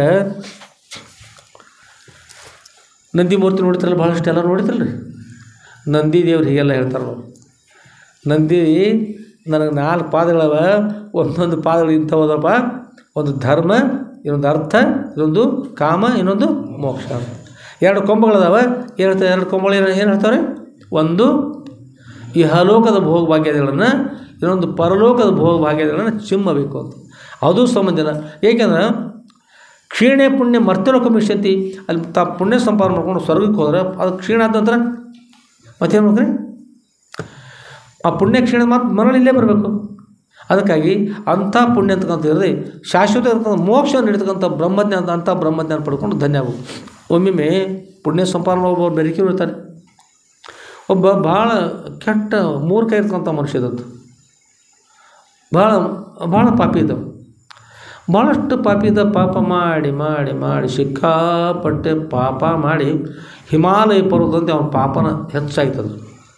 ನಂದಿ ಮೂರ್ತಿ ನೋಡಿದ್ರಲ್ಲ ಭಾಳಷ್ಟು ಎಲ್ಲ ನೋಡಿದ್ರಲ್ರಿ ನಂದಿ ದೇವ್ರು ಹೀಗೆಲ್ಲ ಹೇಳ್ತಾರೆ ನಾವು ನಂದಿ ನನಗೆ ನಾಲ್ಕು ಪಾದಗಳವ ಒಂದೊಂದು ಪಾದಗಳು ಇಂಥವದಪ್ಪ ಒಂದು ಧರ್ಮ ಇನ್ನೊಂದು ಅರ್ಥ ಇನ್ನೊಂದು ಕಾಮ ಇನ್ನೊಂದು ಮೋಕ್ಷ ಎರಡು ಕೊಂಬುಗಳದಾವ ಎರಡು ಎರಡು ಕೊಂಬುಗಳು ಏನು ಏನು ಹೇಳ್ತಾರೆ ಒಂದು ಈ ಹಲೋಕದ ಭೋಗ ಭಾಗ್ಯಗಳನ್ನು ಇನ್ನೊಂದು ಪರಲೋಕದ ಭೋಗ ಭಾಗ್ಯಗಳನ್ನು ಚಿಮ್ಮಬೇಕು ಅಂತ ಅದು ಸಂಬಂಧಿನ ಏಕೆಂದ್ರೆ ಕ್ಷೀಣೆ ಪುಣ್ಯ ಮರ್ತಲೋಕ ಮಿಷತಿ ಅಲ್ಲಿ ತಾ ಪುಣ್ಯ ಸಂಪಾದನೆ ಮಾಡ್ಕೊಂಡು ಸ್ವರ್ಗಕ್ಕೆ ಹೋದ್ರೆ ಅದು ಕ್ಷೀಣ ಆದ ನಂತರ ಮತ್ತೇನು ಮಾಡ್ತಾರೆ ಆ ಪುಣ್ಯ ಕ್ಷೀಣ ಮಾತ್ರ ಮರಳಿ ಇಲ್ಲೇ ಬರಬೇಕು ಅದಕ್ಕಾಗಿ ಅಂಥ ಪುಣ್ಯ ಅಂತಕ್ಕಂಥ ಇರದೆ ಶಾಶ್ವತ ಇರ್ತಕ್ಕಂಥ ಮೋಕ್ಷ ನೀಡ್ತಕ್ಕಂಥ ಬ್ರಹ್ಮಜ್ಞಾನ ಅಂಥ ಬ್ರಹ್ಮಜ್ಞಾನ ಪಡ್ಕೊಂಡು ಧನ್ಯ ಆಗಬೇಕು ಒಮ್ಮೊಮ್ಮೆ ಪುಣ್ಯ ಸಂಪಾದನೆ ಒಬ್ಬ ಬೆರಕಿರು ಇರ್ತಾರೆ ಒಬ್ಬ ಭಾಳ ಕೆಟ್ಟ ಮೂರ್ಖ ಇರ್ತಕ್ಕಂಥ ಮನುಷ್ಯ ಇದ್ದಂತ ಭಾಳ ಭಾಳ ಪಾಪಿ ಇದ್ದವು ಭಾಳಷ್ಟು ಪಾಪಿ ಇದ್ದ ಪಾಪ ಮಾಡಿ ಮಾಡಿ ಮಾಡಿ ಸಿಕ್ಕಾಪಟ್ಟೆ ಪಾಪ ಮಾಡಿ ಹಿಮಾಲಯ ಪರ್ವತದಂತೆ ಅವನ ಪಾಪನ ಹೆಚ್ಚಾಯ್ತದ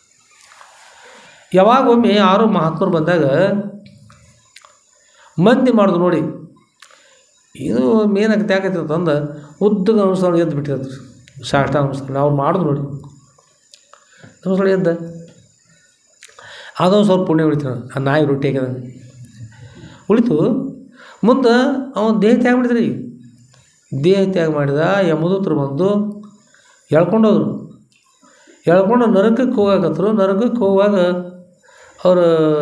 ಯಾವಾಗ ಒಮ್ಮೆ ಯಾರೋ ಮಹಾತ್ಮರು ಬಂದಾಗ ಮಂದಿ ಮಾಡೋದು ನೋಡಿ ಇದು ಮೇನಾಗತ್ತೆ ಯಾಕೈತೆ ಅಂತಂದು ಉದ್ದಗ ನಮಸ್ಕಾರ ಎದ್ದು ಬಿಟ್ಟಿರ್ತದೆ ಸಾಷ್ಟ ನಮಸ್ಕಾರ ನಾವು ಮಾಡೋದು ನೋಡಿ ನಮಸ್ಕಾರ ಎದ್ದ ಅದೊಂದು ಸ್ವಲ್ಪ ಪುಣ್ಯ ಉಳಿತು ಆ ನಾಯಿ ರೊಟ್ಟಿ ಹಾಕಿದ ಉಳಿತು ಮುಂದೆ ಅವನು ದೇಹ ತ್ಯಾಗ ಮಾಡಿದ್ರಿ ದೇಹ ತ್ಯಾಗ ಮಾಡಿದ ಯಮದೂತರು ಬಂದು ಎಳ್ಕೊಂಡೋದ್ರು ಎಳ್ಕೊಂಡು ನರಕಕ್ಕೆ ಹೋಗಾಕತ್ರು ನರಕಕ್ಕೆ ಹೋಗುವಾಗ ಅವರು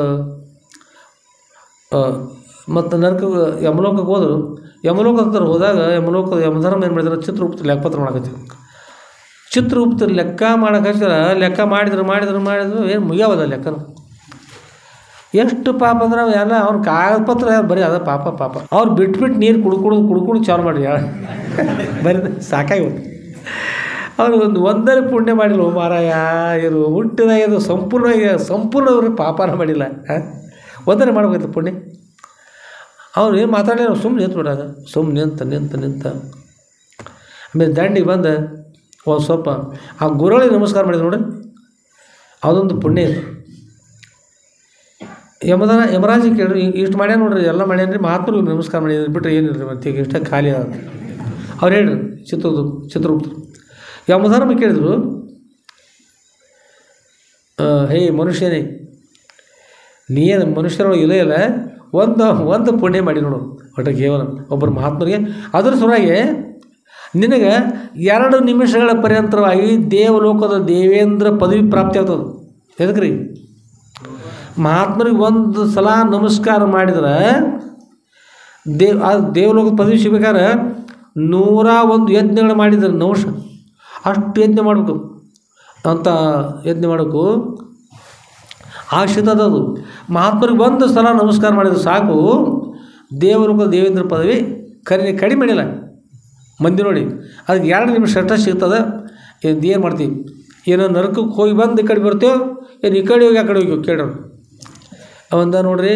ಮತ್ತು ನರಕ ಯಮಲೋಕಕ್ಕೆ ಹೋದರು ಯಮಲೋಕ ಹತ್ರ ಹೋದಾಗ ಯಮಲೋಕದ ಯಮಧರ್ಮ ಏನು ಮಾಡಿದ್ರೆ ಚಿತ್ರಗುಪ್ತ ಲೆಕ್ಕಪತ್ರ ಮಾಡಕತ್ತೀವಿ ಚಿತ್ರಗುಪ್ತ ಲೆಕ್ಕ ಮಾಡಕ್ಕೆ ಹಚ್ಚಿರ ಲೆಕ್ಕ ಮಾಡಿದ್ರು ಮಾಡಿದ್ರು ಮಾಡಿದ್ರು ಏನು ಮುಗಿಯವದ ಲೆಕ್ಕನ ಎಷ್ಟು ಪಾಪ ಅಂದ್ರೆ ಅವ್ ಎಲ್ಲ ಅವ್ನ ಕಾಗದ ಪತ್ರ ಬರೀ ಅದ ಪಾಪ ಪಾಪ ಅವ್ರು ಬಿಟ್ಟು ಬಿಟ್ಟು ನೀರು ಕುಡ್ಕುಡು ಕುಡ್ಕುಡು ಚಾಲು ಮಾಡಿ ಬರೀ ಸಾಕಾಗಿ ಹೋಯ್ತು ಅವ್ರು ಒಂದು ಒಂದನೇ ಪುಣ್ಯ ಮಾಡಿಲ್ಲ ಓ ಮಾರಾಯ ಇರು ಹುಟ್ಟಿದಾಗ ಇದು ಸಂಪೂರ್ಣವಾಗಿ ಸಂಪೂರ್ಣ ಅವ್ರು ಪಾಪನ ಮಾಡಿಲ್ಲ ಹಾಂ ಒಂದನೇ ಮಾಡ್ಬೇಕಿತ್ತು ಪುಣ್ಯ ಅವ್ರು ಏನು ಮಾತಾಡಲಿಲ್ಲ ಸುಮ್ಮನೆ ನಿಂತು ಬಿಡಾಗ ಸುಮ್ಮನೆ ನಿಂತ ನಿಂತ ನಿಂತ ಆಮೇಲೆ ದಂಡಿಗೆ ಬಂದು ಒಂದು ಸ್ವಲ್ಪ ಆ ಗುರುಗಳಿಗೆ ನಮಸ್ಕಾರ ಮಾಡಿದ್ರು ನೋಡಿ ಅದೊಂದು ಪುಣ್ಯ ಇತ್ತು ಯಮದನ ಯಮರಾಜಿ ಕೇಳ್ರಿ ಇಷ್ಟು ಮಾಡ್ಯಾನ ನೋಡ್ರಿ ಎಲ್ಲ ಮಾಡ್ಯಾನ್ರಿ ಮಹಾತ್ಮರಿಗೆ ನಮಸ್ಕಾರ ಮಾಡಿದ್ರು ಬಿಟ್ಟರೆ ಏನಿಲ್ಲ ರೀ ಮತ್ತೆ ಈಗ ಇಷ್ಟ ಖಾಲಿ ಅದ ಅವ್ರು ಹೇಳ್ರಿ ಚಿತ್ರದು ಚಿತ್ರಗುಪ್ತರು ಯಮಧರ್ಮ ಕೇಳಿದ್ರು ಹೇ ಮನುಷ್ಯನೇ ನೀನು ಮನುಷ್ಯರೊಳಗೆ ಇಲ್ಲ ಇಲ್ಲ ಒಂದು ಒಂದು ಪುಣ್ಯ ಮಾಡಿ ನೋಡು ಒಟ್ಟು ಕೇವಲ ಒಬ್ಬರು ಮಹಾತ್ಮರಿಗೆ ಅದರ ಸಲುವಾಗಿ ನಿನಗೆ ಎರಡು ನಿಮಿಷಗಳ ಪರ್ಯಂತರವಾಗಿ ದೇವಲೋಕದ ದೇವೇಂದ್ರ ಪದವಿ ಪ್ರಾಪ್ತಿ ಆಗ್ತದೆ ಎದಕ್ಕೆ ರೀ ಮಹಾತ್ಮರಿಗೆ ಒಂದು ಸಲ ನಮಸ್ಕಾರ ಮಾಡಿದ್ರೆ ದೇವ್ ಆ ದೇವಲೋಕದ ಪದವಿ ಸಿಗ್ಬೇಕಾದ್ರೆ ನೂರ ಒಂದು ಯಜ್ಞಗಳು ಮಾಡಿದ್ದಾರೆ ನವಶ ಅಷ್ಟು ಯಜ್ಞ ಮಾಡಬೇಕು ಅಂತ ಯಜ್ಞ ಮಾಡಬೇಕು ಆಶ್ರಿತ ಅದು ಮಹಾತ್ಮರಿಗೆ ಒಂದು ಸಲ ನಮಸ್ಕಾರ ಮಾಡಿದ್ರೆ ಸಾಕು ದೇವಲೋಕದ ದೇವೇಂದ್ರ ಪದವಿ ಕರಿ ಕಡಿಮೆ ಮಾಡಿಲ್ಲ ಮಂದಿ ನೋಡಿ ಅದಕ್ಕೆ ಎರಡು ನಿಮಿಷ ಅಷ್ಟ ಸಿಗ್ತದೆ ಇದು ಏನು ಮಾಡ್ತೀವಿ ಏನೋ ನರಕಕ್ಕೆ ಹೋಗಿ ಬಂದು ಈ ಕಡೆ ಬರ್ತೇವೆ ಏನು ಈ ಕಡೆ ಹೋಗಿ ಆ ಕಡೆ ಹೋಗಿ ಕೇಳೋಣ ಅವಂದ ನೋಡ್ರಿ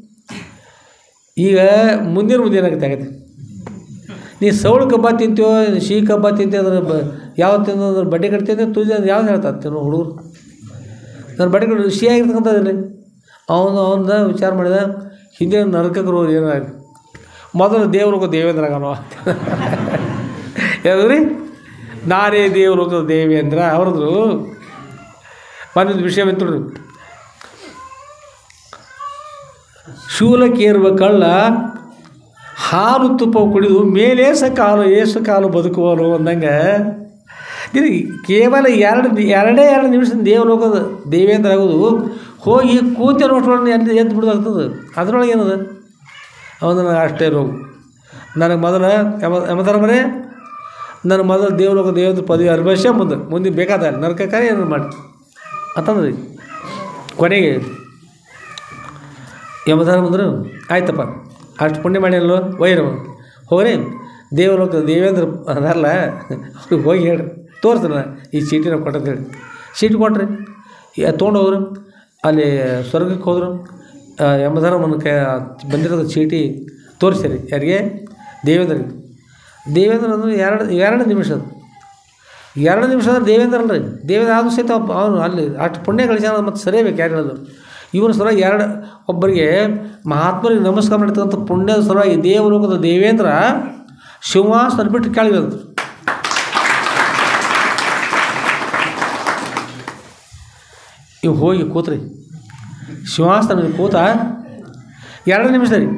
ಈಗ ಮುಂದಿನ ಮುಂದೆ ಏನಾಗುತ್ತೆ ಆಗತ್ತೆ ನೀ ಸೌಳು ಕಬ್ಬ ತಿಂತೀವೋ ಸಿಹಿ ಕಬ್ಬ ತಿಂತೀವಿ ಅದ್ರ ಬ ಯಾವ ತಿನ್ನೋದ್ರ ಬಡ್ಡಿ ಕಟ್ತಿದ್ದೆ ತುಜಿ ಅಂದ್ರೆ ಯಾವ್ದು ಹೇಳ್ತಾರೆ ತಿನ್ನೋ ಹುಡುಗರು ನನ್ನ ಬಡ್ಡಿ ಕಟ್ಟು ಸಿಹಿಯಾಗಿರ್ತಕ್ಕಂಥದ್ರಿ ಅವನು ಅವನ ವಿಚಾರ ಮಾಡಿದ ಹಿಂದೆ ನರಕಕ್ಕೆ ಹೋಗಿ ಏನಾಗಲಿ ಮೊದಲು ದೇವ್ರಿಗೆ ದೇವೇಂದ್ರಗನೋ ಯಾವ್ದ್ರಿ ನಾನೇ ದೇವಲೋಕದ ದೇವೇಂದ್ರ ಅವ್ರದ್ರು ಮನೊಂದು ವಿಷಯ ಬಂತು ಶೂಲಕ್ಕೇರುವ ಕಳ್ಳ ಹಾಲು ತುಪ್ಪ ಕುಡಿದು ಮೇಲೇಸ ಕಾಲು ಏಸು ಕಾಲು ಬದುಕುವನು ಅಂದಂಗೆ ನಿನಗೆ ಕೇವಲ ಎರಡು ಎರಡೇ ಎರಡು ನಿಮಿಷ ದೇವಲೋಕದ ದೇವೇಂದ್ರ ಆಗೋದು ಹೋಗಿ ಕೂತೆ ನೋಡ್ಕೊಂಡು ಎದ್ದು ಎದ್ದು ಬಿಡೋದಾಗ್ತದೆ ಅದ್ರೊಳಗೆ ಏನದ ಅವನ ಅಷ್ಟೇ ರೋಗ ನನಗೆ ಮೊದಲ ಯಮ ಯಮಧರ್ಮರೇ ನನ್ನ ಮೊದಲು ದೇವಲೋಕ ದೇವೇಂದ್ರ ಪದವಿ ಅನುಭವಿಸ ಮುಂದೆ ಮುಂದೆ ಬೇಕಾದ ನರಕಕಾರ ಏನು ಮಾಡಿ ಅಂತಂದ್ರಿ ಕೊನೆಗೆ ಯಮಧರ್ಮ ಅಂದ್ರೆ ಆಯ್ತಪ್ಪ ಅಷ್ಟು ಪುಣ್ಯ ಮಾಡಿಯಲ್ಲೋ ಒಯ್ಯರು ಹೋಗ್ರಿ ದೇವಲೋಕ ದೇವೇಂದ್ರ ಅದಲ್ಲ ಅವ್ರಿಗೆ ಹೋಗಿ ಹೇಳ್ರಿ ತೋರಿಸ್ರಿ ಈ ಚೀಟಿ ನಾವು ಕೊಟ್ಟಂತ ಹೇಳಿ ಚೀಟಿ ಕೊಟ್ರಿ ತೊಗೊಂಡು ಹೋದ್ರು ಅಲ್ಲಿ ಸ್ವರ್ಗಕ್ಕೆ ಹೋದರು ಯಮಧರ್ಮನ ಕೈ ಬಂದಿರೋದು ಚೀಟಿ ತೋರಿಸಿರಿ ಯಾರಿಗೆ ದೇವೇಂದ್ರಿಗೆ ದೇವೇಂದ್ರ ಅಂದ್ರೆ ಎರಡು ಎರಡು ನಿಮಿಷ ಅದು ಎರಡು ನಿಮಿಷ ಅಂದ್ರೆ ದೇವೇಂದ್ರ ಅಲ್ರಿ ದೇವೇಂದ್ರ ಆದರೂ ಸಹಿತ ಒಬ್ಬ ಅವನು ಅಲ್ಲಿ ಅಷ್ಟು ಪುಣ್ಯ ಗಳಿಸ್ಯಾನ ಮತ್ತು ಸರಿಯಬೇಕು ಯಾರು ಹೇಳೋದು ಇವನ ಸಲುವಾಗಿ ಎರಡು ಒಬ್ಬರಿಗೆ ಮಹಾತ್ಮರಿಗೆ ನಮಸ್ಕಾರ ಮಾಡಿರ್ತಕ್ಕಂಥ ಪುಣ್ಯದ ಸಲುವಾಗಿ ದೇವಲೋಕದ ದೇವೇಂದ್ರ ಸಿಂಹಾಸನ ಬಿಟ್ಟು ಕೆಳಗಿರೋದು ಇವು ಹೋಗಿ ಕೂತ್ರಿ ಸಿಂಹಾಸನ ಮೇಲೆ ಕೂತ ಎರಡು ನಿಮಿಷ ರೀ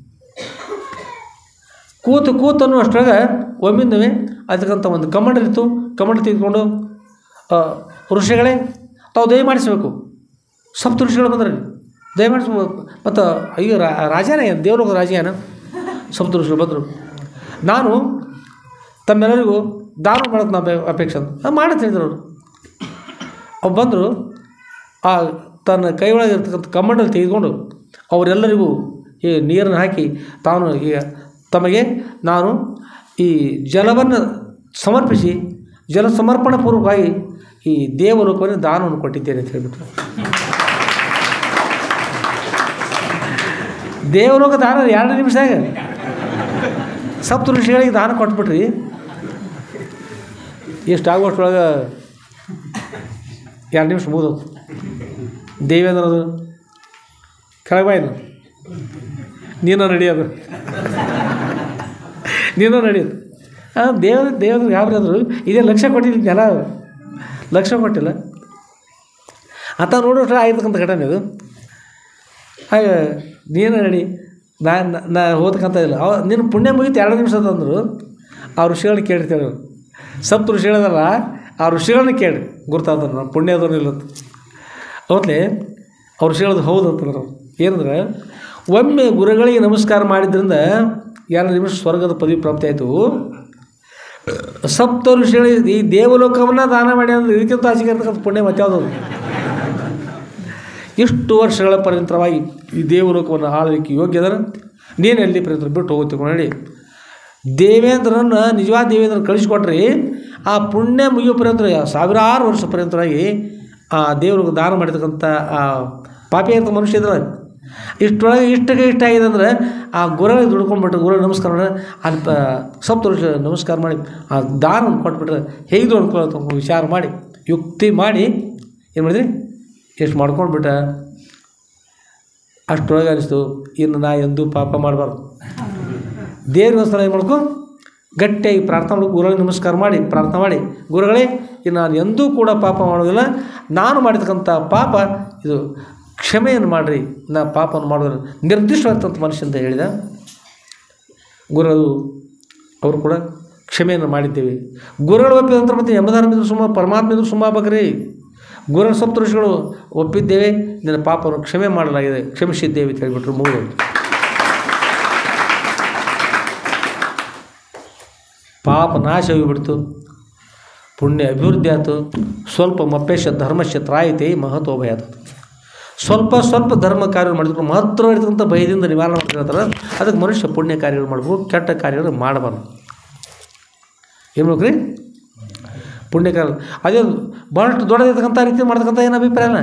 ಕೂತು ಕೂತು ಅನ್ನೋ ಅಷ್ಟರಾಗ ಒಮ್ಮಿಂದವೇ ಅದಕ್ಕಂತ ಒಂದು ಕಮಂಡ ಇತ್ತು ಕಮಂಡ ತೆಗೆದುಕೊಂಡು ಆ, ಋಷಿಗಳೇ ತಾವು ದಯ ಮಾಡಿಸ್ಬೇಕು ಸಪ್ತ ಋಷಿಗಳು ಬಂದ್ರೆ ದಯಮಾಡಿಸ್ ಮತ್ತು ಅಯ್ಯೋ ರಾ ರಾಜನೇ ದೇವಲೋಕದ ರಾಜ ಏನ ಸಪ್ತ ಋಷಿಗಳು ಬಂದರು ನಾನು ತಮ್ಮೆಲ್ಲರಿಗೂ ದಾನ ಮಾಡೋದು ನಾ ಅಪೇ- ಅಪೇಕ್ಷೆ ಅಂತ ಅದು ಮಾಡಂತ ಹೇಳಿದ್ರು ಅವರು ಅವ್ರು ಬಂದರು ಆ ತನ್ನ ಕೈ ಒಳಗೆ ಇರ್ತಕ್ಕಂಥ ಕಮ್ಮಂಡಲ್ಲಿ ತೆಗೆದುಕೊಂಡು ಅವರೆಲ್ಲರಿಗೂ ಈ ನೀರನ್ನು ಹಾಕಿ ತಾನು ಈಗ ತಮಗೆ ನಾನು ಈ ಜಲವನ್ನು ಸಮರ್ಪಿಸಿ ಜಲ ಸಮರ್ಪಣಾ ಪೂರ್ವಕವಾಗಿ ಈ ದೇವಲೋಕವನ್ನು ದಾನವನ್ನು ಕೊಟ್ಟಿದ್ದೇನೆ ಅಂತ ಹೇಳಿಬಿಟ್ರು ದೇವಲೋಕ ದಾನ ಎರಡು ನಿಮಿಷದಾಗ ಸಪ್ತ ಋಷಿಗಳಿಗೆ ದಾನ ಕೊಟ್ಬಿಟ್ರಿ ಎಷ್ಟು ಆಗುವಷ್ಟರೊಳಗೆ ಎರಡು ನಿಮಿಷ ಮುಗಿದೋತು ದೇವೇಂದ್ರದು ಕೆಳಗೆ ನೀನು ನಡೆಯೋದು ನೀನು ನಡೆಯೋದು ಹಾಂ ದೇವ್ರ ದೇವ್ರ ಗಾಬರಿ ಆದರು ಇದೇ ಲಕ್ಷ ಕೊಟ್ಟಿದ್ದೀನಿ ಜನ ಲಕ್ಷ ಕೊಟ್ಟಿಲ್ಲ ಅಂತ ನೋಡೋಟ್ರೆ ಆಗಿರ್ತಕ್ಕಂಥ ಘಟನೆ ಇದು ಹಾಗೆ ನೀನು ನಡಿ ನಾನು ನಾ ಓದಕ್ಕಂತ ಇಲ್ಲ ಅವ ನಿನ್ನ ಪುಣ್ಯ ಮುಗಿತು ಎರಡು ನಿಮಿಷ ಅಂದರು ಆ ಋಷಿಗಳನ್ನ ಕೇಳ್ತೇವೆ ಸಪ್ತ ಋಷಿಗಳದಲ್ಲ ಆ ಋಷಿಗಳನ್ನ ಕೇಳಿ ಗುರ್ತಾದ್ರು ನಾವು ಪುಣ್ಯದವ್ರು ಇಲ್ಲ ಅವತ್ತೇ ಅವ್ರ ಋಷಿಗಳದ್ದು ಹೌದು ಅಂತಂದ್ರೆ ಅವ್ರು ಏನಂದ್ರೆ ಒಮ್ಮೆ ಗುರುಗಳಿಗೆ ನಮಸ್ಕಾರ ಮಾಡಿದ್ರಿಂದ ಎರಡು ನಿಮಿಷ ಸ್ವರ್ಗದ ಪದವಿ ಪ್ರಾಪ್ತಿ ಆಯಿತು ಸಪ್ತ ಋಷಿಗಳಿಗೆ ಈ ದೇವಲೋಕವನ್ನು ದಾನ ಮಾಡಿ ಅಂದ್ರೆ ಇದಕ್ಕಿಂತ ಆಚೆಗೆ ಇರ್ತಕ್ಕಂಥ ಪುಣ್ಯ ಮತ್ತೆ ಯಾವುದು ಎಷ್ಟು ವರ್ಷಗಳ ಪರ್ಯಂತರವಾಗಿ ಈ ದೇವಲೋಕವನ್ನು ಆಳಲಿಕ್ಕೆ ಯೋಗ್ಯದರ ನೀನು ಎಲ್ಲಿ ಪರ್ಯಂತರ ಬಿಟ್ಟು ಹೋಗುತ್ತೀವಿ ನೋಡಿ ದೇವೇಂದ್ರನ ನಿಜವಾದ ದೇವೇಂದ್ರನ ಕಳಿಸ್ಕೊಟ್ರಿ ಆ ಪುಣ್ಯ ಮುಗಿಯೋ ಪರ್ಯಂತರ ಸಾವಿರಾರು ವರ್ಷ ಪರ್ಯಂತರಾಗಿ ಆ ದೇವ್ರಿಗೆ ದಾನ ಮಾಡಿರ್ತಕ್ಕಂಥ ಆ ಪಾಪಿ ಅಂತ ಮನುಷ್ಯ ಇದ್ರ ಇಷ್ಟೊಳಗೆ ಇಷ್ಟಕ್ಕೆ ಇಷ್ಟ ಆಗಿದೆ ಅಂದರೆ ಆ ಗುರುಗಳಿಗೆ ದುಡ್ಕೊಂಡ್ಬಿಟ್ಟು ಗುರು ನಮಸ್ಕಾರ ಮಾಡಿ ಅಲ್ಲಿ ಪ ಸಪ್ತ ವರ್ಷ ನಮಸ್ಕಾರ ಮಾಡಿ ಆ ದಾನವನ್ನು ಕೊಟ್ಬಿಟ್ರೆ ಹೇಗೆ ದುಡ್ಕೊಳ್ಳೋ ವಿಚಾರ ಮಾಡಿ ಯುಕ್ತಿ ಮಾಡಿ ಏನು ಮಾಡಿದ್ರಿ ಎಷ್ಟು ಮಾಡ್ಕೊಂಡ್ಬಿಟ್ಟ ಅಷ್ಟರೊಳಗೆ ಅನಿಸ್ತು ಇನ್ನು ನಾ ಎಂದೂ ಪಾಪ ಮಾಡಬಾರ್ದು ದೇವ್ರಿಗೋಸ್ಕರ ಏನು ಮಾಡ್ಕೊ ಗಟ್ಟಿಯಾಗಿ ಪ್ರಾರ್ಥನೆ ಮಾಡ್ಕೊ ಗುರುಗಳಿಗೆ ನಮಸ್ಕಾರ ಮಾಡಿ ಪ್ರಾರ್ಥನೆ ಮಾಡಿ ಗುರುಗಳೇ ಇನ್ನು ನಾನು ಎಂದೂ ಕೂಡ ಪಾಪ ಮಾಡೋದಿಲ್ಲ ನಾನು ಮಾಡಿರ್ತಕ್ಕಂಥ ಪಾಪ ಇದು ಕ್ಷಮೆಯನ್ನು ಮಾಡಿರಿ ನಾ ಪಾಪವನ್ನು ಮಾಡೋದು ನಿರ್ದಿಷ್ಟವಾದಂಥ ಮನುಷ್ಯ ಅಂತ ಹೇಳಿದ ಗುರುಗಳು ಅವರು ಕೂಡ ಕ್ಷಮೆಯನ್ನು ಮಾಡಿದ್ದೇವೆ ಗುರುಗಳು ಒಪ್ಪಿದ ನಂತರ ಮತ್ತೆ ಯಮಧರ್ಮಿದ್ರು ಸುಮ್ಮ ಪರಮಾತ್ಮ ಇದ್ರು ಸುಮ್ಮ ಆಗ್ಬೇಕ್ರಿ ಗುರುಗಳ ಸಪ್ತ ಋಷಿಗಳು ಒಪ್ಪಿದ್ದೇವೆ ನಿನ್ನ ಪಾಪವನ್ನು ಕ್ಷಮೆ ಮಾಡಲಾಗಿದೆ ಕ್ಷಮಿಸಿದ್ದೇವೆ ಅಂತ ಹೇಳಿಬಿಟ್ರು ಮೂರು ಪಾಪ ನಾಶ ಹೋಗಿಬಿಡ್ತು ಪುಣ್ಯ ಅಭಿವೃದ್ಧಿ ಆಯಿತು ಸ್ವಲ್ಪ ಮಪ್ಪೇಶ ಧರ್ಮಶ ತ್ರಾಯಿತೆ ಮಹತ್ವ ಭಯ ಆದದ್ದು ಸ್ವಲ್ಪ ಸ್ವಲ್ಪ ಧರ್ಮ ಕಾರ್ಯ ಮಾಡಿದ್ರು ಮಹತ್ವವಾಗಿರ್ತಕ್ಕಂಥ ಭಯದಿಂದ ನಿವಾರಣೆ ಮಾಡ್ತಿರ್ತಾರೆ ಅದಕ್ಕೆ ಮನುಷ್ಯ ಪುಣ್ಯ ಕಾರ್ಯಗಳು ಮಾಡ್ಬೇಕು ಕೆಟ್ಟ ಕಾರ್ಯಗಳು ಮಾಡಬಾರ್ದು ಏನು ಮಾಡ್ಬೇಕ್ರಿ ಪುಣ್ಯ ಕಾರ್ಯ ಅದೇ ಭಾಳಷ್ಟು ದೊಡ್ಡದಿರ್ತಕ್ಕಂಥ ರೀತಿ ಮಾಡ್ತಕ್ಕಂಥ ಏನು ಅಭಿಪ್ರಾಯನ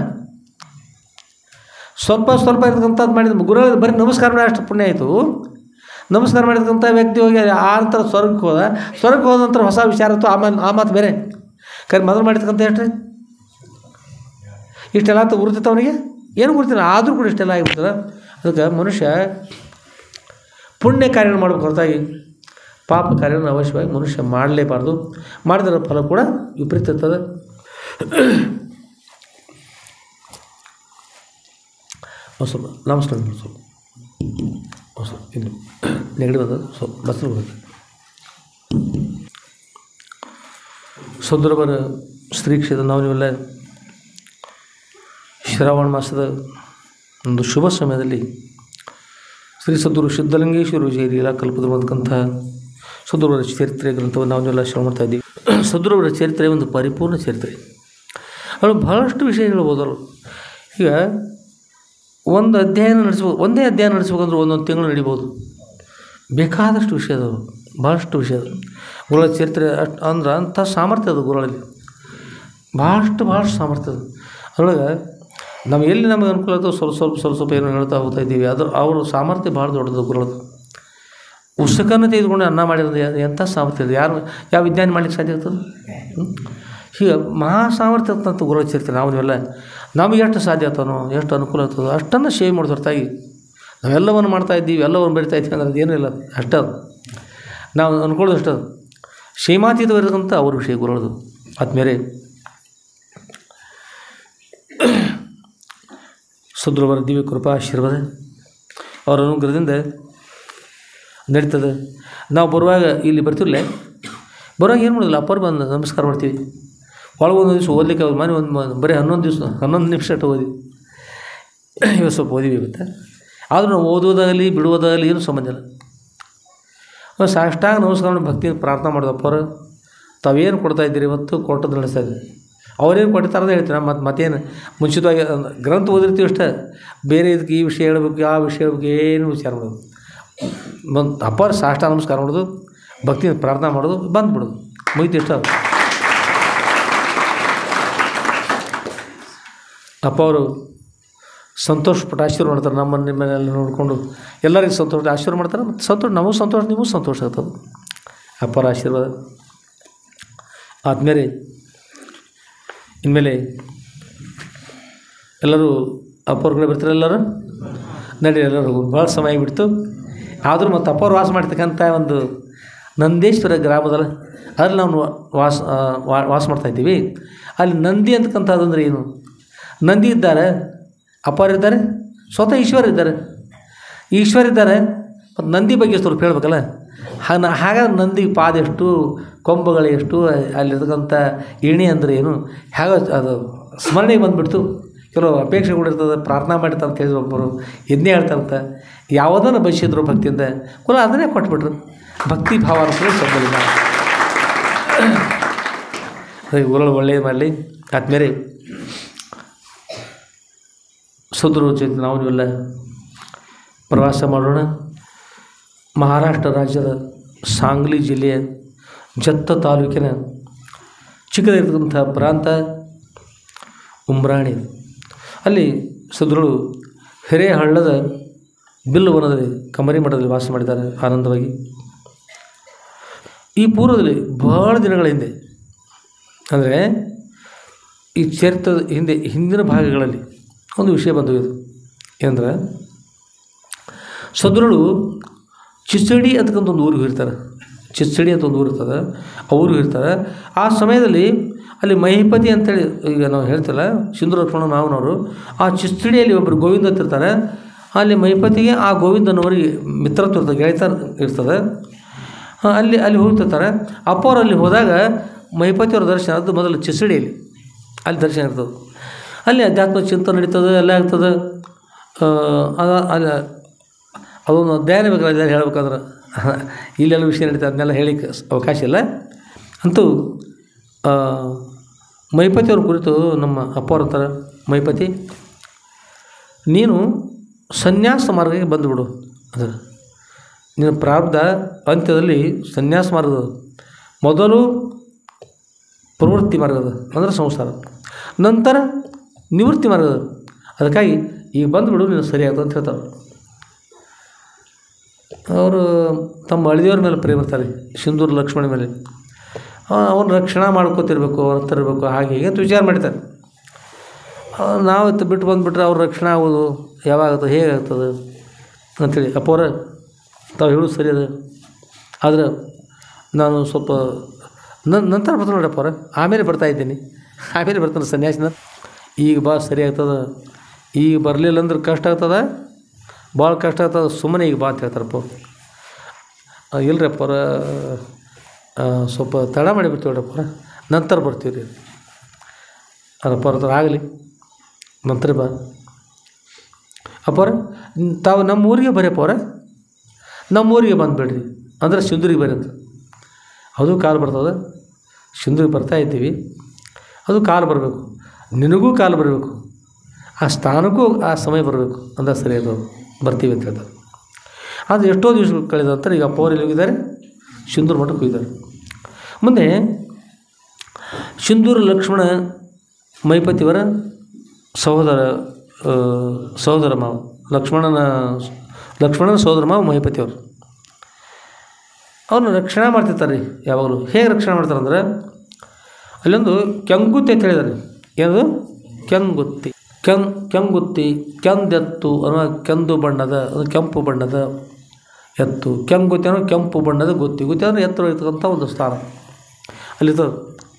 ಸ್ವಲ್ಪ ಸ್ವಲ್ಪ ಇರ್ತಕ್ಕಂಥದ್ದು ಮಾಡಿದ ಗುರು ಬರೀ ನಮಸ್ಕಾರ ಮಾಡಿ ಅಷ್ಟು ಪುಣ್ಯ ಆಯಿತು ನಮಸ್ಕಾರ ಮಾಡಿರ್ತಕ್ಕಂಥ ವ್ಯಕ್ತಿ ಹೋಗಿ ಆ ನಂತರ ಸ್ವರ್ಗಕ್ಕೆ ಹೋದ ಸ್ವರ್ಗಕ್ಕೆ ಹೋದ ನಂತರ ಹೊಸ ವಿಚಾರ ಇತ್ತು ಆಮೇಲೆ ಆ ಮಾತು ಬೇರೆ ಕರೆ ಮೊದಲು ಮಾಡಿರ್ತಕ್ಕಂಥ ಎಷ್ಟು ಇಷ್ಟೆಲ್ಲ ಅಂತ ಗುರುತಿತ್ತು ಅವನಿಗೆ ಏನು ಗುರುತಿಲ್ಲ ಆದರೂ ಕೂಡ ಇಷ್ಟೆಲ್ಲ ಆಗಿಬಿಡ್ತದೆ ಅದಕ್ಕೆ ಮನುಷ್ಯ ಪುಣ್ಯ ಕಾರ್ಯ ಮಾಡ್ಬೇಕು ಹೊರತಾಗಿ ಪಾಪ ಕಾರ್ಯವನ್ನು ಅವಶ್ಯವಾಗಿ ಮನುಷ್ಯ ಮಾಡಲೇಬಾರ್ದು ಮಾಡಿದರ ಫಲ ಕೂಡ ವಿಪರೀತ ಇರ್ತದೆ ಒಂದು ಸ್ವಲ್ಪ ನಮಸ್ಕಾರ ಮಾಡಿ ಸ್ವಲ್ಪ ಒಂದು ಸ್ವಲ್ಪ ಇನ್ನು ನೆಗಡಿ ಬಂದ ಸ್ವಲ್ಪ ಬಸ್ಸಲ್ಲಿ ಹೋಗುತ್ತೆ ಸುಂದರಬರ ಸ್ತ್ರೀ ಕ್ಷೇತ್ರ ನಾವು ನೀವೆಲ್ಲ ಶ್ರಾವಣ ಮಾಸದ ಒಂದು ಶುಭ ಸಮಯದಲ್ಲಿ ಶ್ರೀ ಸದ್ಗುರು ಸಿದ್ಧಲಿಂಗೇಶ್ವರ ವಿಜಯಲೀಲಾ ಕಲ್ಪದಿರುವಂತಹ ಸದ್ಗುರುವರ ಚರಿತ್ರೆ ಗ್ರಂಥವನ್ನು ನಾವೆಲ್ಲ ಶ್ರವಣ ಮಾಡ್ತಾ ಇದ್ದೀವಿ ಸದ್ಗುರುವರ ಚರಿತ್ರೆ ಒಂದು ಪರಿಪೂರ್ಣ ಚರಿತ್ರೆ ಅವರು ಬಹಳಷ್ಟು ವಿಷಯ ಹೇಳ್ಬೋದು ಅವರು ಈಗ ಒಂದು ಅಧ್ಯಯನ ನಡೆಸ್ಬೋದು ಒಂದೇ ಅಧ್ಯಯನ ನಡೆಸ್ಬೇಕಂದ್ರೆ ಒಂದೊಂದು ತಿಂಗಳು ನಡಿಬೋದು ಬೇಕಾದಷ್ಟು ವಿಷಯ ಅದಾವು ಭಾಳಷ್ಟು ವಿಷಯ ಅದಾವು ಗುರುಗಳ ಚರಿತ್ರೆ ಅಷ್ಟು ಅಂದ್ರೆ ಅಂಥ ಸಾಮರ್ಥ್ಯ ಅದು ಗುರುಗಳಲ್ಲಿ ಭಾಳಷ್ಟು ಭಾಳಷ್ಟು ಸಾಮರ್ಥ್ಯ ಅದು ಅದ್ರೊಳಗೆ ನಾವು ಎಲ್ಲಿ ನಮಗೆ ಅನುಕೂಲ ಆಗ್ತದೆ ಸ್ವಲ್ಪ ಸ್ವಲ್ಪ ಸ್ವಲ್ಪ ಸ್ವಲ್ಪ ಏನೋ ಹೇಳ್ತಾ ಹೋಗ್ತಾ ಇದ್ದೀವಿ ಅದು ಅವ್ರ ಸಾಮರ್ಥ್ಯ ಭಾಳ ದೊಡ್ಡದು ಗುರುಗಳದ್ದು ಉಸುಕನ್ನು ತೆಗೆದುಕೊಂಡು ಅನ್ನ ಮಾಡಿರೋದು ಯಾ- ಎಂಥ ಸಾಮರ್ಥ್ಯ ಇದೆ ಯಾರು ಯಾವ ವಿಜ್ಞಾನಿ ಮಾಡ್ಲಿಕ್ಕೆ ಸಾಧ್ಯ ಆಗ್ತದೆ ಹ್ಮ್? ಹೀಗೆ ಮಹಾ ಸಾಮರ್ಥ್ಯ ಅಂತ ಗುರು ಹಚ್ಚಿರ್ತೀವಿ ನಾವು ನೀವೆಲ್ಲ ನಮಗೆ ಎಷ್ಟು ಸಾಧ್ಯ ಆಗ್ತಾನೋ ಎಷ್ಟು ಅನುಕೂಲ ಆಗ್ತದೋ ಅಷ್ಟನ್ನು ಸೇವೆ ಮಾಡಿದ್ರು ಹೊರತಾಗಿ ನಾವೆಲ್ಲವನ್ನು ಮಾಡ್ತಾ ಇದ್ದೀವಿ ಎಲ್ಲವನ್ನು ಬೆಳಿತಾ ಇದ್ದೀವಿ ಅಂದ್ರೆ ಅದೇನೂ ಇಲ್ಲ ಅಷ್ಟೇ ಅದು ನಾವು ಅನ್ಕೊಳ್ಳೋದು ಅಷ್ಟೇ ಅದು ಕ್ಷೇಮಾತೀತವಿರತಕ್ಕಂಥ ಅವ್ರ ವಿಷಯ ಗುರುಗಳದು ಆದ್ಮೇಲೆ ಸುದ್ರವರ ದಿವ್ಯ ಕೃಪಾ ಆಶೀರ್ವಾದ ಅವರ ಅನುಗ್ರಹದಿಂದ ನಡೀತದೆ ನಾವು ಬರುವಾಗ ಇಲ್ಲಿ ಬರ್ತಿರಲ್ಲ ಬರುವಾಗ ಏನು ಮಾಡೋದಿಲ್ಲ ಅಪ್ಪರು ಬಂದು ನಮಸ್ಕಾರ ಮಾಡ್ತೀವಿ ಒಳಗೆ ಒಂದು ದಿವಸ ಓದಲಿಕ್ಕೆ ಅವ್ರ ಮನೆ ಒಂದು ಮ- ಬರೀ ಹನ್ನೊಂದು ದಿವಸ ಹನ್ನೊಂದು ನಿಮಿಷ ಅಷ್ಟು ಓದಿ ಇವತ್ತು ಸ್ವಲ್ಪ ಓದಿವಿ ಇವತ್ತು ಆದರೂ ನಾವು ಓದೋದಾಗಲಿ ಬಿಡುವುದಾಗಲಿ ಏನು ಸಂಬಂಧ ಇಲ್ಲ ಅವ್ರು ಸಾಷ್ಟಾಂಗ ನಮಸ್ಕಾರ ಮಾಡಿ ಭಕ್ತಿ ಪ್ರಾರ್ಥನೆ ಮಾಡೋದು ಅಪ್ಪರು ತಾವೇನು ಕೊಡ್ತಾ ಇದ್ದೀರಿ ಇವತ್ತು ಕೊಟ್ಟದ್ದು ನಡೆಸ್ತಾ ಇದ್ದೀರಿ ಅವ್ರೇನು ಕೊಟ್ಟಿರ್ತಾರದೇ ಹೇಳ್ತೀನಿ ಮತ್ತು ಮತ್ತೇನು ಮುಂಚಿತವಾಗಿ ಅದ್ ಗ್ರಂಥ ಓದಿರ್ತೀವಿ ಅಷ್ಟೇ ಬೇರೆ ಇದಕ್ಕೆ ಈ ವಿಷಯ ಹೇಳ್ಬೇಕು ಆ ವಿಷಯ ಹೇಳ್ಬೇಕು ಏನು ವಿಚಾರ ಮಾಡೋದು ಬಂದು ಅಪ್ಪಾರು ಸಾಷ್ಟ ನಮಸ್ಕಾರ ಮಾಡೋದು ಭಕ್ತಿ ಪ್ರಾರ್ಥನೆ ಮಾಡೋದು ಬಂದ್ಬಿಡೋದು ಮುಗಿತು ಇಷ್ಟ ಅದು. ಅಪ್ಪ ಅವರು ಸಂತೋಷ ಪಟ್ಟು ಆಶೀರ್ವಾದ ಮಾಡ್ತಾರೆ ನಮ್ಮನ್ನು ನಿಮ್ಮನ್ನೆಲ್ಲ ನೋಡಿಕೊಂಡು ಎಲ್ಲರಿಗೂ ಸಂತೋಷ ಆಶೀರ್ವಾದ ಮಾಡ್ತಾರೆ ಮತ್ತು ಸಂತೋಷ ನಮಗೂ ಸಂತೋಷ ನಿಮಗೂ ಸಂತೋಷ ಆಗ್ತದೆ ಅಪ್ಪರ ಆಶೀರ್ವಾದ ಆದಮೇಲೆ ಇನ್ಮೇಲೆ ಎಲ್ಲರೂ ಅಪ್ಪವ್ರ ಕಡೆ ಬರ್ತಾರೆ ಎಲ್ಲರೂ ನಡಿ ಎಲ್ಲರೂ ಹೋಗೋಣ ಭಾಳ ಸಮಯ ಆಗಿಬಿಡ್ತು ಆದರೂ ಮತ್ತು ಅಪ್ಪವ್ರು ವಾಸ ಮಾಡ್ತಕ್ಕಂಥ ಒಂದು ನಂದೇಶ್ವರ ಗ್ರಾಮದಲ್ಲ ಅಲ್ಲಿ ನಾವು ವಾಸ ಆ, ವಾ- ವಾಸ ಮಾಡ್ತಾಯಿದ್ದೀವಿ ಅಲ್ಲಿ ನಂದಿ ಅಂತಕ್ಕಂಥದ್ದಂದ್ರೆ ಏನು ನಂದಿ ಇದ್ದಾರೆ ಅಪ್ಪಾರು ಇದ್ದಾರೆ ಸ್ವತಃ ಈಶ್ವರ ಇದ್ದಾರೆ ಈಶ್ವರ ಇದ್ದಾರೆ ಮತ್ತು ನಂದಿ ಬಗ್ಗೆ ಸ್ವಲ್ಪ ಹೇಳ್ಬೇಕಲ್ಲ ಹಾಗ ಹಾಗಾದ್ರೆ ನಂದಿ ಪಾದ ಎಷ್ಟು ಕೊಂಬುಗಳು ಎಷ್ಟು ಅಲ್ಲಿರ್ತಕ್ಕಂಥ ಇಣಿ ಅಂದರೆ ಏನು ಹೇಗೆ ಅದು ಸ್ಮರಣೆಗೆ ಬಂದುಬಿಡ್ತು ಕೆಲವು ಅಪೇಕ್ಷೆಗಳಿರ್ತದೆ ಪ್ರಾರ್ಥನಾ ಮಾಡಿರ್ತಾರೆ ಅಂತ ಹೇಳಿದ್ರು ಒಬ್ಬರು ಇದನ್ನೇ ಹೇಳ್ತಾರಂತ ಯಾವುದನ್ನು ಬಯಸಿದ್ರು ಭಕ್ತಿಯಿಂದ ಕುಲ ಅದನ್ನೇ ಕೊಟ್ಬಿಟ್ರು ಭಕ್ತಿ ಭಾವ ಅನ್ಕೊಳ್ಳಿ ಸಂಬಂಧ ಊರಲ್ಲಿ ಒಳ್ಳೆಯದು ಮಾಡಲಿ ಆದ್ಮೇಲೆ ಸುದ್ರ ಜೊತೆ ನಾವು ನೀವೆಲ್ಲ ಪ್ರವಾಸ ಮಾಡೋಣ ಮಹಾರಾಷ್ಟ್ರ ರಾಜ್ಯದ ಸಾಂಗ್ಲಿ ಜಿಲ್ಲೆಯ ಜತ್ತ ತಾಲೂಕಿನ ಚಿಕ್ಕದಾಗಿರ್ತಕ್ಕಂಥ ಪ್ರಾಂತ ಉಮ್ರಾಣಿ ಅಲ್ಲಿ ಸದ್ರುಳು ಹಿರೇಹಳ್ಳದ ಬಿಲ್ಲುವನದಲ್ಲಿ ಕಮರಿ ಮಠದಲ್ಲಿ ವಾಸ ಮಾಡಿದ್ದಾರೆ ಆನಂದವಾಗಿ ಈ ಪೂರ್ವದಲ್ಲಿ ಬಹಳ ದಿನಗಳ ಹಿಂದೆ ಅಂದರೆ ಈ ಚರಿತ್ರದ ಹಿಂದೆ ಹಿಂದಿನ ಭಾಗಗಳಲ್ಲಿ ಒಂದು ವಿಷಯ ಬಂದು ಇದು ಏನಂದ್ರೆ ಸದ್ರುಳು ಚಿಚ್ಚಡಿ ಅಂತಕ್ಕಂಥ ಒಂದು ಊರಿಗೆ ಇರ್ತಾರೆ ಚಿಚ್ಚಡಿ ಅಂತ ಒಂದು ಊರು ಇರ್ತದೆ ಆ ಊರಿಗೆ ಇರ್ತಾರೆ ಆ ಸಮಯದಲ್ಲಿ ಅಲ್ಲಿ ಮಹಿಪತಿ ಅಂತೇಳಿ ಈಗ ನಾವು ಹೇಳ್ತಿಲ್ಲ ಸಿಂಧು ಲಕ್ಷ್ಮಣ ಮಾವನವರು ಆ ಚಿಚ್ಚಡಿಯಲ್ಲಿ ಒಬ್ಬರು ಗೋವಿಂದ ಅಂತ ಇರ್ತಾರೆ ಅಲ್ಲಿ ಮಹಿಪತಿಗೆ ಆ ಗೋವಿಂದನವರಿಗೆ ಮಿತ್ರತ್ವ ಇರ್ತದೆ ಗೆಳೆತನ ಇರ್ತದೆ ಆ, ಅಲ್ಲಿ ಅಲ್ಲಿ ಹೋಗ್ತಿರ್ತಾರೆ ಅಪ್ಪವ್ರು ಅಲ್ಲಿ ಹೋದಾಗ ಮಹಿಪತಿಯವ್ರ ದರ್ಶನ ಅದು ಮೊದಲು ಚಿಸಡಿಯಲ್ಲಿ ಅಲ್ಲಿ ದರ್ಶನ ಇರ್ತದೆ ಅಲ್ಲಿ ಅಧ್ಯಾತ್ಮ ಚಿಂತನೆ ನಡೀತದೆ ಎಲ್ಲ ಆಗ್ತದೆ ಆ, ಅದ- ಅದ ಅದೊಂದು ಅಧ್ಯಯನ ಬೇಕಲ್ಲ ಅದೆಲ್ಲ ಹೇಳ್ಬೇಕಂದ್ರೆ ಇಲ್ಲೆಲ್ಲ ವಿಷಯ ನಡೀತದೆ ಅದನ್ನೆಲ್ಲ ಹೇಳಿಕ್ಕೆ ಅವಕಾಶ ಇಲ್ಲ ಅಂತೂ ಆ, ಮಹಿಪತಿಯವ್ರ ಕುರಿತು ನಮ್ಮ ಅಪ್ಪವ್ರ ಅಂತಾರೆ ಮಹಿಪತಿ ನೀನು ಸನ್ಯಾಸ ಮಾರ್ಗಕ್ಕೆ ಬಂದುಬಿಡು ಅದು ನಿನ್ನ ಪ್ರಾರಬ್ಧ ಅಂತ್ಯದಲ್ಲಿ ಸನ್ಯಾಸ ಮಾರ್ಗದ ಮೊದಲು ಪ್ರವೃತ್ತಿ ಮಾರ್ಗದ ಅಂದರೆ ಸಂಸಾರ ನಂತರ ನಿವೃತ್ತಿ ಮಾರ್ಗದ ಅದಕ್ಕಾಗಿ ಈಗ ಬಂದುಬಿಡು ನೀನು ಸರಿಯಾಗ್ತದೆ ಅಂತ ಹೇಳ್ತಾರೆ ಅವರು ತಮ್ಮ ಅಳಿದೇವ್ರ ಮೇಲೆ ಪ್ರೇಮ ಇರ್ತಾರೆ ಸಿಂಧೂರು ಲಕ್ಷ್ಮಣ ಮೇಲೆ ಅವನು ರಕ್ಷಣಾ ಮಾಡ್ಕೋತಿರ್ಬೇಕು ಅವ್ರ ಹತ್ರ ಇರಬೇಕು ಹಾಗೆ ಹೀಗೆ ಅಂತ ವಿಚಾರ ಮಾಡ್ತಾರೆ ಆ, ನಾವು ಇತ್ತು ಬಿಟ್ಟು ಬಂದುಬಿಟ್ರೆ ಅವ್ರ ರಕ್ಷಣೆ ಆಗೋದು ಯಾವಾಗತ್ತೋ ಹೇಗಾಗ್ತದೆ ಅಂಥೇಳಿ ಅಪ್ಪವ್ರ ತಾವು ಹೇಳೋದು ಸರಿ ಅದ ಆದ್ರೆ ನಾನು ಸ್ವಲ್ಪ ನನ್ನ ನಂತರ ಬರ್ತಾನೆ ನೋಡಪ್ಪ ಅವ್ರ ಆಮೇಲೆ ಬರ್ತಾ ಇದ್ದೀನಿ ಆಮೇಲೆ ಬರ್ತಾನೆ ಸನ್ಯಾಸಿನ ಈಗ ಭಾಳ ಸರಿ ಆಗ್ತದೆ ಈಗ ಬರಲಿಲ್ಲ ಅಂದ್ರೆ ಕಷ್ಟ ಆಗ್ತದೆ ಭಾಳ ಕಷ್ಟ ಆಗ್ತದೆ ಸುಮ್ಮನೆ ಈಗ ಬಾ ಅಂತ ಹೇಳ್ತಾರಪ್ಪ ಆ, ಇಲ್ರಪ್ಪ ಅವ್ರ ಆ, ಸ್ವಲ್ಪ ತಡ ಮಾಡಿ ಬರ್ತೀವಿ ನೋಡಪ್ಪ ಅವ್ರ ನಂತರ ಬರ್ತೀವಿ ರೀ ಅದಪ್ಪ ಅವ್ರ ಹತ್ರ ಆಗಲಿ ನಂತರ ಬಾ ಅಪ್ಪರ ತಾವು ನಮ್ಮ ಊರಿಗೆ ಬರ್ಯಪ್ಪ ಅವ್ರ ನಮ್ಮ ಊರಿಗೆ ಬಂದುಬಿಡ್ರಿ ಅಂದ್ರೆ ಸಿಂಧೂರಿಗೆ ಬರ್ರಿ ಅಂತ ಅದು ಕಾಲು ಬರ್ತದೆ ಸಿಂಧೂರಿಗೆ ಬರ್ತಾ ಇದ್ದೀವಿ ಅದು ಕಾಲು ಬರಬೇಕು ನಿನಗೂ ಕಾಲು ಬರಬೇಕು ಆ ಸ್ಥಾನಕ್ಕೂ ಆ ಸಮಯ ಬರಬೇಕು ಅಂದ್ರೆ ಸರಿ ಅದು ಬರ್ತೀವಿ ಅಂತ ಹೇಳ್ತಾರೆ ಅದು ಎಷ್ಟೋ ದಿವಸಗಳು ಕಳೆದ ನಂತರ ಈಗ ಅಪ್ಪ ಎಲ್ಲಿ ಹೋಗಿದ್ದಾರೆ ಸಿಂಧೂರು ಮಠಕ್ಕೆ ಹೋಗಿದ್ದಾರೆ ಮುಂದೆ ಸಿಂಧೂರು ಲಕ್ಷ್ಮಣ ಮೈಪತಿಯವರ ಸಹೋದರ ಆ, ಸಹೋದರ ಮಾವ ಲಕ್ಷ್ಮಣನ ಲಕ್ಷ್ಮಣನ ಸಹೋದರ ಮಾವ ಮಹಿಪತಿಯವರು ಅವ್ರನ್ನ ರಕ್ಷಣೆ ಮಾಡ್ತಿರ್ತಾರೆ ರೀ ಯಾವಾಗಲೂ ಹೇಗೆ ರಕ್ಷಣೆ ಮಾಡ್ತಾರಂದ್ರೆ ಅಲ್ಲೊಂದು ಕೆಂಗುತ್ತಿ ಅಂತ ಹೇಳಿದ್ದಾರೆ ಏನದು ಕೆಂಗುತ್ತಿ ಕೆಂ ಕೆಂಗುತ್ತಿ ಕೆಂದೆತ್ತು ಅನ್ನೋ ಕೆಂದು ಬಣ್ಣದ ಅದು ಕೆಂಪು ಬಣ್ಣದ ಎತ್ತು ಕೆಂಗುತ್ತಿ ಅನ್ನೋ ಕೆಂಪು ಬಣ್ಣದ ಗುತ್ತಿ ಗುತ್ತಿ ಅಂದರೆ ಎತ್ತರ ಇರ್ತಕ್ಕಂಥ ಒಂದು ಸ್ಥಾನ ಅಲ್ಲಿರ್ತದೆ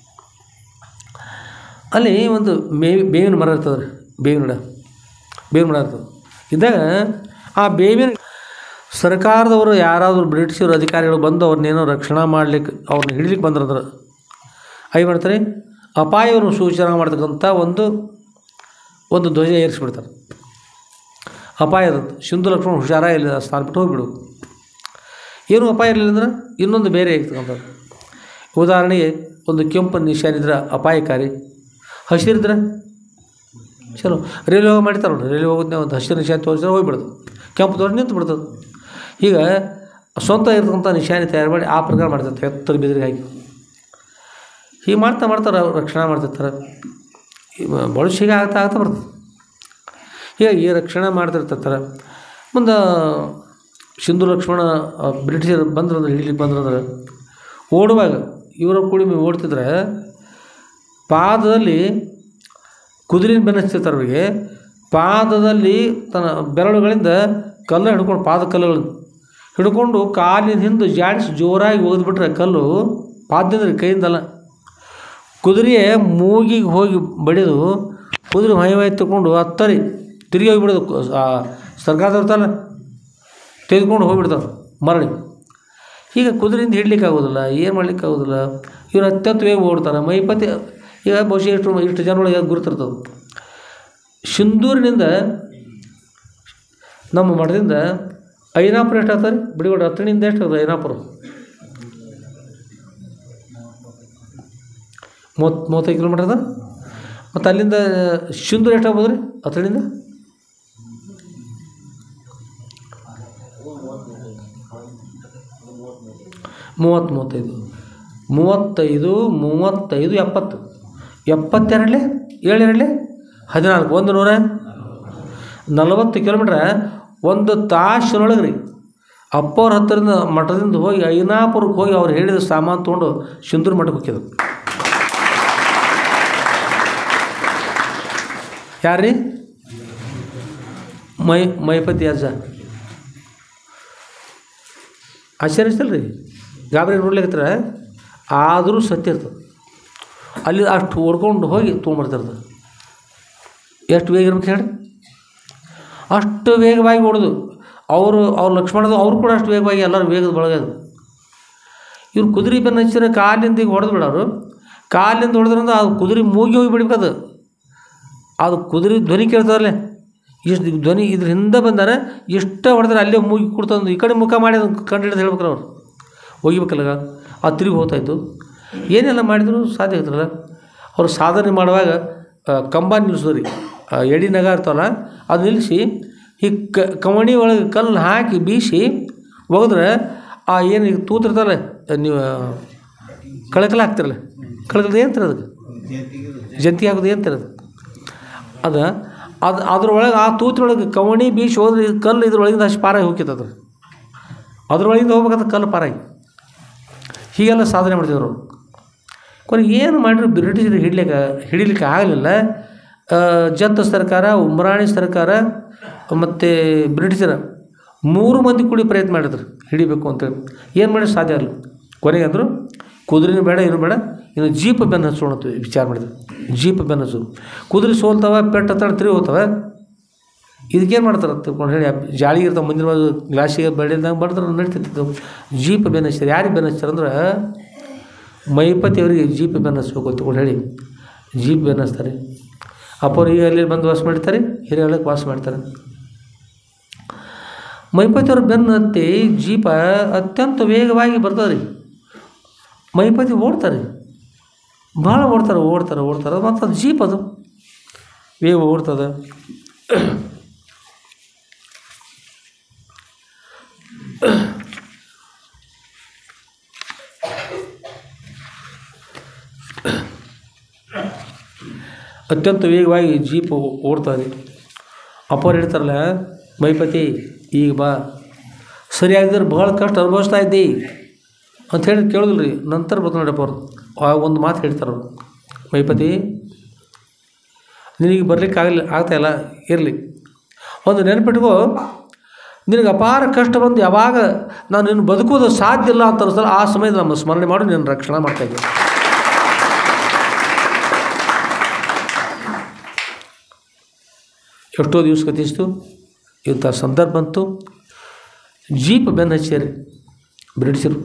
ಅಲ್ಲಿ ಒಂದು ಮೇವಿ ಬೇವಿನ ಮರ ಇರ್ತದೆ ರೀ ಬೇವಿನ ಗಿಡ ಬೇವಿನ ಮರ ಇರ್ತದೆ ಇದ್ದಾಗ ಆ ಬೇವಿನ ಸರ್ಕಾರದವರು ಯಾರಾದರೂ ಬ್ರಿಟಿಷರು ಅಧಿಕಾರಿಗಳು ಬಂದು ಅವ್ರನ್ನೇನೋ ರಕ್ಷಣೆ ಮಾಡ್ಲಿಕ್ಕೆ ಅವ್ರನ್ನ ಹಿಡಿಲಿಕ್ಕೆ ಬಂದ್ರಂದ್ರೆ ಏನು ಮಾಡ್ತಾರೆ ಅಪಾಯವನ್ನು ಸೂಚನೆ ಮಾಡ್ತಕ್ಕಂಥ ಒಂದು ಒಂದು ಧ್ವಜ ಏರಿಸ್ಬಿಡ್ತಾರೆ ಅಪಾಯದ ಸಿಂಧು ಲಕ್ಷ್ಮಣ ಹುಷಾರ ಇಲ್ಲ ಸ್ಥಾನ ಬಿಟ್ಟು ಹೋಗ್ಬಿಡು ಏನು ಅಪಾಯ ಇರಲಿಲ್ಲ ಅಂದ್ರೆ ಇನ್ನೊಂದು ಬೇರೆ ಇರ್ತಕ್ಕಂಥದ್ದು ಉದಾಹರಣೆಗೆ ಒಂದು ಕೆಂಪು ನಿಶಾನಿದ್ರೆ ಅಪಾಯಕಾರಿ ಹಸಿರಿದ್ರೆ ಚಲೋ ರೈಲ್ವೆ ಹೋಗಿ ಮಾಡ್ತಾರೆ ನೋಡಿ ರೈಲ್ವೆ ಹೋಗೋದನ್ನ ಒಂದು ಹಸಿರು ನಿಶಾನೆ ತೋರಿಸಿದ್ರೆ ಹೋಗ್ಬಿಡೋದು ಕೆಂಪು ತೋರಿಸಿ ನಿಂತು ಬಿಡ್ತದೆ ಈಗ ಸ್ವಂತ ಇರ್ತಕ್ಕಂಥ ನಿಶಾನೆ ತಯಾರು ಮಾಡಿ ಆ ಪ್ರಕಾರ ಮಾಡ್ತಾರೆ ಎತ್ತರ ಬಿದಿರಿಗೆ ಹಾಕಿ ಹೀಗೆ ಮಾಡ್ತಾ ಮಾಡ್ತಾರೆ ಅವ್ರು ರಕ್ಷಣೆ ಮಾಡ್ತಿರ್ತಾರೆ ಬಳಸಿಗೆ ಆಗ್ತಾ ಆಗ್ತಾ ಬರ್ತದೆ ಹೀಗಾಗಿ ರಕ್ಷಣೆ ಮಾಡ್ತಿರ್ತಿರ್ತಾರೆ ಮುಂದೆ ಸಿಂಧು ಲಕ್ಷ್ಮಣ ಆ, ಬ್ರಿಟಿಷರು ಬಂದ್ರಂದ್ರೆ ಹಿಡಿಲಿಕ್ಕೆ ಬಂದ್ರಂದ್ರೆ ಓಡುವಾಗ ಇವರ ಕೂಡಿ ಓಡ್ತಿದ್ರೆ ಪಾದದಲ್ಲಿ ಕುದುರೆನ ಬೆನ್ನ ಹಚ್ತಿರ್ತಾರೆ ಅವರಿಗೆ ಪಾದದಲ್ಲಿ ತನ್ನ ಬೆರಳುಗಳಿಂದ ಕಲ್ಲು ಹಿಡ್ಕೊಂಡು ಪಾದ ಕಲ್ಲುಗಳನ್ನು ಹಿಡ್ಕೊಂಡು ಕಾಲಿನ ಹಿಂದೆ ಜಾಡಿಸಿ ಜೋರಾಗಿ ಒಗೆದ್ಬಿಟ್ರೆ ಕಲ್ಲು ಪಾದದಿಂದ ರೀ, ಕೈಯಿಂದಲ್ಲ ಕುದುರೆಯ ಮೂಗಿಗೆ ಹೋಗಿ ಬಡಿದು ಕುದುರೆ ಮೈವಾಯಿ ತಗೊಂಡು ಹತ್ತರಿ ತಿರುಗಿ ಹೋಗಿಬಿಡೋದು ಕು- ಆ ಸರ್ಕಾರದವ್ರು ತಾನೆ ತೆಗೆದುಕೊಂಡು ಹೋಗ್ಬಿಡ್ತಾರೆ ಮರಳಿ ಈಗ ಕುದುರೆಯಿಂದ ಹಿಡ್ಲಿಕ್ಕೆ ಆಗೋದಿಲ್ಲ ಏನು ಮಾಡ್ಲಿಕ್ಕೆ ಆಗೋದಿಲ್ಲ ಇವ್ರು ಅತ್ಯಂತ ವೇಗ ಓಡ್ತಾರೆ ಮೈಪತಿ ಈಗ ಬಹುಶಃ ಇಷ್ಟು ಇಷ್ಟು ಜನಗಳಿಗೆ ಗುರುತಿರ್ತದೆ ಸಿಂಧೂರಿನಿಂದ ನಮ್ಮ ಮಠದಿಂದ ಐನಾಪುರ ಎಷ್ಟು ಆಗ್ತಾರೆ ಬಿಡಿಗೋಡ ಹತ್ತಣಿಂದ ಎಷ್ಟು ಆಗ್ತದೆ ಐನಾಪುರ ಮೂವತ್ತು ಮೂವತ್ತೈದು ಕಿಲೋಮೀಟರ್ ಅದ ಮತ್ತು ಅಲ್ಲಿಂದ ಸಿಂಧೂರು ಎಷ್ಟು ಆಗ್ಬೋದು ರೀ ಹತ್ತಣಿಂದ ಮೂವತ್ತು ಮೂವತ್ತೈದು ಮೂವತ್ತೈದು ಮೂವತ್ತೈದು ಎಪ್ಪತ್ತು ಎಪ್ಪತ್ತೆರಡಲೆ ಏಳೆರಡಲೆ ಹದಿನಾಲ್ಕು ಒಂದು ನೂರ ನಲವತ್ತು ಕಿಲೋಮೀಟ್ರ ಒಂದು ತಾಸಿನೊಳಗೆ ರೀ ಅಪ್ಪವ್ರ ಹತ್ತಿರದ ಮಠದಿಂದ ಹೋಗಿ ಐನಾಪುರಕ್ಕೆ ಹೋಗಿ ಅವ್ರು ಹೇಳಿದ ಸಾಮಾನು ತೊಗೊಂಡು ಸಿಂಧೂರು ಮಠಕ್ಕೆ ಹೋಗ್ಯದು ಯಾರ್ರೀ ಮೈ ಮೈಪತಿ ಅಜ್ಜ ಆಶ್ಚರ್ಯ ರೀ ಗಾಬರಿ ನೋಡ್ಲಿಕ್ಕತ್ರ ಆದರೂ ಸತ್ಯ ಇರ್ತದೆ ಅಲ್ಲಿ ಅಷ್ಟು ಓಡ್ಕೊಂಡು ಹೋಗಿ ತೊಗೊಂಬರ್ತಿರ್ತದೆ ಎಷ್ಟು ವೇಗ ಇರ್ಬೇಕು ಹೇಳಿ ಅಷ್ಟು ವೇಗವಾಗಿ ಓಡೋದು ಅವರು ಅವ್ರ ಲಕ್ಷ್ಮಣದು ಅವ್ರು ಕೂಡ ಅಷ್ಟು ವೇಗವಾಗಿ ಎಲ್ಲರೂ ವೇಗದ ಬಳಗದು ಇವ್ರು ಕುದುರೆ ಬೆನ್ನ ಹಚ್ಚಿದ್ರೆ ಕಾಲಿಂದ ಈಗ ಹೊಡೆದು ಬಿಡೋರು ಕಾಲಿಂದ ಹೊಡೆದ್ರಿಂದ ಅದು ಕುದುರೆ ಮೂಗಿ ಹೋಗಿ ಬಿಡ್ಬೇಕದು ಅದು ಕುದುರೆ ಧ್ವನಿ ಕೇಳ್ತಾರಲ್ಲೇ ಇಷ್ಟು ಧ್ವನಿ ಇದ್ರ ಹಿಂದೆ ಬಂದಾರೆ ಇಷ್ಟ ಹೊಡೆದ್ರೆ ಅಲ್ಲೇ ಮೂಗಿ ಕೊಡ್ತಂದು ಈ ಕಡೆ ಮುಖ ಮಾಡಿ ಅದನ್ನು ಕಂಡು ಹಿಡಿದು ಹೇಳ್ಬೇಕ್ರ ಅವ್ರು ಒಗಿಬೇಕಲ್ಲ ಆ ತಿರುಗಿ ಹೋಗ್ತಾಯಿತ್ತು ಏನೆಲ್ಲ ಮಾಡಿದ್ರು ಸಾಧ್ಯ ಆಗ್ತಿರಲ್ಲ ಅವ್ರು ಸಾಧನೆ ಮಾಡುವಾಗ ಆ, ಕಂಬ ನಿಲ್ಲಿಸೋದು ರೀ ಆ, ಎಡಿ ನಗ ಇರ್ತಾವಲ್ಲ ಅದು ನಿಲ್ಲಿಸಿ ಈ ಕ ಕವಣಿ ಒಳಗೆ ಕಲ್ಲು ಹಾಕಿ ಬೀಸಿ ಒಗೆದ್ರೆ ಆ ಏನು ಈಗ ತೂತಿರ್ತಾರಲ್ಲ ನೀವು ಕಳಕಲ ಹಾಕ್ತಿರಲ್ಲ ಕಳಕಲ ಏನು ತರ ಅದಕ್ಕೆ ಜಂತಿ ಹಾಕೋದು ಏನು ತರ ಅದು ಅದ ಅದು ಅದ್ರೊಳಗೆ ಆ ತೂತಿನೊಳಗೆ ಕವಣಿ ಬೀಸಿ ಹೋದ್ರೆ ಇದು ಕಲ್ಲು ಇದ್ರೊಳಗಿಂದ ಅಷ್ಟು ಪಾರಾಗಿ ಹೋಗ್ತದ ಅದ್ರೊಳಗಿಂದ ಹೋಗ್ಬೇಕಾದ್ರೆ ಕಲ್ಲು ಪಾರಾಗಿ ಹೀಗೆಲ್ಲ ಸಾಧನೆ ಮಾಡ್ತಿದ್ರು ಅವ್ರು. ಕೊನೆಗೆ ಏನು ಮಾಡಿದ್ರು ಬ್ರಿಟಿಷರು ಹಿಡ್ಲಿಕ್ಕೆ ಹಿಡಿಲಿಕ್ಕೆ ಆಗಲಿಲ್ಲ ಆ, ಜತ್ತ ಸರ್ಕಾರ ಉಮ್ರಾಣಿ ಸರ್ಕಾರ ಮತ್ತು ಬ್ರಿಟಿಷರ ಮೂರು ಮಂದಿ ಕೂಡಿ ಪ್ರಯತ್ನ ಮಾಡಿದ್ರು ಹಿಡಿಬೇಕು ಅಂತೇಳಿ ಏನು ಮಾಡಿ ಸಾಧ್ಯ ಆಗಲ್ಲ ಕೊನೆಗೆ ಅಂದರು ಕುದುರೆನೂ ಬೇಡ ಏನು ಬೇಡ ಇನ್ನು ಜೀಪ್ ಬೆನ್ನು ಹಚ್ಚೋಣ ಅಂತ ವಿಚಾರ ಮಾಡಿದ್ರು ಜೀಪ್ ಬೆನ್ನು ಹಚ್ಚೋದು ಕುದುರೆ ಸೋಲ್ತಾವ ಪೆಟ್ಟು ಹತ್ತಾಡ ತಿರುಗಿ ಹೋಗ್ತವೆ ಇದಕ್ಕೇನು ಮಾಡ್ತಾರೆ ತಿಳ್ಕೊಂಡು ಹೇಳಿ ಜಾಳಿ ಇರ್ತಾವೆ ಮುಂದಿನ ಬಾಜು ಗ್ಲಾಸಿಗೆ ಬೆಳೆದಂಗೆ ಬಡ್ದ್ರೆ ನಡೀತಿತ್ತು ಜೀಪ್ ಬೆನ್ನು ಹಚ್ಚಾರ ಯಾರಿಗೆ ಬೆನ್ನು ಹಚ್ಚಾರ ಅಂದ್ರೆ ಮೈಪತಿ ಅವರಿಗೆ ಜೀಪ್ ಬೆನ್ನು ಹಚ್ಬೇಕು ಅಂತ ತಿಳ್ಕೊಂಡು ಹೇಳಿ ಜೀಪ್ ಬೆನ್ನು ಹಚ್ತಾರೆ ಅಪ್ಪವ್ರು ಈಗ ಅಲ್ಲಿ ಬಂದು ವಾಸ ಮಾಡ್ತಾರೆ ಹಿರಿಯಳಕ್ಕೆ ವಾಸ ಮಾಡ್ತಾರೆ ಮೈಪತಿ ಅವ್ರ ಬೆನ್ನು ಹತ್ತಿ ಜೀಪ ಅತ್ಯಂತ ವೇಗವಾಗಿ ಬರ್ತದೆ ರೀ ಮೈಪತಿ ಓಡ್ತಾರೆ ಭಾಳ ಓಡ್ತಾರೆ ಓಡ್ತಾರೆ ಓಡ್ತಾರೆ ಮತ್ತು ಅದು ಜೀಪ್ ಅದು ವೇಗ ಓಡ್ತದೆ ಅತ್ಯಂತ ವೇಗವಾಗಿ ಜೀಪ್ ಓಡ್ತಾರೆ ಅಪ್ಪರು ಹೇಳ್ತಾರಲ್ಲ ಮೈಪತಿ ಈಗ ಬಾ ಸರಿಯಾಗಿದ್ರೆ ಭಾಳ ಕಷ್ಟ ಅನುಭವಿಸ್ತಾ ಇದ್ದಿ ಅಂತ ಹೇಳಿ ಕೇಳಿದ್ರು ರೀ ನಂತರ ಬರ್ತಾರೆ ನಡಪ್ಪ ಅವ್ರು ಆ ಒಂದು ಮಾತು ಹೇಳ್ತಾರೆ ಅವ್ರು ಮೈಪತಿ ನಿನಗೆ ಬರ್ಲಿಕ್ಕೆ ಆಗಲಿ ಆಗ್ತಾಯಿಲ್ಲ ಇರಲಿ ಒಂದು ನೆನಪಿಟ್ಕೋ ನಿನಗೆ ಅಪಾರ ಕಷ್ಟ ಬಂದು ಯಾವಾಗ ನಾನು ನಿನ್ನ ಬದುಕೋದು ಸಾಧ್ಯ ಇಲ್ಲ ಅಂತ ಅನಿಸ್ತಲ್ಲ ಆ ಸಮಯದ ನಮ್ಮ ಸ್ಮರಣೆ ಮಾಡಿ ನಿನ್ನ ರಕ್ಷಣೆ ಮಾಡ್ತಾಯಿದ್ದೆ ಎಷ್ಟೋ ದಿವಸ ಗತಿಸ್ತು ಇಂಥ ಸಂದರ್ಭ ಬಂತು ಜೀಪ್ ಬೆನ್ನು ಹಚ್ಚಾರಿ ಬ್ರಿಟಿಷರು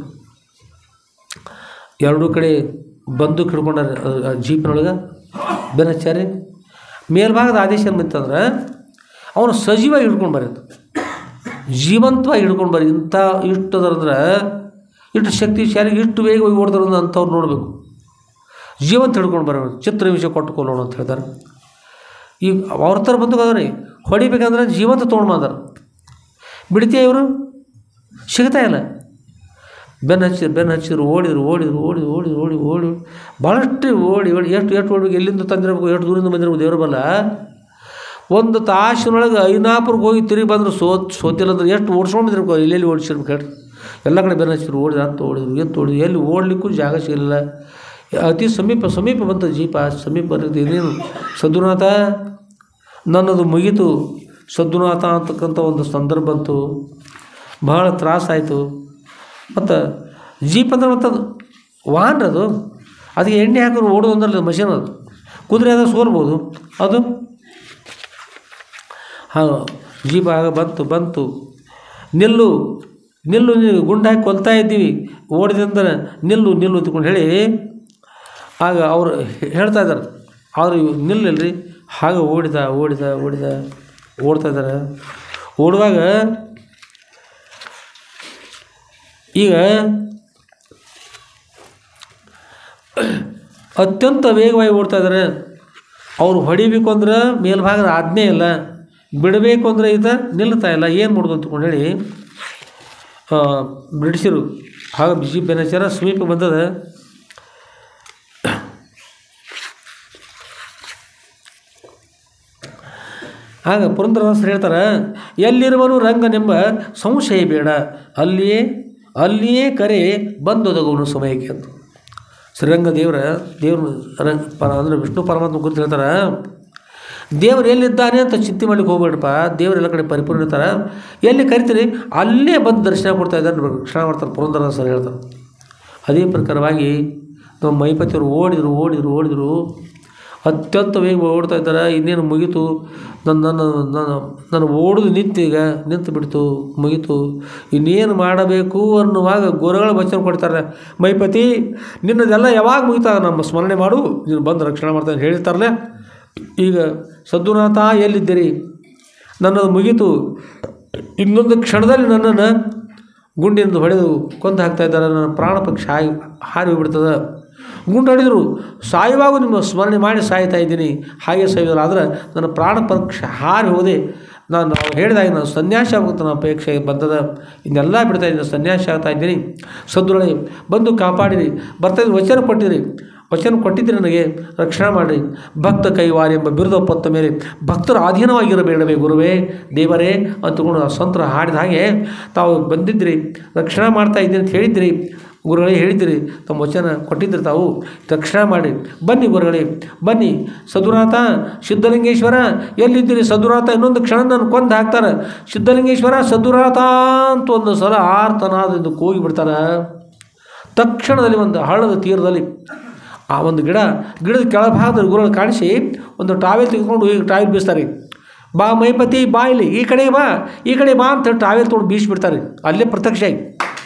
ಎರಡೂ ಕಡೆ ಬಂದೂಕ್ ಹಿಡ್ಕೊಂಡಾರೆ ಆ ಜೀಪ್ನೊಳಗೆ ಬೆನ್ನು ಹಚ್ಚಾರಿ ಮೇಲ್ಭಾಗದ ಆದೇಶ ಏನು ಬಂತಂದ್ರೆ ಅವನು ಸಜೀವಾಗಿ ಹಿಡ್ಕೊಂಡು ಬರ್ರಿ ಅಂತ. ಜೀವಂತವಾಗಿ ಹಿಡ್ಕೊಂಡು ಬರ್ರಿ ಇಂಥ ಇಷ್ಟು ಅದಂದ್ರೆ ಇಷ್ಟು ಶಕ್ತಿಶಾಲಿ ಇಷ್ಟು ವೇಗವಾಗಿ ಓಡ್ತಾರೆ ಅಂಥವ್ರು ನೋಡಬೇಕು ಜೀವಂತ ಹಿಡ್ಕೊಂಡು ಬರೋಣ ಚಿತ್ರ ವಿಷಯ ಕೊಟ್ಟುಕೊಳ್ಳೋಣ ಅಂತ ಹೇಳ್ತಾರೆ ಈಗ ಅವ್ರ ಥರ ಬಂದು ಅದಾರೆ ಹೊಡಿಬೇಕಂದ್ರೆ ಜೀವಂತ ತೊಗೊಂಡು ಬಂದಾರ ಬಿಡ್ತೀಯ ಇವರು ಸಿಗ್ತಾ ಇಲ್ಲ ಬೆನ್ನು ಹಚ್ಚಿದ್ರು ಬೆನ್ನು ಹಚ್ಚಿದ್ರು ಓಡಿದ್ರು ಓಡಿದ್ರು ಓಡಿದ್ರು ಓಡಿದ್ರು ಓಡಿ ಓಡಿ ಭಾಳಷ್ಟು ಓಡಿ ಓಡಿ ಎಷ್ಟು ಎಷ್ಟು ಓಡ್ಬೇಕು ಎಲ್ಲಿಂದ ತಂದಿರ್ಬೇಕು ಎಷ್ಟು ದೂರಿಂದ ಬಂದಿರ್ಬೇಕು ದೇವ್ರ ಬಲ್ಲ ಒಂದು ತಾಸಿನೊಳಗೆ ಐನಾಪುರ್ಗೆ ಹೋಗಿ ತಿರುಗಿ ಬಂದ್ರೆ ಸೋತ್ ಸೋತಿಲ್ಲ ಅಂದ್ರೆ ಎಷ್ಟು ಓಡಿಸ್ಕೊಂಡು ಬಂದಿರ್ಬೇಕು ಎಲ್ಲೆಲ್ಲಿ ಓಡಿಸಿರ್ಬೇಕು ಹೇಳ್ರಿ ಎಲ್ಲ ಕಡೆ ಬೆನ್ನು ಹಚ್ಚಿದ್ರು ಓಡಿದ್ರು ಅಂತ ಓಡಿದ್ರು ಎತ್ತು ಓಡಿದ್ರು ಎಲ್ಲಿ ಓಡಲಿಕ್ಕೂ ಜಾಗ ಸಿಗಲಿಲ್ಲ ಅತಿ ಸಮೀಪ ಸಮೀಪ ಬಂತು ಜೀಪ ಸಮೀಪ ಬರುತ್ತೆ ಇನ್ನೇನು ಸದ್ಗುನಾಥ ನನ್ನದು ಮುಗೀತು ಸದ್ಗುನಾಥ ಅಂತಕ್ಕಂಥ ಒಂದು ಸಂದರ್ಭ ಬಂತು ಭಾಳ ತ್ರಾಸಾಯಿತು ಮತ್ತು ಜೀಪ್ ಅಂದ್ರೆ ಮತ್ತು ಅದು ವಾಹನ ಅದು ಅದಕ್ಕೆ ಎಣ್ಣೆ ಹಾಕಿದ್ರು ಓಡೋದು ಅಂದ್ರೆ ಮಷೀನ್ ಅದು ಕುದುರೆ ಅದ ಸೋರ್ಬೋದು ಅದು ಹಾಂ ಜೀಪ್ ಆಗ ಬಂತು ಬಂತು ನಿಲ್ಲು ನಿಲ್ಲು ನೀವು ಗುಂಡು ಹಾಕಿ ಕೊಲ್ತಾ ಇದ್ದೀವಿ ಓಡಿದಂದ್ರೆ ನಿಲ್ಲು ನಿಲ್ಲು ಅಂತ್ಕೊಂಡು ಹೇಳಿ ಆಗ ಅವರು ಹೇಳ್ತಾ ಇದ್ದಾರೆ ಅವರು ನಿಲ್ಲಲ್ರಿ ಹಾಗೆ ಓಡಿದ ಓಡಿದ ಓಡಿದ ಓಡ್ತಾ ಇದ್ದಾರೆ ಓಡುವಾಗ ಈಗ ಅತ್ಯಂತ ವೇಗವಾಗಿ ಓಡ್ತಾ ಇದ್ದಾರೆ ಅವ್ರು ಹೊಡಿಬೇಕು ಅಂದ್ರೆ ಮೇಲ್ಭಾಗದ ಆಜ್ಞೆ ಇಲ್ಲ ಬಿಡಬೇಕು ಅಂದರೆ ಇದು ನಿಲ್ತಾ ಇಲ್ಲ ಏನು ಮಾಡೋದು ಅಂತಕೊಂಡು ಹೇಳಿ ಆ, ಬ್ರಿಟಿಷರು ಹಾಗೆ ಬಿಜಿ ಬೆನಚಾರ ಸಮೀಪ ಬಂದದ ಆಗ ಪುರಂದರದಾಸರು ಹೇಳ್ತಾರೆ ಎಲ್ಲಿರುವನು ರಂಗನೆಂಬ ಸಂಶಯ ಬೇಡ ಅಲ್ಲಿಯೇ ಅಲ್ಲಿಯೇ ಕರೆ ಬಂದೊದಗುವನು ಸಮಯಕ್ಕೆ ಅಂತ ಶ್ರೀರಂಗ ದೇವರ ದೇವ್ರ ರಂಗ ಪರ ಅಂದರೆ ವಿಷ್ಣು ಪರಮಾತ್ಮ ಕುರಿತು ಹೇಳ್ತಾರೆ ದೇವರು ಎಲ್ಲಿದ್ದಾನೆ ಅಂತ ಚಿಂತೆ ಮಾಡ್ಲಿಕ್ಕೆ ಹೋಗ್ಬೇಡಪ್ಪ ದೇವ್ರು ಎಲ್ಲ ಕಡೆ ಪರಿಪೂರ್ಣ ಇರ್ತಾರೆ ಎಲ್ಲಿ ಕರಿತೀರಿ ಅಲ್ಲೇ ಬಂದು ದರ್ಶನ ಕೊಡ್ತಾ ಇದ್ದಾರೆ ರಕ್ಷಣೆ ಮಾಡ್ತಾರೆ ಪುರಂದರದಾಸರು ಹೇಳ್ತಾರೆ ಅದೇ ಪ್ರಕಾರವಾಗಿ ನಮ್ಮ ಮೈಪತಿಯವರು ಓಡಿದರು ಓಡಿದರು ಓಡಿದರು ಅತ್ಯಂತ ವೇಗ ಓಡ್ತಾ ಇದ್ದಾರೆ ಇನ್ನೇನು ಮುಗೀತು ನನ್ನ ನನ್ನ ನನ್ನ ನಾನು ಓಡೋದು ನಿಂತು ಈಗ ನಿಂತು ಬಿಡ್ತು ಮುಗೀತು ಇನ್ನೇನು ಮಾಡಬೇಕು ಅನ್ನುವಾಗ ಗುರುಗಳ ವಚನ ಕೊಡ್ತಾರೆ ಮೈಪತಿ ನಿನ್ನದೆಲ್ಲ ಯಾವಾಗ ಮುಗಿತಾ ನಮ್ಮ ಸ್ಮರಣೆ ಮಾಡು ನೀನು ಬಂದು ರಕ್ಷಣೆ ಮಾಡ್ತಾನೆ ಹೇಳ್ತಾರಲ್ಲ ಈಗ ಸದ್ಗುನಾಥ ಎಲ್ಲಿದ್ದೀರಿ ನನ್ನದು ಮುಗೀತು ಇನ್ನೊಂದು ಕ್ಷಣದಲ್ಲಿ ನನ್ನನ್ನು ಗುಂಡಿನಿಂದ ಹೊಡೆದು ಕೊಂದು ಹಾಕ್ತಾ ಇದ್ದಾರೆ ನನ್ನ ಪ್ರಾಣ ಪಕ್ಷಿ ಹಾಯಿ ಹಾರಿ ಹೋಗ್ಬಿಡ್ತದೆ ಗುಂಡು ಹೊಡೆದರು ಸಾಯುವಾಗ ನಿಮ್ಮ ಸ್ಮರಣೆ ಮಾಡಿ ಸಾಯ್ತಾ ಇದ್ದೀನಿ ಹಾಗೆ ಸಾಯೋದಿಲ್ಲ ಆದರೆ ನನ್ನ ಪ್ರಾಣ ಪಕ್ಷಿ ಹಾರಿ ಹೋದೆ ನಾನು ಹೇಳಿದಾಗ ನಾನು ಸನ್ಯಾಸ ಆಗುತ್ತೆ ನನ್ನ ಅಪೇಕ್ಷೆ ಬಂದದ ಇನ್ನೆಲ್ಲ ಬಿಡ್ತಾ ಇದ್ದೀನಿ ಸನ್ಯಾಸ ಆಗ್ತಾ ಇದ್ದೀನಿ ಸದ್ದುಳೆ ಬಂದು ಕಾಪಾಡಿರಿ ಬರ್ತಾ ಇದ್ದೀನಿ ವಚನ ಕೊಟ್ಟಿರಿ ವಚನ ಕೊಟ್ಟಿದ್ದರೆ ನನಗೆ ರಕ್ಷಣೆ ಮಾಡಿರಿ ಭಕ್ತ ಕೈವಾರ ಎಂಬ ಬಿರುದ ಪತ್ತ ಮೇಲೆ ಭಕ್ತರ ಅಧೀನವಾಗಿರಬೇಡವೇ ಗುರುವೇ ದೇವರೇ ಅಂತಕೊಂಡು ಆ ಸಂತರ ಹಾಡಿದ ಹಾಗೆ ತಾವು ಬಂದಿದ್ರಿ ರಕ್ಷಣೆ ಮಾಡ್ತಾ ಇದ್ದೀನಿ ಅಂತ ಹೇಳಿದ್ರಿ ಗುರುಗಳೇ ಹೇಳಿದ್ರಿ ತಮ್ಮ ವಚನ ಕೊಟ್ಟಿದ್ರಿ ತಾವು ರಕ್ಷಣೆ ಮಾಡಿ ಬನ್ನಿ ಗುರುಗಳೇ ಬನ್ನಿ ಸದುನಾಥ ಸಿದ್ಧಲಿಂಗೇಶ್ವರ ಎಲ್ಲಿದ್ದೀರಿ ಸದುನಾಥ ಇನ್ನೊಂದು ಕ್ಷಣ ನಾನು ಕೊಂದು ಹಾಕ್ತಾರೆ ಸಿದ್ಧಲಿಂಗೇಶ್ವರ ಸದುನಾಥ ಅಂತ ಒಂದು ಸಲ ಆರ್ತನಾದಿಂದ ಕೂಗಿ ಬಿಡ್ತಾರೆ ತಕ್ಷಣದಲ್ಲಿ ಒಂದು ಹಳ್ಳದ ತೀರದಲ್ಲಿ ಆ ಒಂದು ಗಿಡ ಗಿಡದ ಕೆಳಭಾಗದಲ್ಲಿ ಗುರುಗಳು ಕಾಣಿಸಿ ಒಂದು ಟಾವೆಲ್ ತೆಗೆದುಕೊಂಡು ಈಗ ಟಾವೆಲ್ ಬೀಸ್ತಾರೆ ಬಾ ಮೈಪತಿ ಬಾ ಇಲ್ಲಿ ಈ ಕಡೆ ಬಾ ಈ ಕಡೆ ಬಾ ಅಂತ ಹೇಳಿ ಟಾವೆಲ್ ತೊಗೊಂಡು ಬೀಸಿಬಿಡ್ತಾರೆ ಅಲ್ಲೇ ಪ್ರತ್ಯಕ್ಷ ಆಗಿ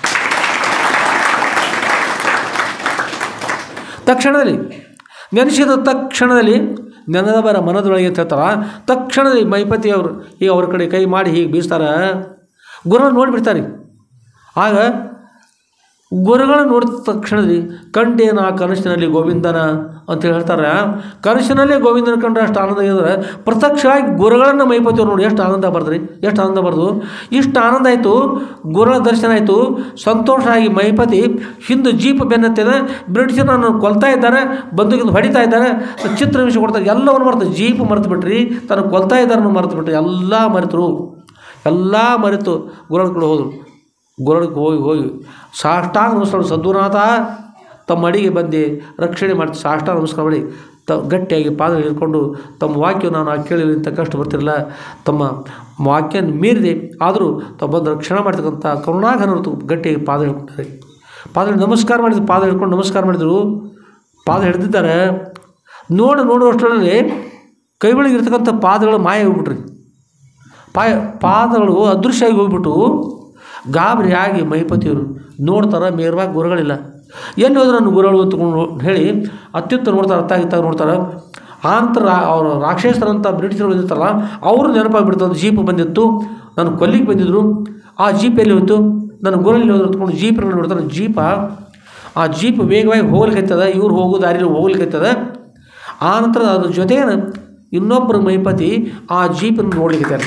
ತಕ್ಷಣದಲ್ಲಿ ನೆನೆಸಿದ ತಕ್ಷಣದಲ್ಲಿ ನೆನದ ಬರ ಮನದೊಳಗೆ ಅಂತ ಹೇಳ್ತಾರ ತಕ್ಷಣದಲ್ಲಿ ಮೈಪತಿ ಅವರು ಈಗ ಅವ್ರ ಕಡೆ ಕೈ ಮಾಡಿ ಹೀಗೆ ಬೀಸ್ತಾರೆ ಗುರು ನೋಡಿಬಿಡ್ತಾರೆ ಆಗ ಗುರುಗಳನ್ನ ನೋಡಿದ ತಕ್ಷಣದಲ್ಲಿ ಕಂಡೇನ ಆ ಕನಸಿನಲ್ಲಿ ಗೋವಿಂದನ ಅಂತ ಹೇಳ್ತಾರೆ ಕನಸಿನಲ್ಲೇ ಗೋವಿಂದನ ಕಂಡ್ರೆ ಅಷ್ಟು ಆನಂದ ಇದ್ರೆ ಪ್ರತ್ಯಕ್ಷವಾಗಿ ಗುರುಗಳನ್ನು ಮೈಪತಿಯವ್ರು ನೋಡಿ ಎಷ್ಟು ಆನಂದ ಬರ್ದ್ರಿ ಎಷ್ಟು ಆನಂದ ಬರ್ದು ಇಷ್ಟು ಆನಂದ ಆಯಿತು ಗುರುಗಳ ದರ್ಶನ ಆಯಿತು ಸಂತೋಷ ಆಗಿ ಮೈಪತಿ ಹಿಂದೆ ಜೀಪ್ ಬೆನ್ನತ್ತಿದೆ ಬ್ರಿಟಿಷರನ್ನು ಕೊಲ್ತಾ ಇದ್ದಾರೆ ಬಂದೂಕಿಂದ ಹೊಡಿತಾ ಇದ್ದಾರೆ ಚಿತ್ರ ವಿಷಯ ಕೊಡ್ತಾರೆ ಎಲ್ಲವನ್ನು ಮರೆತು ಜೀಪ್ ಮರೆತು ಬಿಟ್ರಿ ತನಗೆ ಕೊಲ್ತಾ ಇದ್ದಾರನ್ನು ಮರೆತು ಬಿಟ್ರಿ ಎಲ್ಲ ಮರೆತರು ಎಲ್ಲ ಮರೆತು ಗುರುಗಳ ಕಡೆ ಹೋದರು ಗುರುಗಳಿಗೆ ಹೋಗಿ ಹೋಗಿ ಸಾಷ್ಟಾಂಗ ನಮಸ್ಕಾರ ಸದ್ಗುರುನಾಥ ತಮ್ಮ ಅಡಿಗೆ ಬಂದು ರಕ್ಷಣೆ ಮಾಡ್ತಿ ಸಾಷ್ಟಾಂಗ ನಮಸ್ಕಾರ ಮಾಡಿ ತ ಗಟ್ಟಿಯಾಗಿ ಪಾದ ಹಿಡ್ಕೊಂಡು ತಮ್ಮ ವಾಕ್ಯ ನಾನು ಆ ಕೇಳಿ ಇಂಥ ಕಷ್ಟ ಬರ್ತಿರಲಿಲ್ಲ ತಮ್ಮ ವಾಕ್ಯ ಮೀರಿದೆ ಆದರೂ ತಾವು ಬಂದು ರಕ್ಷಣೆ ಮಾಡ್ತಕ್ಕಂಥ ಕರುಣಾಘನರು ಗಟ್ಟಿಯಾಗಿ ಪಾದ ಹಿಡ್ಕೊತಾರೆ ಪಾದ ಹಿಡ್ದು ನಮಸ್ಕಾರ ಮಾಡಿದ್ರು ಪಾದ ಹಿಡ್ಕೊಂಡು ನಮಸ್ಕಾರ ಮಾಡಿದರು ಪಾದ ಹಿಡ್ದಿದ್ದಾರೆ ನೋಡು ನೋಡುವಷ್ಟರಲ್ಲಿ ಕೈ ಒಳಗೆ ಇರ್ತಕ್ಕಂಥ ಪಾದಗಳು ಮಾಯ ಹೋಗ್ಬಿಟ್ರಿ ಪಾಯ ಪಾದಗಳು ಅದೃಶ್ಯವಾಗಿ ಹೋಗ್ಬಿಟ್ಟು ಗಾಬರಿ ಆಗಿ ಮೈಪತಿಯವರು ನೋಡ್ತಾರೆ ನೇರವಾಗಿ ಗುರುಗಳಿಲ್ಲ ಎಲ್ಲಿ ಹೋದ್ರೆ ನನ್ನ ಗುರುಗಳು ಅಂತಕೊಂಡು ಹೇಳಿ ಅತ್ಯುತ್ತ ನೋಡ್ತಾರೆ ಅರ್ಥ ಆಗಿತ್ತಾಗ ನೋಡ್ತಾರೆ ಆನಂತರ ಅವರು ರಾಕ್ಷಸರಂತ ಬ್ರಿಟಿಷರು ಬಂದಿರ್ತಾರಲ್ಲ ಅವರು ನೆನಪಾಗ್ಬಿಡ್ತು ಒಂದು ಜೀಪ್ ಬಂದಿತ್ತು ನಾನು ಕೊಲ್ಲಿಗೆ ಬಂದಿದ್ದರು ಆ ಜೀಪ್ ಎಲ್ಲಿ ಹೋಯ್ತು ನನ್ನ ಗುರಲ್ಲಿ ಹೋದ್ರು ಅಂದ್ಕೊಂಡು ಜೀಪ್ಗಳು ನೋಡ್ತಾರೆ ಜೀಪ ಆ ಜೀಪ್ ವೇಗವಾಗಿ ಹೋಗ್ಲಿಕ್ಕೈತದ ಇವ್ರು ಹೋಗೋ ದಾರಿಲಿ ಹೋಗ್ಲಿಕ್ಕೈತದ ಆ ನಂತರ ಅದ್ರ ಜೊತೆಗೆ ಇನ್ನೊಬ್ಬರು ಮೈಪತಿ ಆ ಜೀಪನ್ನು ನೋಡ್ಲಿಕ್ಕಿದ್ದಾರೆ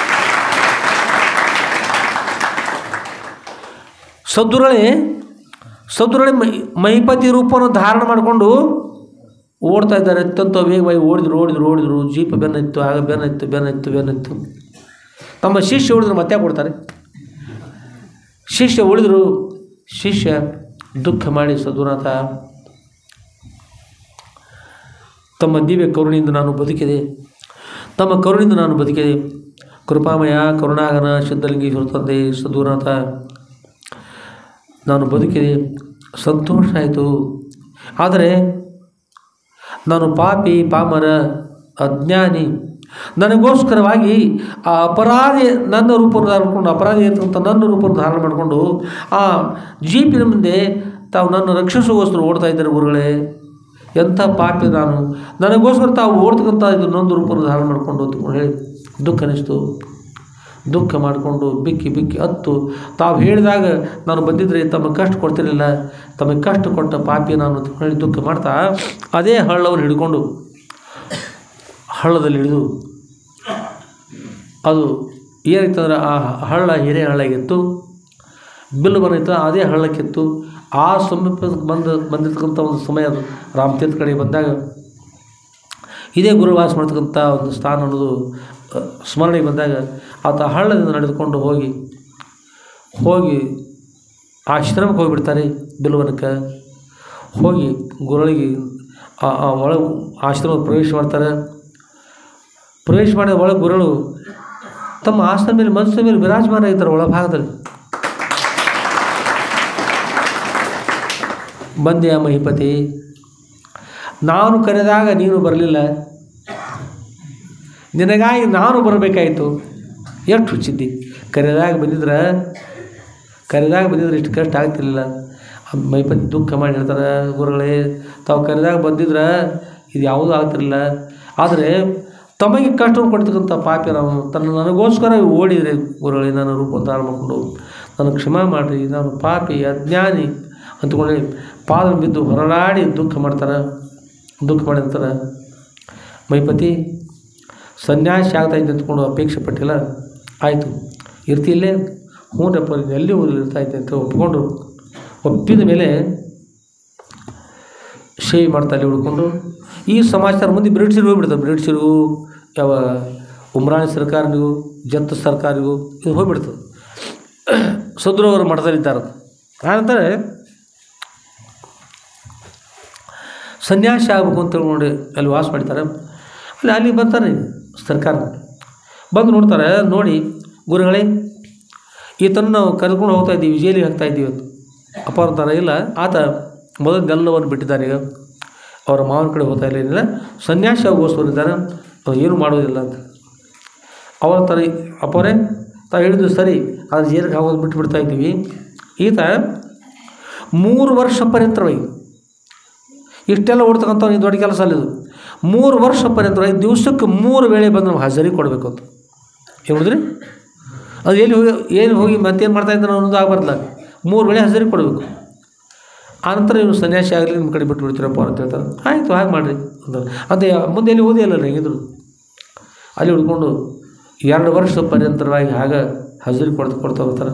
ಸದ್ದುರಳೆ ಸದ್ದುರಳೆ ಮೈ ಮೈಪತಿ ರೂಪವನ್ನು ಧಾರಣ ಮಾಡಿಕೊಂಡು ಓಡ್ತಾ ಇದ್ದಾರೆ ಅತ್ಯಂತ ವೇಗವಾಗಿ ಓಡಿದ್ರು ಓಡಿದ್ರು ಓಡಿದ್ರು ಜೀಪ್ ಬೆನ್ನಿತ್ತು ಆಗ ಬೆನ್ನಿತ್ತು ಬೆನ್ನಿತ್ತು ಬೆನ್ನಿತ್ತು ತಮ್ಮ ಶಿಷ್ಯ ಉಳಿದ್ರು ಮತ್ತೆ ಕೊಡ್ತಾರೆ ಶಿಷ್ಯ ಉಳಿದ್ರು ಶಿಷ್ಯ ದುಃಖ ಮಾಡಿ ಸದ್ಗುರುನಾಥ ತಮ್ಮ ದಿವ್ಯ ಕರುಣೆಯಿಂದ ನಾನು ಬದುಕಿದೆ ತಮ್ಮ ಕರುಣೆಯಿಂದ ನಾನು ಬದುಕಿದೆ ಕೃಪಾಮಯ ಕರುಣಾಗನ ಸಿದ್ಧಲಿಂಗೇಶ್ವರ ತಂದೆ ಸದ್ಗುರುನಾಥ ನಾನು ಬದುಕಿದೆ ಸಂತೋಷ ಆಯಿತು ಆದರೆ ನಾನು ಪಾಪಿ ಪಾಮರ ಅಜ್ಞಾನಿ ನನಗೋಸ್ಕರವಾಗಿ ಆ ಅಪರಾಧಿ ನನ್ನ ರೂಪವನ್ನು ಧಾರಣ ಮಾಡಿಕೊಂಡು ಅಪರಾಧಿ ಇರ್ತಕ್ಕಂಥ ನನ್ನ ರೂಪವನ್ನು ಧಾರಣ ಮಾಡಿಕೊಂಡು ಆ ಜೀಪಿನ ಮುಂದೆ ತಾವು ನನ್ನ ರಕ್ಷಿಸುವಸ್ತ್ರ ಓಡ್ತಾ ಇದ್ದಾರೆ ಗುರುಗಳೇ ಎಂಥ ಪಾಪಿ ನಾನು ನನಗೋಸ್ಕರ ತಾವು ಓಡ್ತಕ್ಕಂಥ ಇದು ನೊಂದು ರೂಪವನ್ನು ಧಾರಣ ಮಾಡಿಕೊಂಡು ಅಂದ್ಕೊಂಡು ಹೇಳಿ ದುಃಖ ಅನಿಸ್ತು ದುಃಖ ಮಾಡಿಕೊಂಡು ಬಿಕ್ಕಿ ಬಿಕ್ಕಿ ಹತ್ತು ತಾವು ಹೇಳಿದಾಗ ನಾನು ಬಂದಿದ್ದರೆ ತಮಗೆ ಕಷ್ಟ ಕೊಡ್ತಿರಲಿಲ್ಲ ತಮಗೆ ಕಷ್ಟ ಕೊಟ್ಟ ಪಾಪಿ ನಾನು ಅಂತ ಹೇಳಿ ದುಃಖ ಮಾಡ್ತಾ ಅದೇ ಹಳ್ಳವನ್ನು ಹಿಡ್ಕೊಂಡು ಹಳ್ಳದಲ್ಲಿ ಹಿಡಿದು ಅದು ಏನಾಯ್ತಂದ್ರೆ ಆ ಹಳ್ಳ ಹಿರೇ ಹಳ್ಳಾಗಿತ್ತು ಬಿಲ್ಲು ಬಂದಿತ್ತು ಅದೇ ಹಳ್ಳಕ್ಕಿತ್ತು ಆ ಸಮೀಪಕ್ಕೆ ಬಂದು ಬಂದಿರ್ತಕ್ಕಂಥ ಒಂದು ಸಮಯ ಅದು ರಾಮತೀರ್ಥ ಕಡೆಗೆ ಬಂದಾಗ ಇದೇ ಗುರುವಾಸ ಮಾಡ್ತಕ್ಕಂಥ ಒಂದು ಸ್ಥಾನ ಅನ್ನೋದು ಅ, ಸ್ಮರಣೆಗೆ ಬಂದಾಗ ಆತ ಹಳ್ಳದಿಂದ ನಡೆದುಕೊಂಡು ಹೋಗಿ ಹೋಗಿ ಆಶ್ರಮಕ್ಕೆ ಹೋಗಿಬಿಡ್ತಾರೆ ಬಿಲ್ವನಕ್ಕೆ ಹೋಗಿ ಗುರುಳಿಗೆ ಆ ಆ ಒಳಗೆ ಆಶ್ರಮ ಪ್ರವೇಶ ಮಾಡ್ತಾರೆ ಪ್ರವೇಶ ಮಾಡಿದ ಒಳಗೆ ಗುರುಗಳು ತಮ್ಮ ಆಸನ ಮೇಲೆ ಮನಸ್ಸಿನ ಮೇಲೆ ವಿರಾಜಮಾನ ಆಗಿದ್ದಾರೆ ಒಳಭಾಗದಲ್ಲಿ ಬಂದೆ ಆ ಮಹಿಪತಿ ನಾನು ಕರೆದಾಗ ನೀನು ಬರಲಿಲ್ಲ ನಿನಗಾಗಿ ನಾನು ಬರಬೇಕಾಯಿತು ಎಷ್ಟು ಹುಚ್ಚಿದ್ದಿ ಕರೆದಾಗ ಬಂದಿದ್ರೆ ಕರೆದಾಗ ಬಂದಿದ್ರೆ ಇಷ್ಟು ಕಷ್ಟ ಆಗ್ತಿರ್ಲಿಲ್ಲ ಆ ಮೈಪತಿ ದುಃಖ ಮಾಡಿ ಹೇಳ್ತಾರೆ ಗುರುಗಳೇ ತಾವು ಕರೆದಾಗ ಬಂದಿದ್ರೆ ಇದು ಯಾವುದೂ ಆಗ್ತಿರಲಿಲ್ಲ ಆದರೆ ತಮಗೆ ಕಷ್ಟವನ್ನು ಕೊಡ್ತಕ್ಕಂಥ ಪಾಪಿ ನಾವು ತನ್ನ ನನಗೋಸ್ಕರ ಓಡಿದರೆ ಗುರುಗಳೇ ನಾನು ರೂಪ ಧಾರಣ ಮಾಡಿಕೊಂಡು ನನಗೆ ಕ್ಷಮಾ ಮಾಡಿರಿ ನಾನು ಪಾಪಿ ಅಜ್ಞಾನಿ ಅಂದ್ಕೊಂಡು ಪಾದ ಬಿದ್ದು ಹೊರಳಾಡಿ ದುಃಖ ಮಾಡ್ತಾರೆ ದುಃಖ ಮಾಡಿ ಅಂತಾರೆ ಮೈಪತಿ ಸನ್ಯಾಸಿ ಆಗ್ತಾ ಇದ್ದೆ ಅಂದ್ಕೊಂಡು ಅಪೇಕ್ಷೆ ಪಟ್ಟಿಲ್ಲ ಆಯಿತು ಇರ್ತಿಲ್ಲೇ ಹ್ಞೂನಪ್ಪ ನೀನು ಎಲ್ಲಿ ಹೋಗಲಿ ಇರ್ತಾ ಇದ್ದೆ ಅಂತ ಒಪ್ಕೊಂಡು ಒಪ್ಪಿದ ಮೇಲೆ ಸೇವೆ ಮಾಡ್ತಾ ಅಲ್ಲಿ ಉಳ್ಕೊಂಡು ಈ ಸಮಾಚಾರ ಮುಂದೆ ಬ್ರಿಟಿಷರಿಗೂ ಹೋಗ್ಬಿಡ್ತಾರೆ ಬ್ರಿಟಿಷರಿಗೂ ಯಾವ ಉಮ್ರಾಣಿ ಸರ್ಕಾರನಿಗೂ ಜತ್ ಸರ್ಕಾರಿಗೂ ಇದು ಹೋಗ್ಬಿಡ್ತದೆ ಸದ್ರು ಅವರು ಮಠದಲ್ಲಿದ್ದಾರೆ ಆನಂತರ ಸನ್ಯಾಸಿ ಆಗಬೇಕು ಅಂತ ನೋಡಿ ಅಲ್ಲಿ ವಾಸ ಮಾಡ್ತಾರೆ ಅಲ್ಲಿ ಅಲ್ಲಿ ಬರ್ತಾರೆ ಸರ್ಕಾರ ಬಂದು ನೋಡ್ತಾರೆ ನೋಡಿ ಗುರುಗಳೇ ಈತನ ನಾವು ಕರ್ಕೊಂಡು ಹೋಗ್ತಾ ಇದ್ದೀವಿ ಜೈಲಿಗೆ ಹಾಕ್ತಾ ಇದ್ದೀವಿ ಅಂತ ಅಪರಾಧ ಇಲ್ಲ ಆತ ಮೊದಲನ್ನೆಲ್ಲವನ್ನು ಬಿಟ್ಟಿದ್ದಾರೆ ಈಗ ಅವರ ಮಾವನ ಕಡೆ ಹೋಗ್ತಾ ಇಲ್ಲ ಏನಿಲ್ಲ ಸನ್ಯಾಸಿ ಆಗೋಸ್ಕರ ಇದ್ದಾರೆ ಅವ್ರು ಏನೂ ಮಾಡೋದಿಲ್ಲ ಅಂತ ಅವರ ಥರ ಅಪ್ಪರೇ ತಾವು ಹೇಳಿದ್ರು ಸರಿ ಅದು ಜೈಲಿಗೆ ಹಾಕೋದು ಬಿಟ್ಟು ಬಿಡ್ತಾ ಇದ್ದೀವಿ ಈತ ಮೂರು ವರ್ಷ ಪರ್ಯಂತರವಾಗಿ ಇಷ್ಟೆಲ್ಲ ಓಡ್ತಕ್ಕಂಥ ಈ ದೊಡ್ಡ ಕೆಲಸ ಅಲ್ಲಿದು ಮೂರು ವರ್ಷ ಪರ್ಯಂತರವಾಗಿ ದಿವಸಕ್ಕೆ ಮೂರು ವೇಳೆ ಬಂದು ನಾವು ಹಾಜರಿ ಕೊಡಬೇಕು ಅಂತ ಹೇಳಿದ್ರಿ ಅದು ಎಲ್ಲಿ ಹೋಗಿ ಏನು ಹೋಗಿ ಮತ್ತೇನು ಮಾಡ್ತಾ ಇದ್ದಾನೆ ಅನ್ನೋದು ಆಗಬಾರ್ದಲ್ಲ ಮೂರು ವೇಳೆ ಹಾಜರಿ ಕೊಡಬೇಕು ಆನಂತರ ಇವ್ನು ಸನ್ಯಾಸಿ ಆಗಲಿ ನಿಮ್ಮ ಕಡೆ ಬಿಟ್ಟು ಬಿಡ್ತೀರಪ್ಪ ಅಂತ ಹೇಳ್ತಾರೆ ಆಯಿತು ಹಾಗೆ ಮಾಡಿರಿ ಅಂತ ಅದೇ ಮುಂದೆ ಎಲ್ಲಿ ಓದಿ ಅಲ್ಲ ಹೇಗಿದ್ರು ಅಲ್ಲಿ ಹುಡ್ಕೊಂಡು ಎರಡು ವರ್ಷ ಪರ್ಯಂತರವಾಗಿ ಆಗ ಹಜರಿ ಕೊಡ್ತಾ ಕೊಡ್ತಾ ಹೋಗ್ತಾರೆ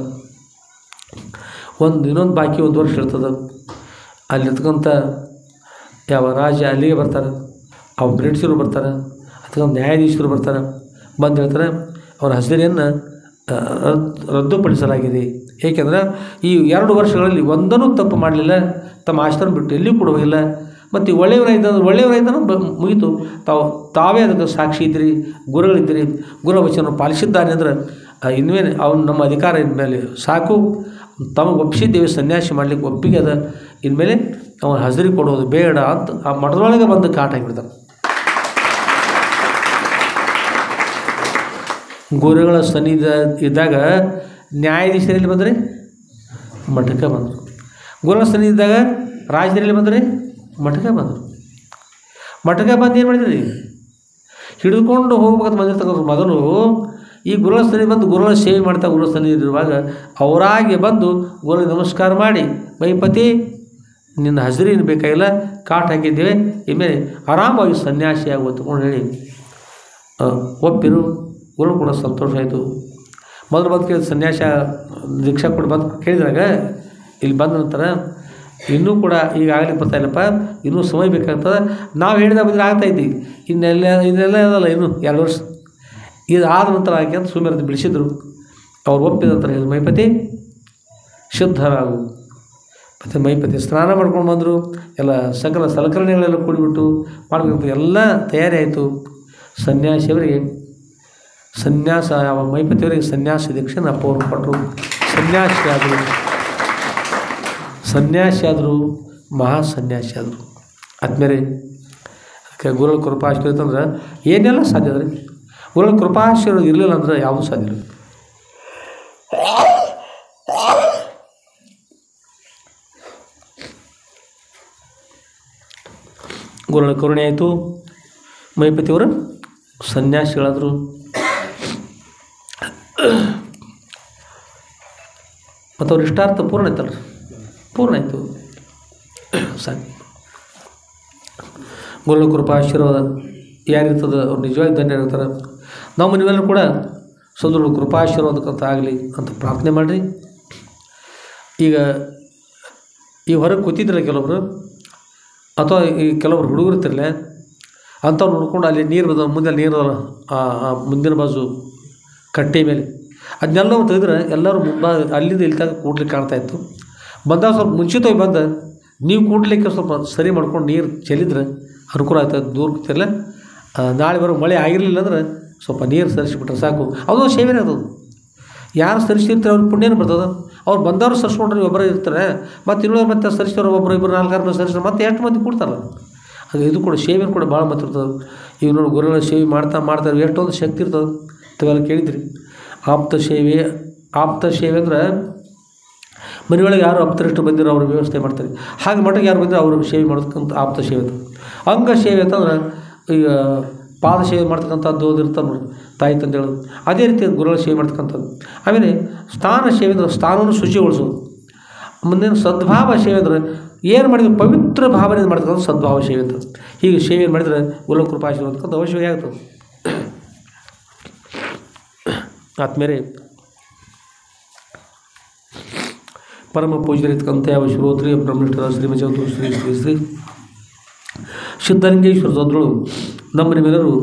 ಒಂದು ಇನ್ನೊಂದು ಬಾಕಿ ಒಂದು ವರ್ಷ ಇರ್ತದೆ ಅಲ್ಲಿರ್ತಕ್ಕಂಥ ಯಾವ ರಾಜ ಅಲ್ಲಿಗೆ ಬರ್ತಾರೆ ಅವ ಬ್ರಿಟಿಷರು ಬರ್ತಾರೆ ಅಥವಾ ನ್ಯಾಯಾಧೀಶರು ಬರ್ತಾರೆ ಬಂದು ಹೇಳ್ತಾರೆ ಅವರ ಹಸಿರಿಯನ್ನು ರದ್ದುಪಡಿಸಲಾಗಿದೆ ಏಕೆಂದರೆ ಈ ಎರಡು ವರ್ಷಗಳಲ್ಲಿ ಒಂದನ್ನೂ ತಪ್ಪು ಮಾಡಲಿಲ್ಲ ತಮ್ಮ ಆಶ್ರಮ ಬಿಟ್ಟು ಎಲ್ಲಿಯೂ ಕೂಡ ಹೋಗಿಲ್ಲ ಮತ್ತು ಒಳ್ಳೆಯವರಾಯ್ತು ಒಳ್ಳೆಯವರಾಯ್ತಾನ ಬ ಮುಗೀತು ತಾವು ತಾವೇ ಅದಕ್ಕೆ ಸಾಕ್ಷಿ ಇದ್ದೀರಿ ಗುರುಗಳಿದ್ದೀರಿ ಗುರು ವಚನ ಪಾಲಿಸಿದ್ದಾನೆ ಅಂದ್ರೆ ಇನ್ಮೇಲೆ ಅವನು ನಮ್ಮ ಅಧಿಕಾರ ಇನ್ಮೇಲೆ ಸಾಕು ತಮಗೆ ಒಪ್ಪಿಸಿದ್ದೇವೆ ಸನ್ಯಾಸಿ ಮಾಡಲಿಕ್ಕೆ ಒಪ್ಪಿಗೆ ಅದ ಇನ್ಮೇಲೆ ಅವನು ಹಜರಿ ಕೊಡೋದು ಬೇಡ ಅಂತ ಆ ಮಠದೊಳಗೆ ಬಂದು ಕಾಟ ಆಗಿಬಿಡ್ತಾನೆ ಗುರುಗಳ ಸನ್ನಿಧ ಇದ್ದಾಗ ನ್ಯಾಯಾಧೀಶರಲ್ಲಿ ಬಂದರೆ ಮಠಕ್ಕೆ ಬಂದರು ಗುರುಗಳ ಸನ್ನಿಧಿ ಇದ್ದಾಗ ರಾಜರಲ್ಲಿ ಬಂದರೆ ಮಠಕ್ಕೆ ಬಂದರು ಮಠಕ್ಕೆ ಬಂದು ಏನು ಮಾಡಿದ್ರಿ ಹಿಡಿದುಕೊಂಡು ಹೋಗ್ಬೇಕಂತ ಬಂದಿರ್ತಕ್ಕಂಥ ಮೊದಲು ಈ ಗುರುಗಳ ಸನ್ನಿಧಿ ಬಂದು ಗುರುಗಳ ಸೇವೆ ಮಾಡ್ತಾ ಗುರುಗಳ ಸನ್ನಿಧಿ ಇರುವಾಗ ಅವರಾಗೆ ಬಂದು ಗುರುಗಳಿಗೆ ನಮಸ್ಕಾರ ಮಾಡಿ ಬೈಪತಿ ನಿನ್ನ ಹಜರಿನ ಬೇಕಾಗಿಲ್ಲ ಕಾಟ್ ಹಾಕಿದ್ದೇವೆ ಇನ್ಮೇಲೆ ಆರಾಮಾಗಿ ಸನ್ಯಾಸಿಯಾಗಿ ಒತ್ಕೊಂಡು ಹೇಳಿ ಆ, ಒಪ್ಪಿರು ಗುರು ಕೂಡ ಸಂತೋಷ ಆಯಿತು ಮೊದಲು ಬಂದು ಕೇಳಿದ ಸನ್ಯಾಸ ದೀಕ್ಷಾ ಕೊಟ್ಟು ಬಂದು ಕೇಳಿದಾಗ ಇಲ್ಲಿ ಬಂದ ನಂತರ ಇನ್ನೂ ಕೂಡ ಈಗ ಆಗಲಿಕ್ಕೆ ಬರ್ತಾ ಇಲ್ಲಪ್ಪ ಇನ್ನೂ ಸಮಯ ಬೇಕಾಗ್ತದೆ ನಾವು ಹೇಳಿದ ಬಂದರೆ ಆಗ್ತಾ ಇದ್ದಿ ಇನ್ನೆಲ್ಲ ಇನ್ನೆಲ್ಲ ಅದಲ್ಲ ಇನ್ನೂ ಎರಡು ವರ್ಷ ಇದು ಆದ ನಂತರ ಆಕೆ ಅಂತ ಸುಮ್ಮನೆ ಬಿಡಿಸಿದ್ರು ಅವ್ರು ಒಪ್ಪಿದ ನಂತರ ಹೇಳಿದ್ರು ಮೈಪತಿ ಶುದ್ಧರಾಗು ಮತ್ತು ಮೈಪತಿ ಸ್ನಾನ ಮಾಡ್ಕೊಂಡು ಬಂದರು ಎಲ್ಲ ಸಕಲ ಸಲಕರಣೆಗಳೆಲ್ಲ ಕೂಡಿಬಿಟ್ಟು ಮಾಡಬೇಕು ಎಲ್ಲ ತಯಾರಿ ಆಯಿತು ಸನ್ಯಾಸಿಯವರಿಗೆ ಸನ್ಯಾಸ ಯಾವ ಮೈಪತಿಯವರಿಗೆ ಸನ್ಯಾಸ ದೀಕ್ಷೆನ ಅಪ್ಪ ಅವರು ಕೊಟ್ಟರು ಸನ್ಯಾಸಿ ಆದರು ಸನ್ಯಾಸಿ ಆದರು ಮಹಾ ಸನ್ಯಾಸಿ ಆದರು ಆದ್ಮೇಲೆ ಅದಕ್ಕೆ ಗುರುಗಳ ಕೃಪಾಶೀರ್ವಾದ ಅಂದ್ರೆ ಏನೆಲ್ಲ ಸಾಧ್ಯ ಅದ್ರಿ ಗುರುಗಳ ಕೃಪಾಶೀರ್ವಾದ ಇರಲಿಲ್ಲ ಅಂದ್ರೆ ಯಾವುದೂ ಸಾಧ್ಯ ಇಲ್ಲ ಗುರುಗಳ ಕರುಣೆ ಆಯಿತು ಮೈಪತಿಯವರು ಸನ್ಯಾಸಿಗಳಾದರು ಮತ್ತು ಅವ್ರ ಇಷ್ಟಾರ್ಥ ಪೂರ್ಣ ಆಯ್ತಲ್ಲ ಪೂರ್ಣ ಆಯಿತು ಸಾಕು ಗುರುಗಳ ಕೃಪಾ ಆಶೀರ್ವಾದ ಯಾರಿರ್ತದೆ ಅವ್ರು ನಿಜವಾಗಿ ಧನ್ಯರಾಗ್ತಾರೆ ನಾವು ನೀವೆಲ್ಲರೂ ಕೂಡ ಸದೃಢ ಕೃಪಾಶೀರ್ವಾದಕ್ಕಂತ ಆಗಲಿ ಅಂತ ಪ್ರಾರ್ಥನೆ ಮಾಡಿರಿ ಈಗ ಈ ಹೊರಗೆ ಕೂತಿದ್ರಲ್ಲ ಕೆಲವೊಬ್ರು ಅಥವಾ ಈ ಕೆಲವರು ಹುಡುಗರು ಇರ್ತಿರಲ್ಲ ಅಂಥವ್ರು ನೋಡ್ಕೊಂಡು ಅಲ್ಲಿ ನೀರು ಬದ ಮುಂದೆ ನೀರು ಅದಲ್ಲ, ಆ ಆ ಮುಂದಿನ ಬಾಜು ಕಟ್ಟೆ ಮೇಲೆ ಅದನ್ನೆಲ್ಲವೂ ತೆಗೆದ್ರೆ ಎಲ್ಲರೂ ಮುಂಬಾ ಅಲ್ಲಿಂದ ಇಲ್ಲಿ ತನಕ ಕೂಡ್ಲಿಕ್ಕೆ ಕಾಣ್ತಾ ಇತ್ತು ಬಂದಾಗ ಸ್ವಲ್ಪ ಮುಂಚಿತವಾಗಿ ಬಂದು ನೀವು ಕೂಡ್ಲಿಕ್ಕೆ ಸ್ವಲ್ಪ ಸರಿ ಮಾಡ್ಕೊಂಡು ನೀರು ಚೆಲ್ಲಿದ್ರೆ ಅನುಕೂಲ ಆಗ್ತದೆ ದೂರ ಕೂತಿರಲ್ಲ ನಾಳೆ ಬರೋ ಮಳೆ ಆಗಿರಲಿಲ್ಲ ಅಂದ್ರೆ ಸ್ವಲ್ಪ ನೀರು ಸರಿಸಿಬಿಟ್ರೆ ಸಾಕು ಅದು ಸೇವೆನೇ ಅದು ಯಾರು ಸರಿಸಿರ್ತಾರೆ ಅವ್ರಿಗೆ ಪುಣ್ಯನೂ ಬರ್ತದೆ ಅವ್ರು ಬಂದವರು ಸರಿಸ್ಕೊಂಡ್ರೆ ಒಬ್ಬರೇ ಇರ್ತಾರೆ ಮತ್ತು ಇನ್ನೊಬ್ಬರು ಮತ್ತೆ ಸರಿಸಿದವರು ಒಬ್ಬರು ಇಬ್ಬರು ನಾಲ್ಕಾರು ಮಂದಿ ಸರಿಸಿದ್ರೆ ಮತ್ತೆ ಎಷ್ಟು ಮಂದಿ ಕೊಡ್ತಾರಲ್ಲ ಹಾಗೆ ಇದು ಕೂಡ ಸೇವೆ ಕೂಡ ಭಾಳ ಮತ್ತ ಇರ್ತದೆ ಈಗ ನೋಡಿ ಗುರುಗಳ ಸೇವೆ ಮಾಡ್ತಾ ಮಾಡ್ತಾ ಎಷ್ಟೊಂದು ಶಕ್ತಿ ಇರ್ತದೆ ತಾವೆಲ್ಲ ಕೇಳಿದ್ರಿ ಆಪ್ತ ಸೇವೆ ಆಪ್ತ ಸೇವೆ ಅಂದ್ರೆ ಮನೆಯೊಳಗೆ ಯಾರು ಆಪ್ತರಷ್ಟು ಬಂದಿರೋ ಅವ್ರ ವ್ಯವಸ್ಥೆ ಮಾಡ್ತಾರೆ ಹಾಗೆ ಮಠಕ್ಕೆ ಯಾರು ಬಂದರೆ ಅವರು ಸೇವೆ ಮಾಡೋದಕ್ಕಂತ ಆಪ್ತ ಸೇವೆ ಅಂತ ಅಂಗ ಸೇವೆ ಅಂತಂದ್ರೆ ಈಗ ಪಾದ ಸೇವೆ ಮಾಡ್ತಕ್ಕಂಥದ್ದು ಅದು ಇರ್ತಾರೆ ನೋಡಿ ತಾಯಿ ತಂದೆ ಹೇಳೋದು ಅದೇ ರೀತಿ ಗುರುಗಳ ಸೇವೆ ಮಾಡ್ತಕ್ಕಂಥದ್ದು ಆಮೇಲೆ ಸ್ಥಾನ ಸೇವೆ ಅಂದ್ರೆ ಸ್ಥಾನವನ್ನು ಶುಚಿಗೊಳಿಸೋದು ಮುಂದಿನ ಸದ್ಭಾವ ಸೇವೆ ಅಂದರೆ ಏನು ಮಾಡಿದ್ರೆ ಪವಿತ್ರ ಭಾವನೆ ಮಾಡ್ತಕ್ಕಂಥ ಸದ್ಭಾವ ಸೇವೆ ಅಂತ ಹೀಗೆ ಸೇವೆ ಮಾಡಿದರೆ ಗುರು ಕೃಪಾಶೀರ್ವಾದಕ್ಕಂತ ಅವಶ್ಯವಾಗಿ ಆಗ್ತದೆ ಆದ್ಮೇಲೆ ಪರಮ ಪೂಜ್ಯರಿರ್ತಕ್ಕಂಥ ಯಾವ ಶ್ರೋತ್ರಿ ಬ್ರಹ್ಮನಿಷ್ಠರ ಶ್ರೀಮಚೌತು ಶ್ರೀ ಶ್ರೀ ಶ್ರೀ ಸಿದ್ಧಲಿಂಗೇಶ್ವರ ಸದ್ರುಳು ನಮ್ಮ ನಿಮ್ಮೆಲ್ಲರೂ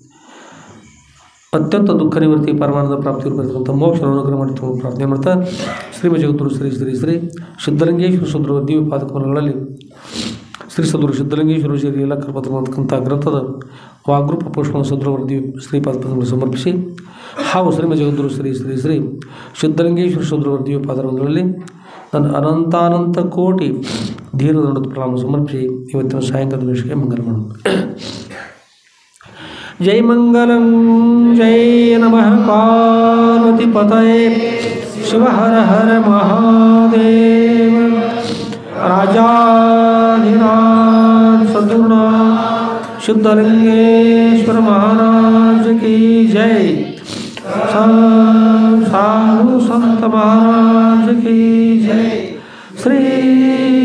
ಅತ್ಯಂತ ದುಃಖ ನಿವೃತ್ತಿ ಪರಮಾನಂದ ಪ್ರಾಪ್ತಿ ಬರ್ತಕ್ಕಂಥ ಮೋಕ್ಷ ಅನುಗ್ರಹ ಮಾಡಿ ಪ್ರಾರ್ಥನೆ ಮಾಡ್ತಾ ಶ್ರೀಮ ಜಗದ್ಗುರು ಶ್ರೀ ಶ್ರೀ ಶ್ರೀ ಸಿದ್ಧಲಿಂಗೇಶ್ವರ ಸುಂದರ ದಿವ್ಯ ಪಾದಕಮಲಗಳಲ್ಲಿ ಶ್ರೀ ಸದ್ಗುರು ಸಿದ್ಧಲಿಂಗೇಶ್ವರ ಶ್ರೀ ಎಲ್ಲ ಕೃಪತ್ರ ಅಂತಕ್ಕಂಥ ಗ್ರಂಥದ ವಾಗ್ರೂಪ ಪುಷ್ಪ ಸದ್ರವರ ದಿವ್ಯ ಶ್ರೀಪಾದ ಸಮರ್ಪಿಸಿ ಹಾಗೂ ಶ್ರೀಮ ಜಗದ್ಗುರು ಶ್ರೀ ಶ್ರೀ ಶ್ರೀ ಸಿದ್ಧಲಿಂಗೇಶ್ವರ ಸದ್ರವರ ದಿವ್ಯ ಪಾದಗಳಲ್ಲಿ ನನ್ನ ಅನಂತಾನಂತ ಕೋಟಿ ಧೀರ ದಂಡದ ಪ್ರಣಾಮ ಸಮರ್ಪಿಸಿ ಇವತ್ತಿನ ಸಾಯಂಕಾಲದ ವಿಷಯಕ್ಕೆ ಮಂಗಲ ಮಾಡೋಣ ಜೈ ಮಂಗಲಂ ಜೈ ನಮಃ ಪಾರ್ವತಿ ಪತಯೇ ಶಿವ ಹರ ಹರ ಮಹಾದೇವ ರಾಜಾಧಿರಾಜ ಸದ್ಗುಣ ಶುದ್ಧಲಿಂಗೇಶ್ವರ ಮಹಾರಾಜ ಕಿ ಜೈ सा- साधु संत महाराज की जय श्री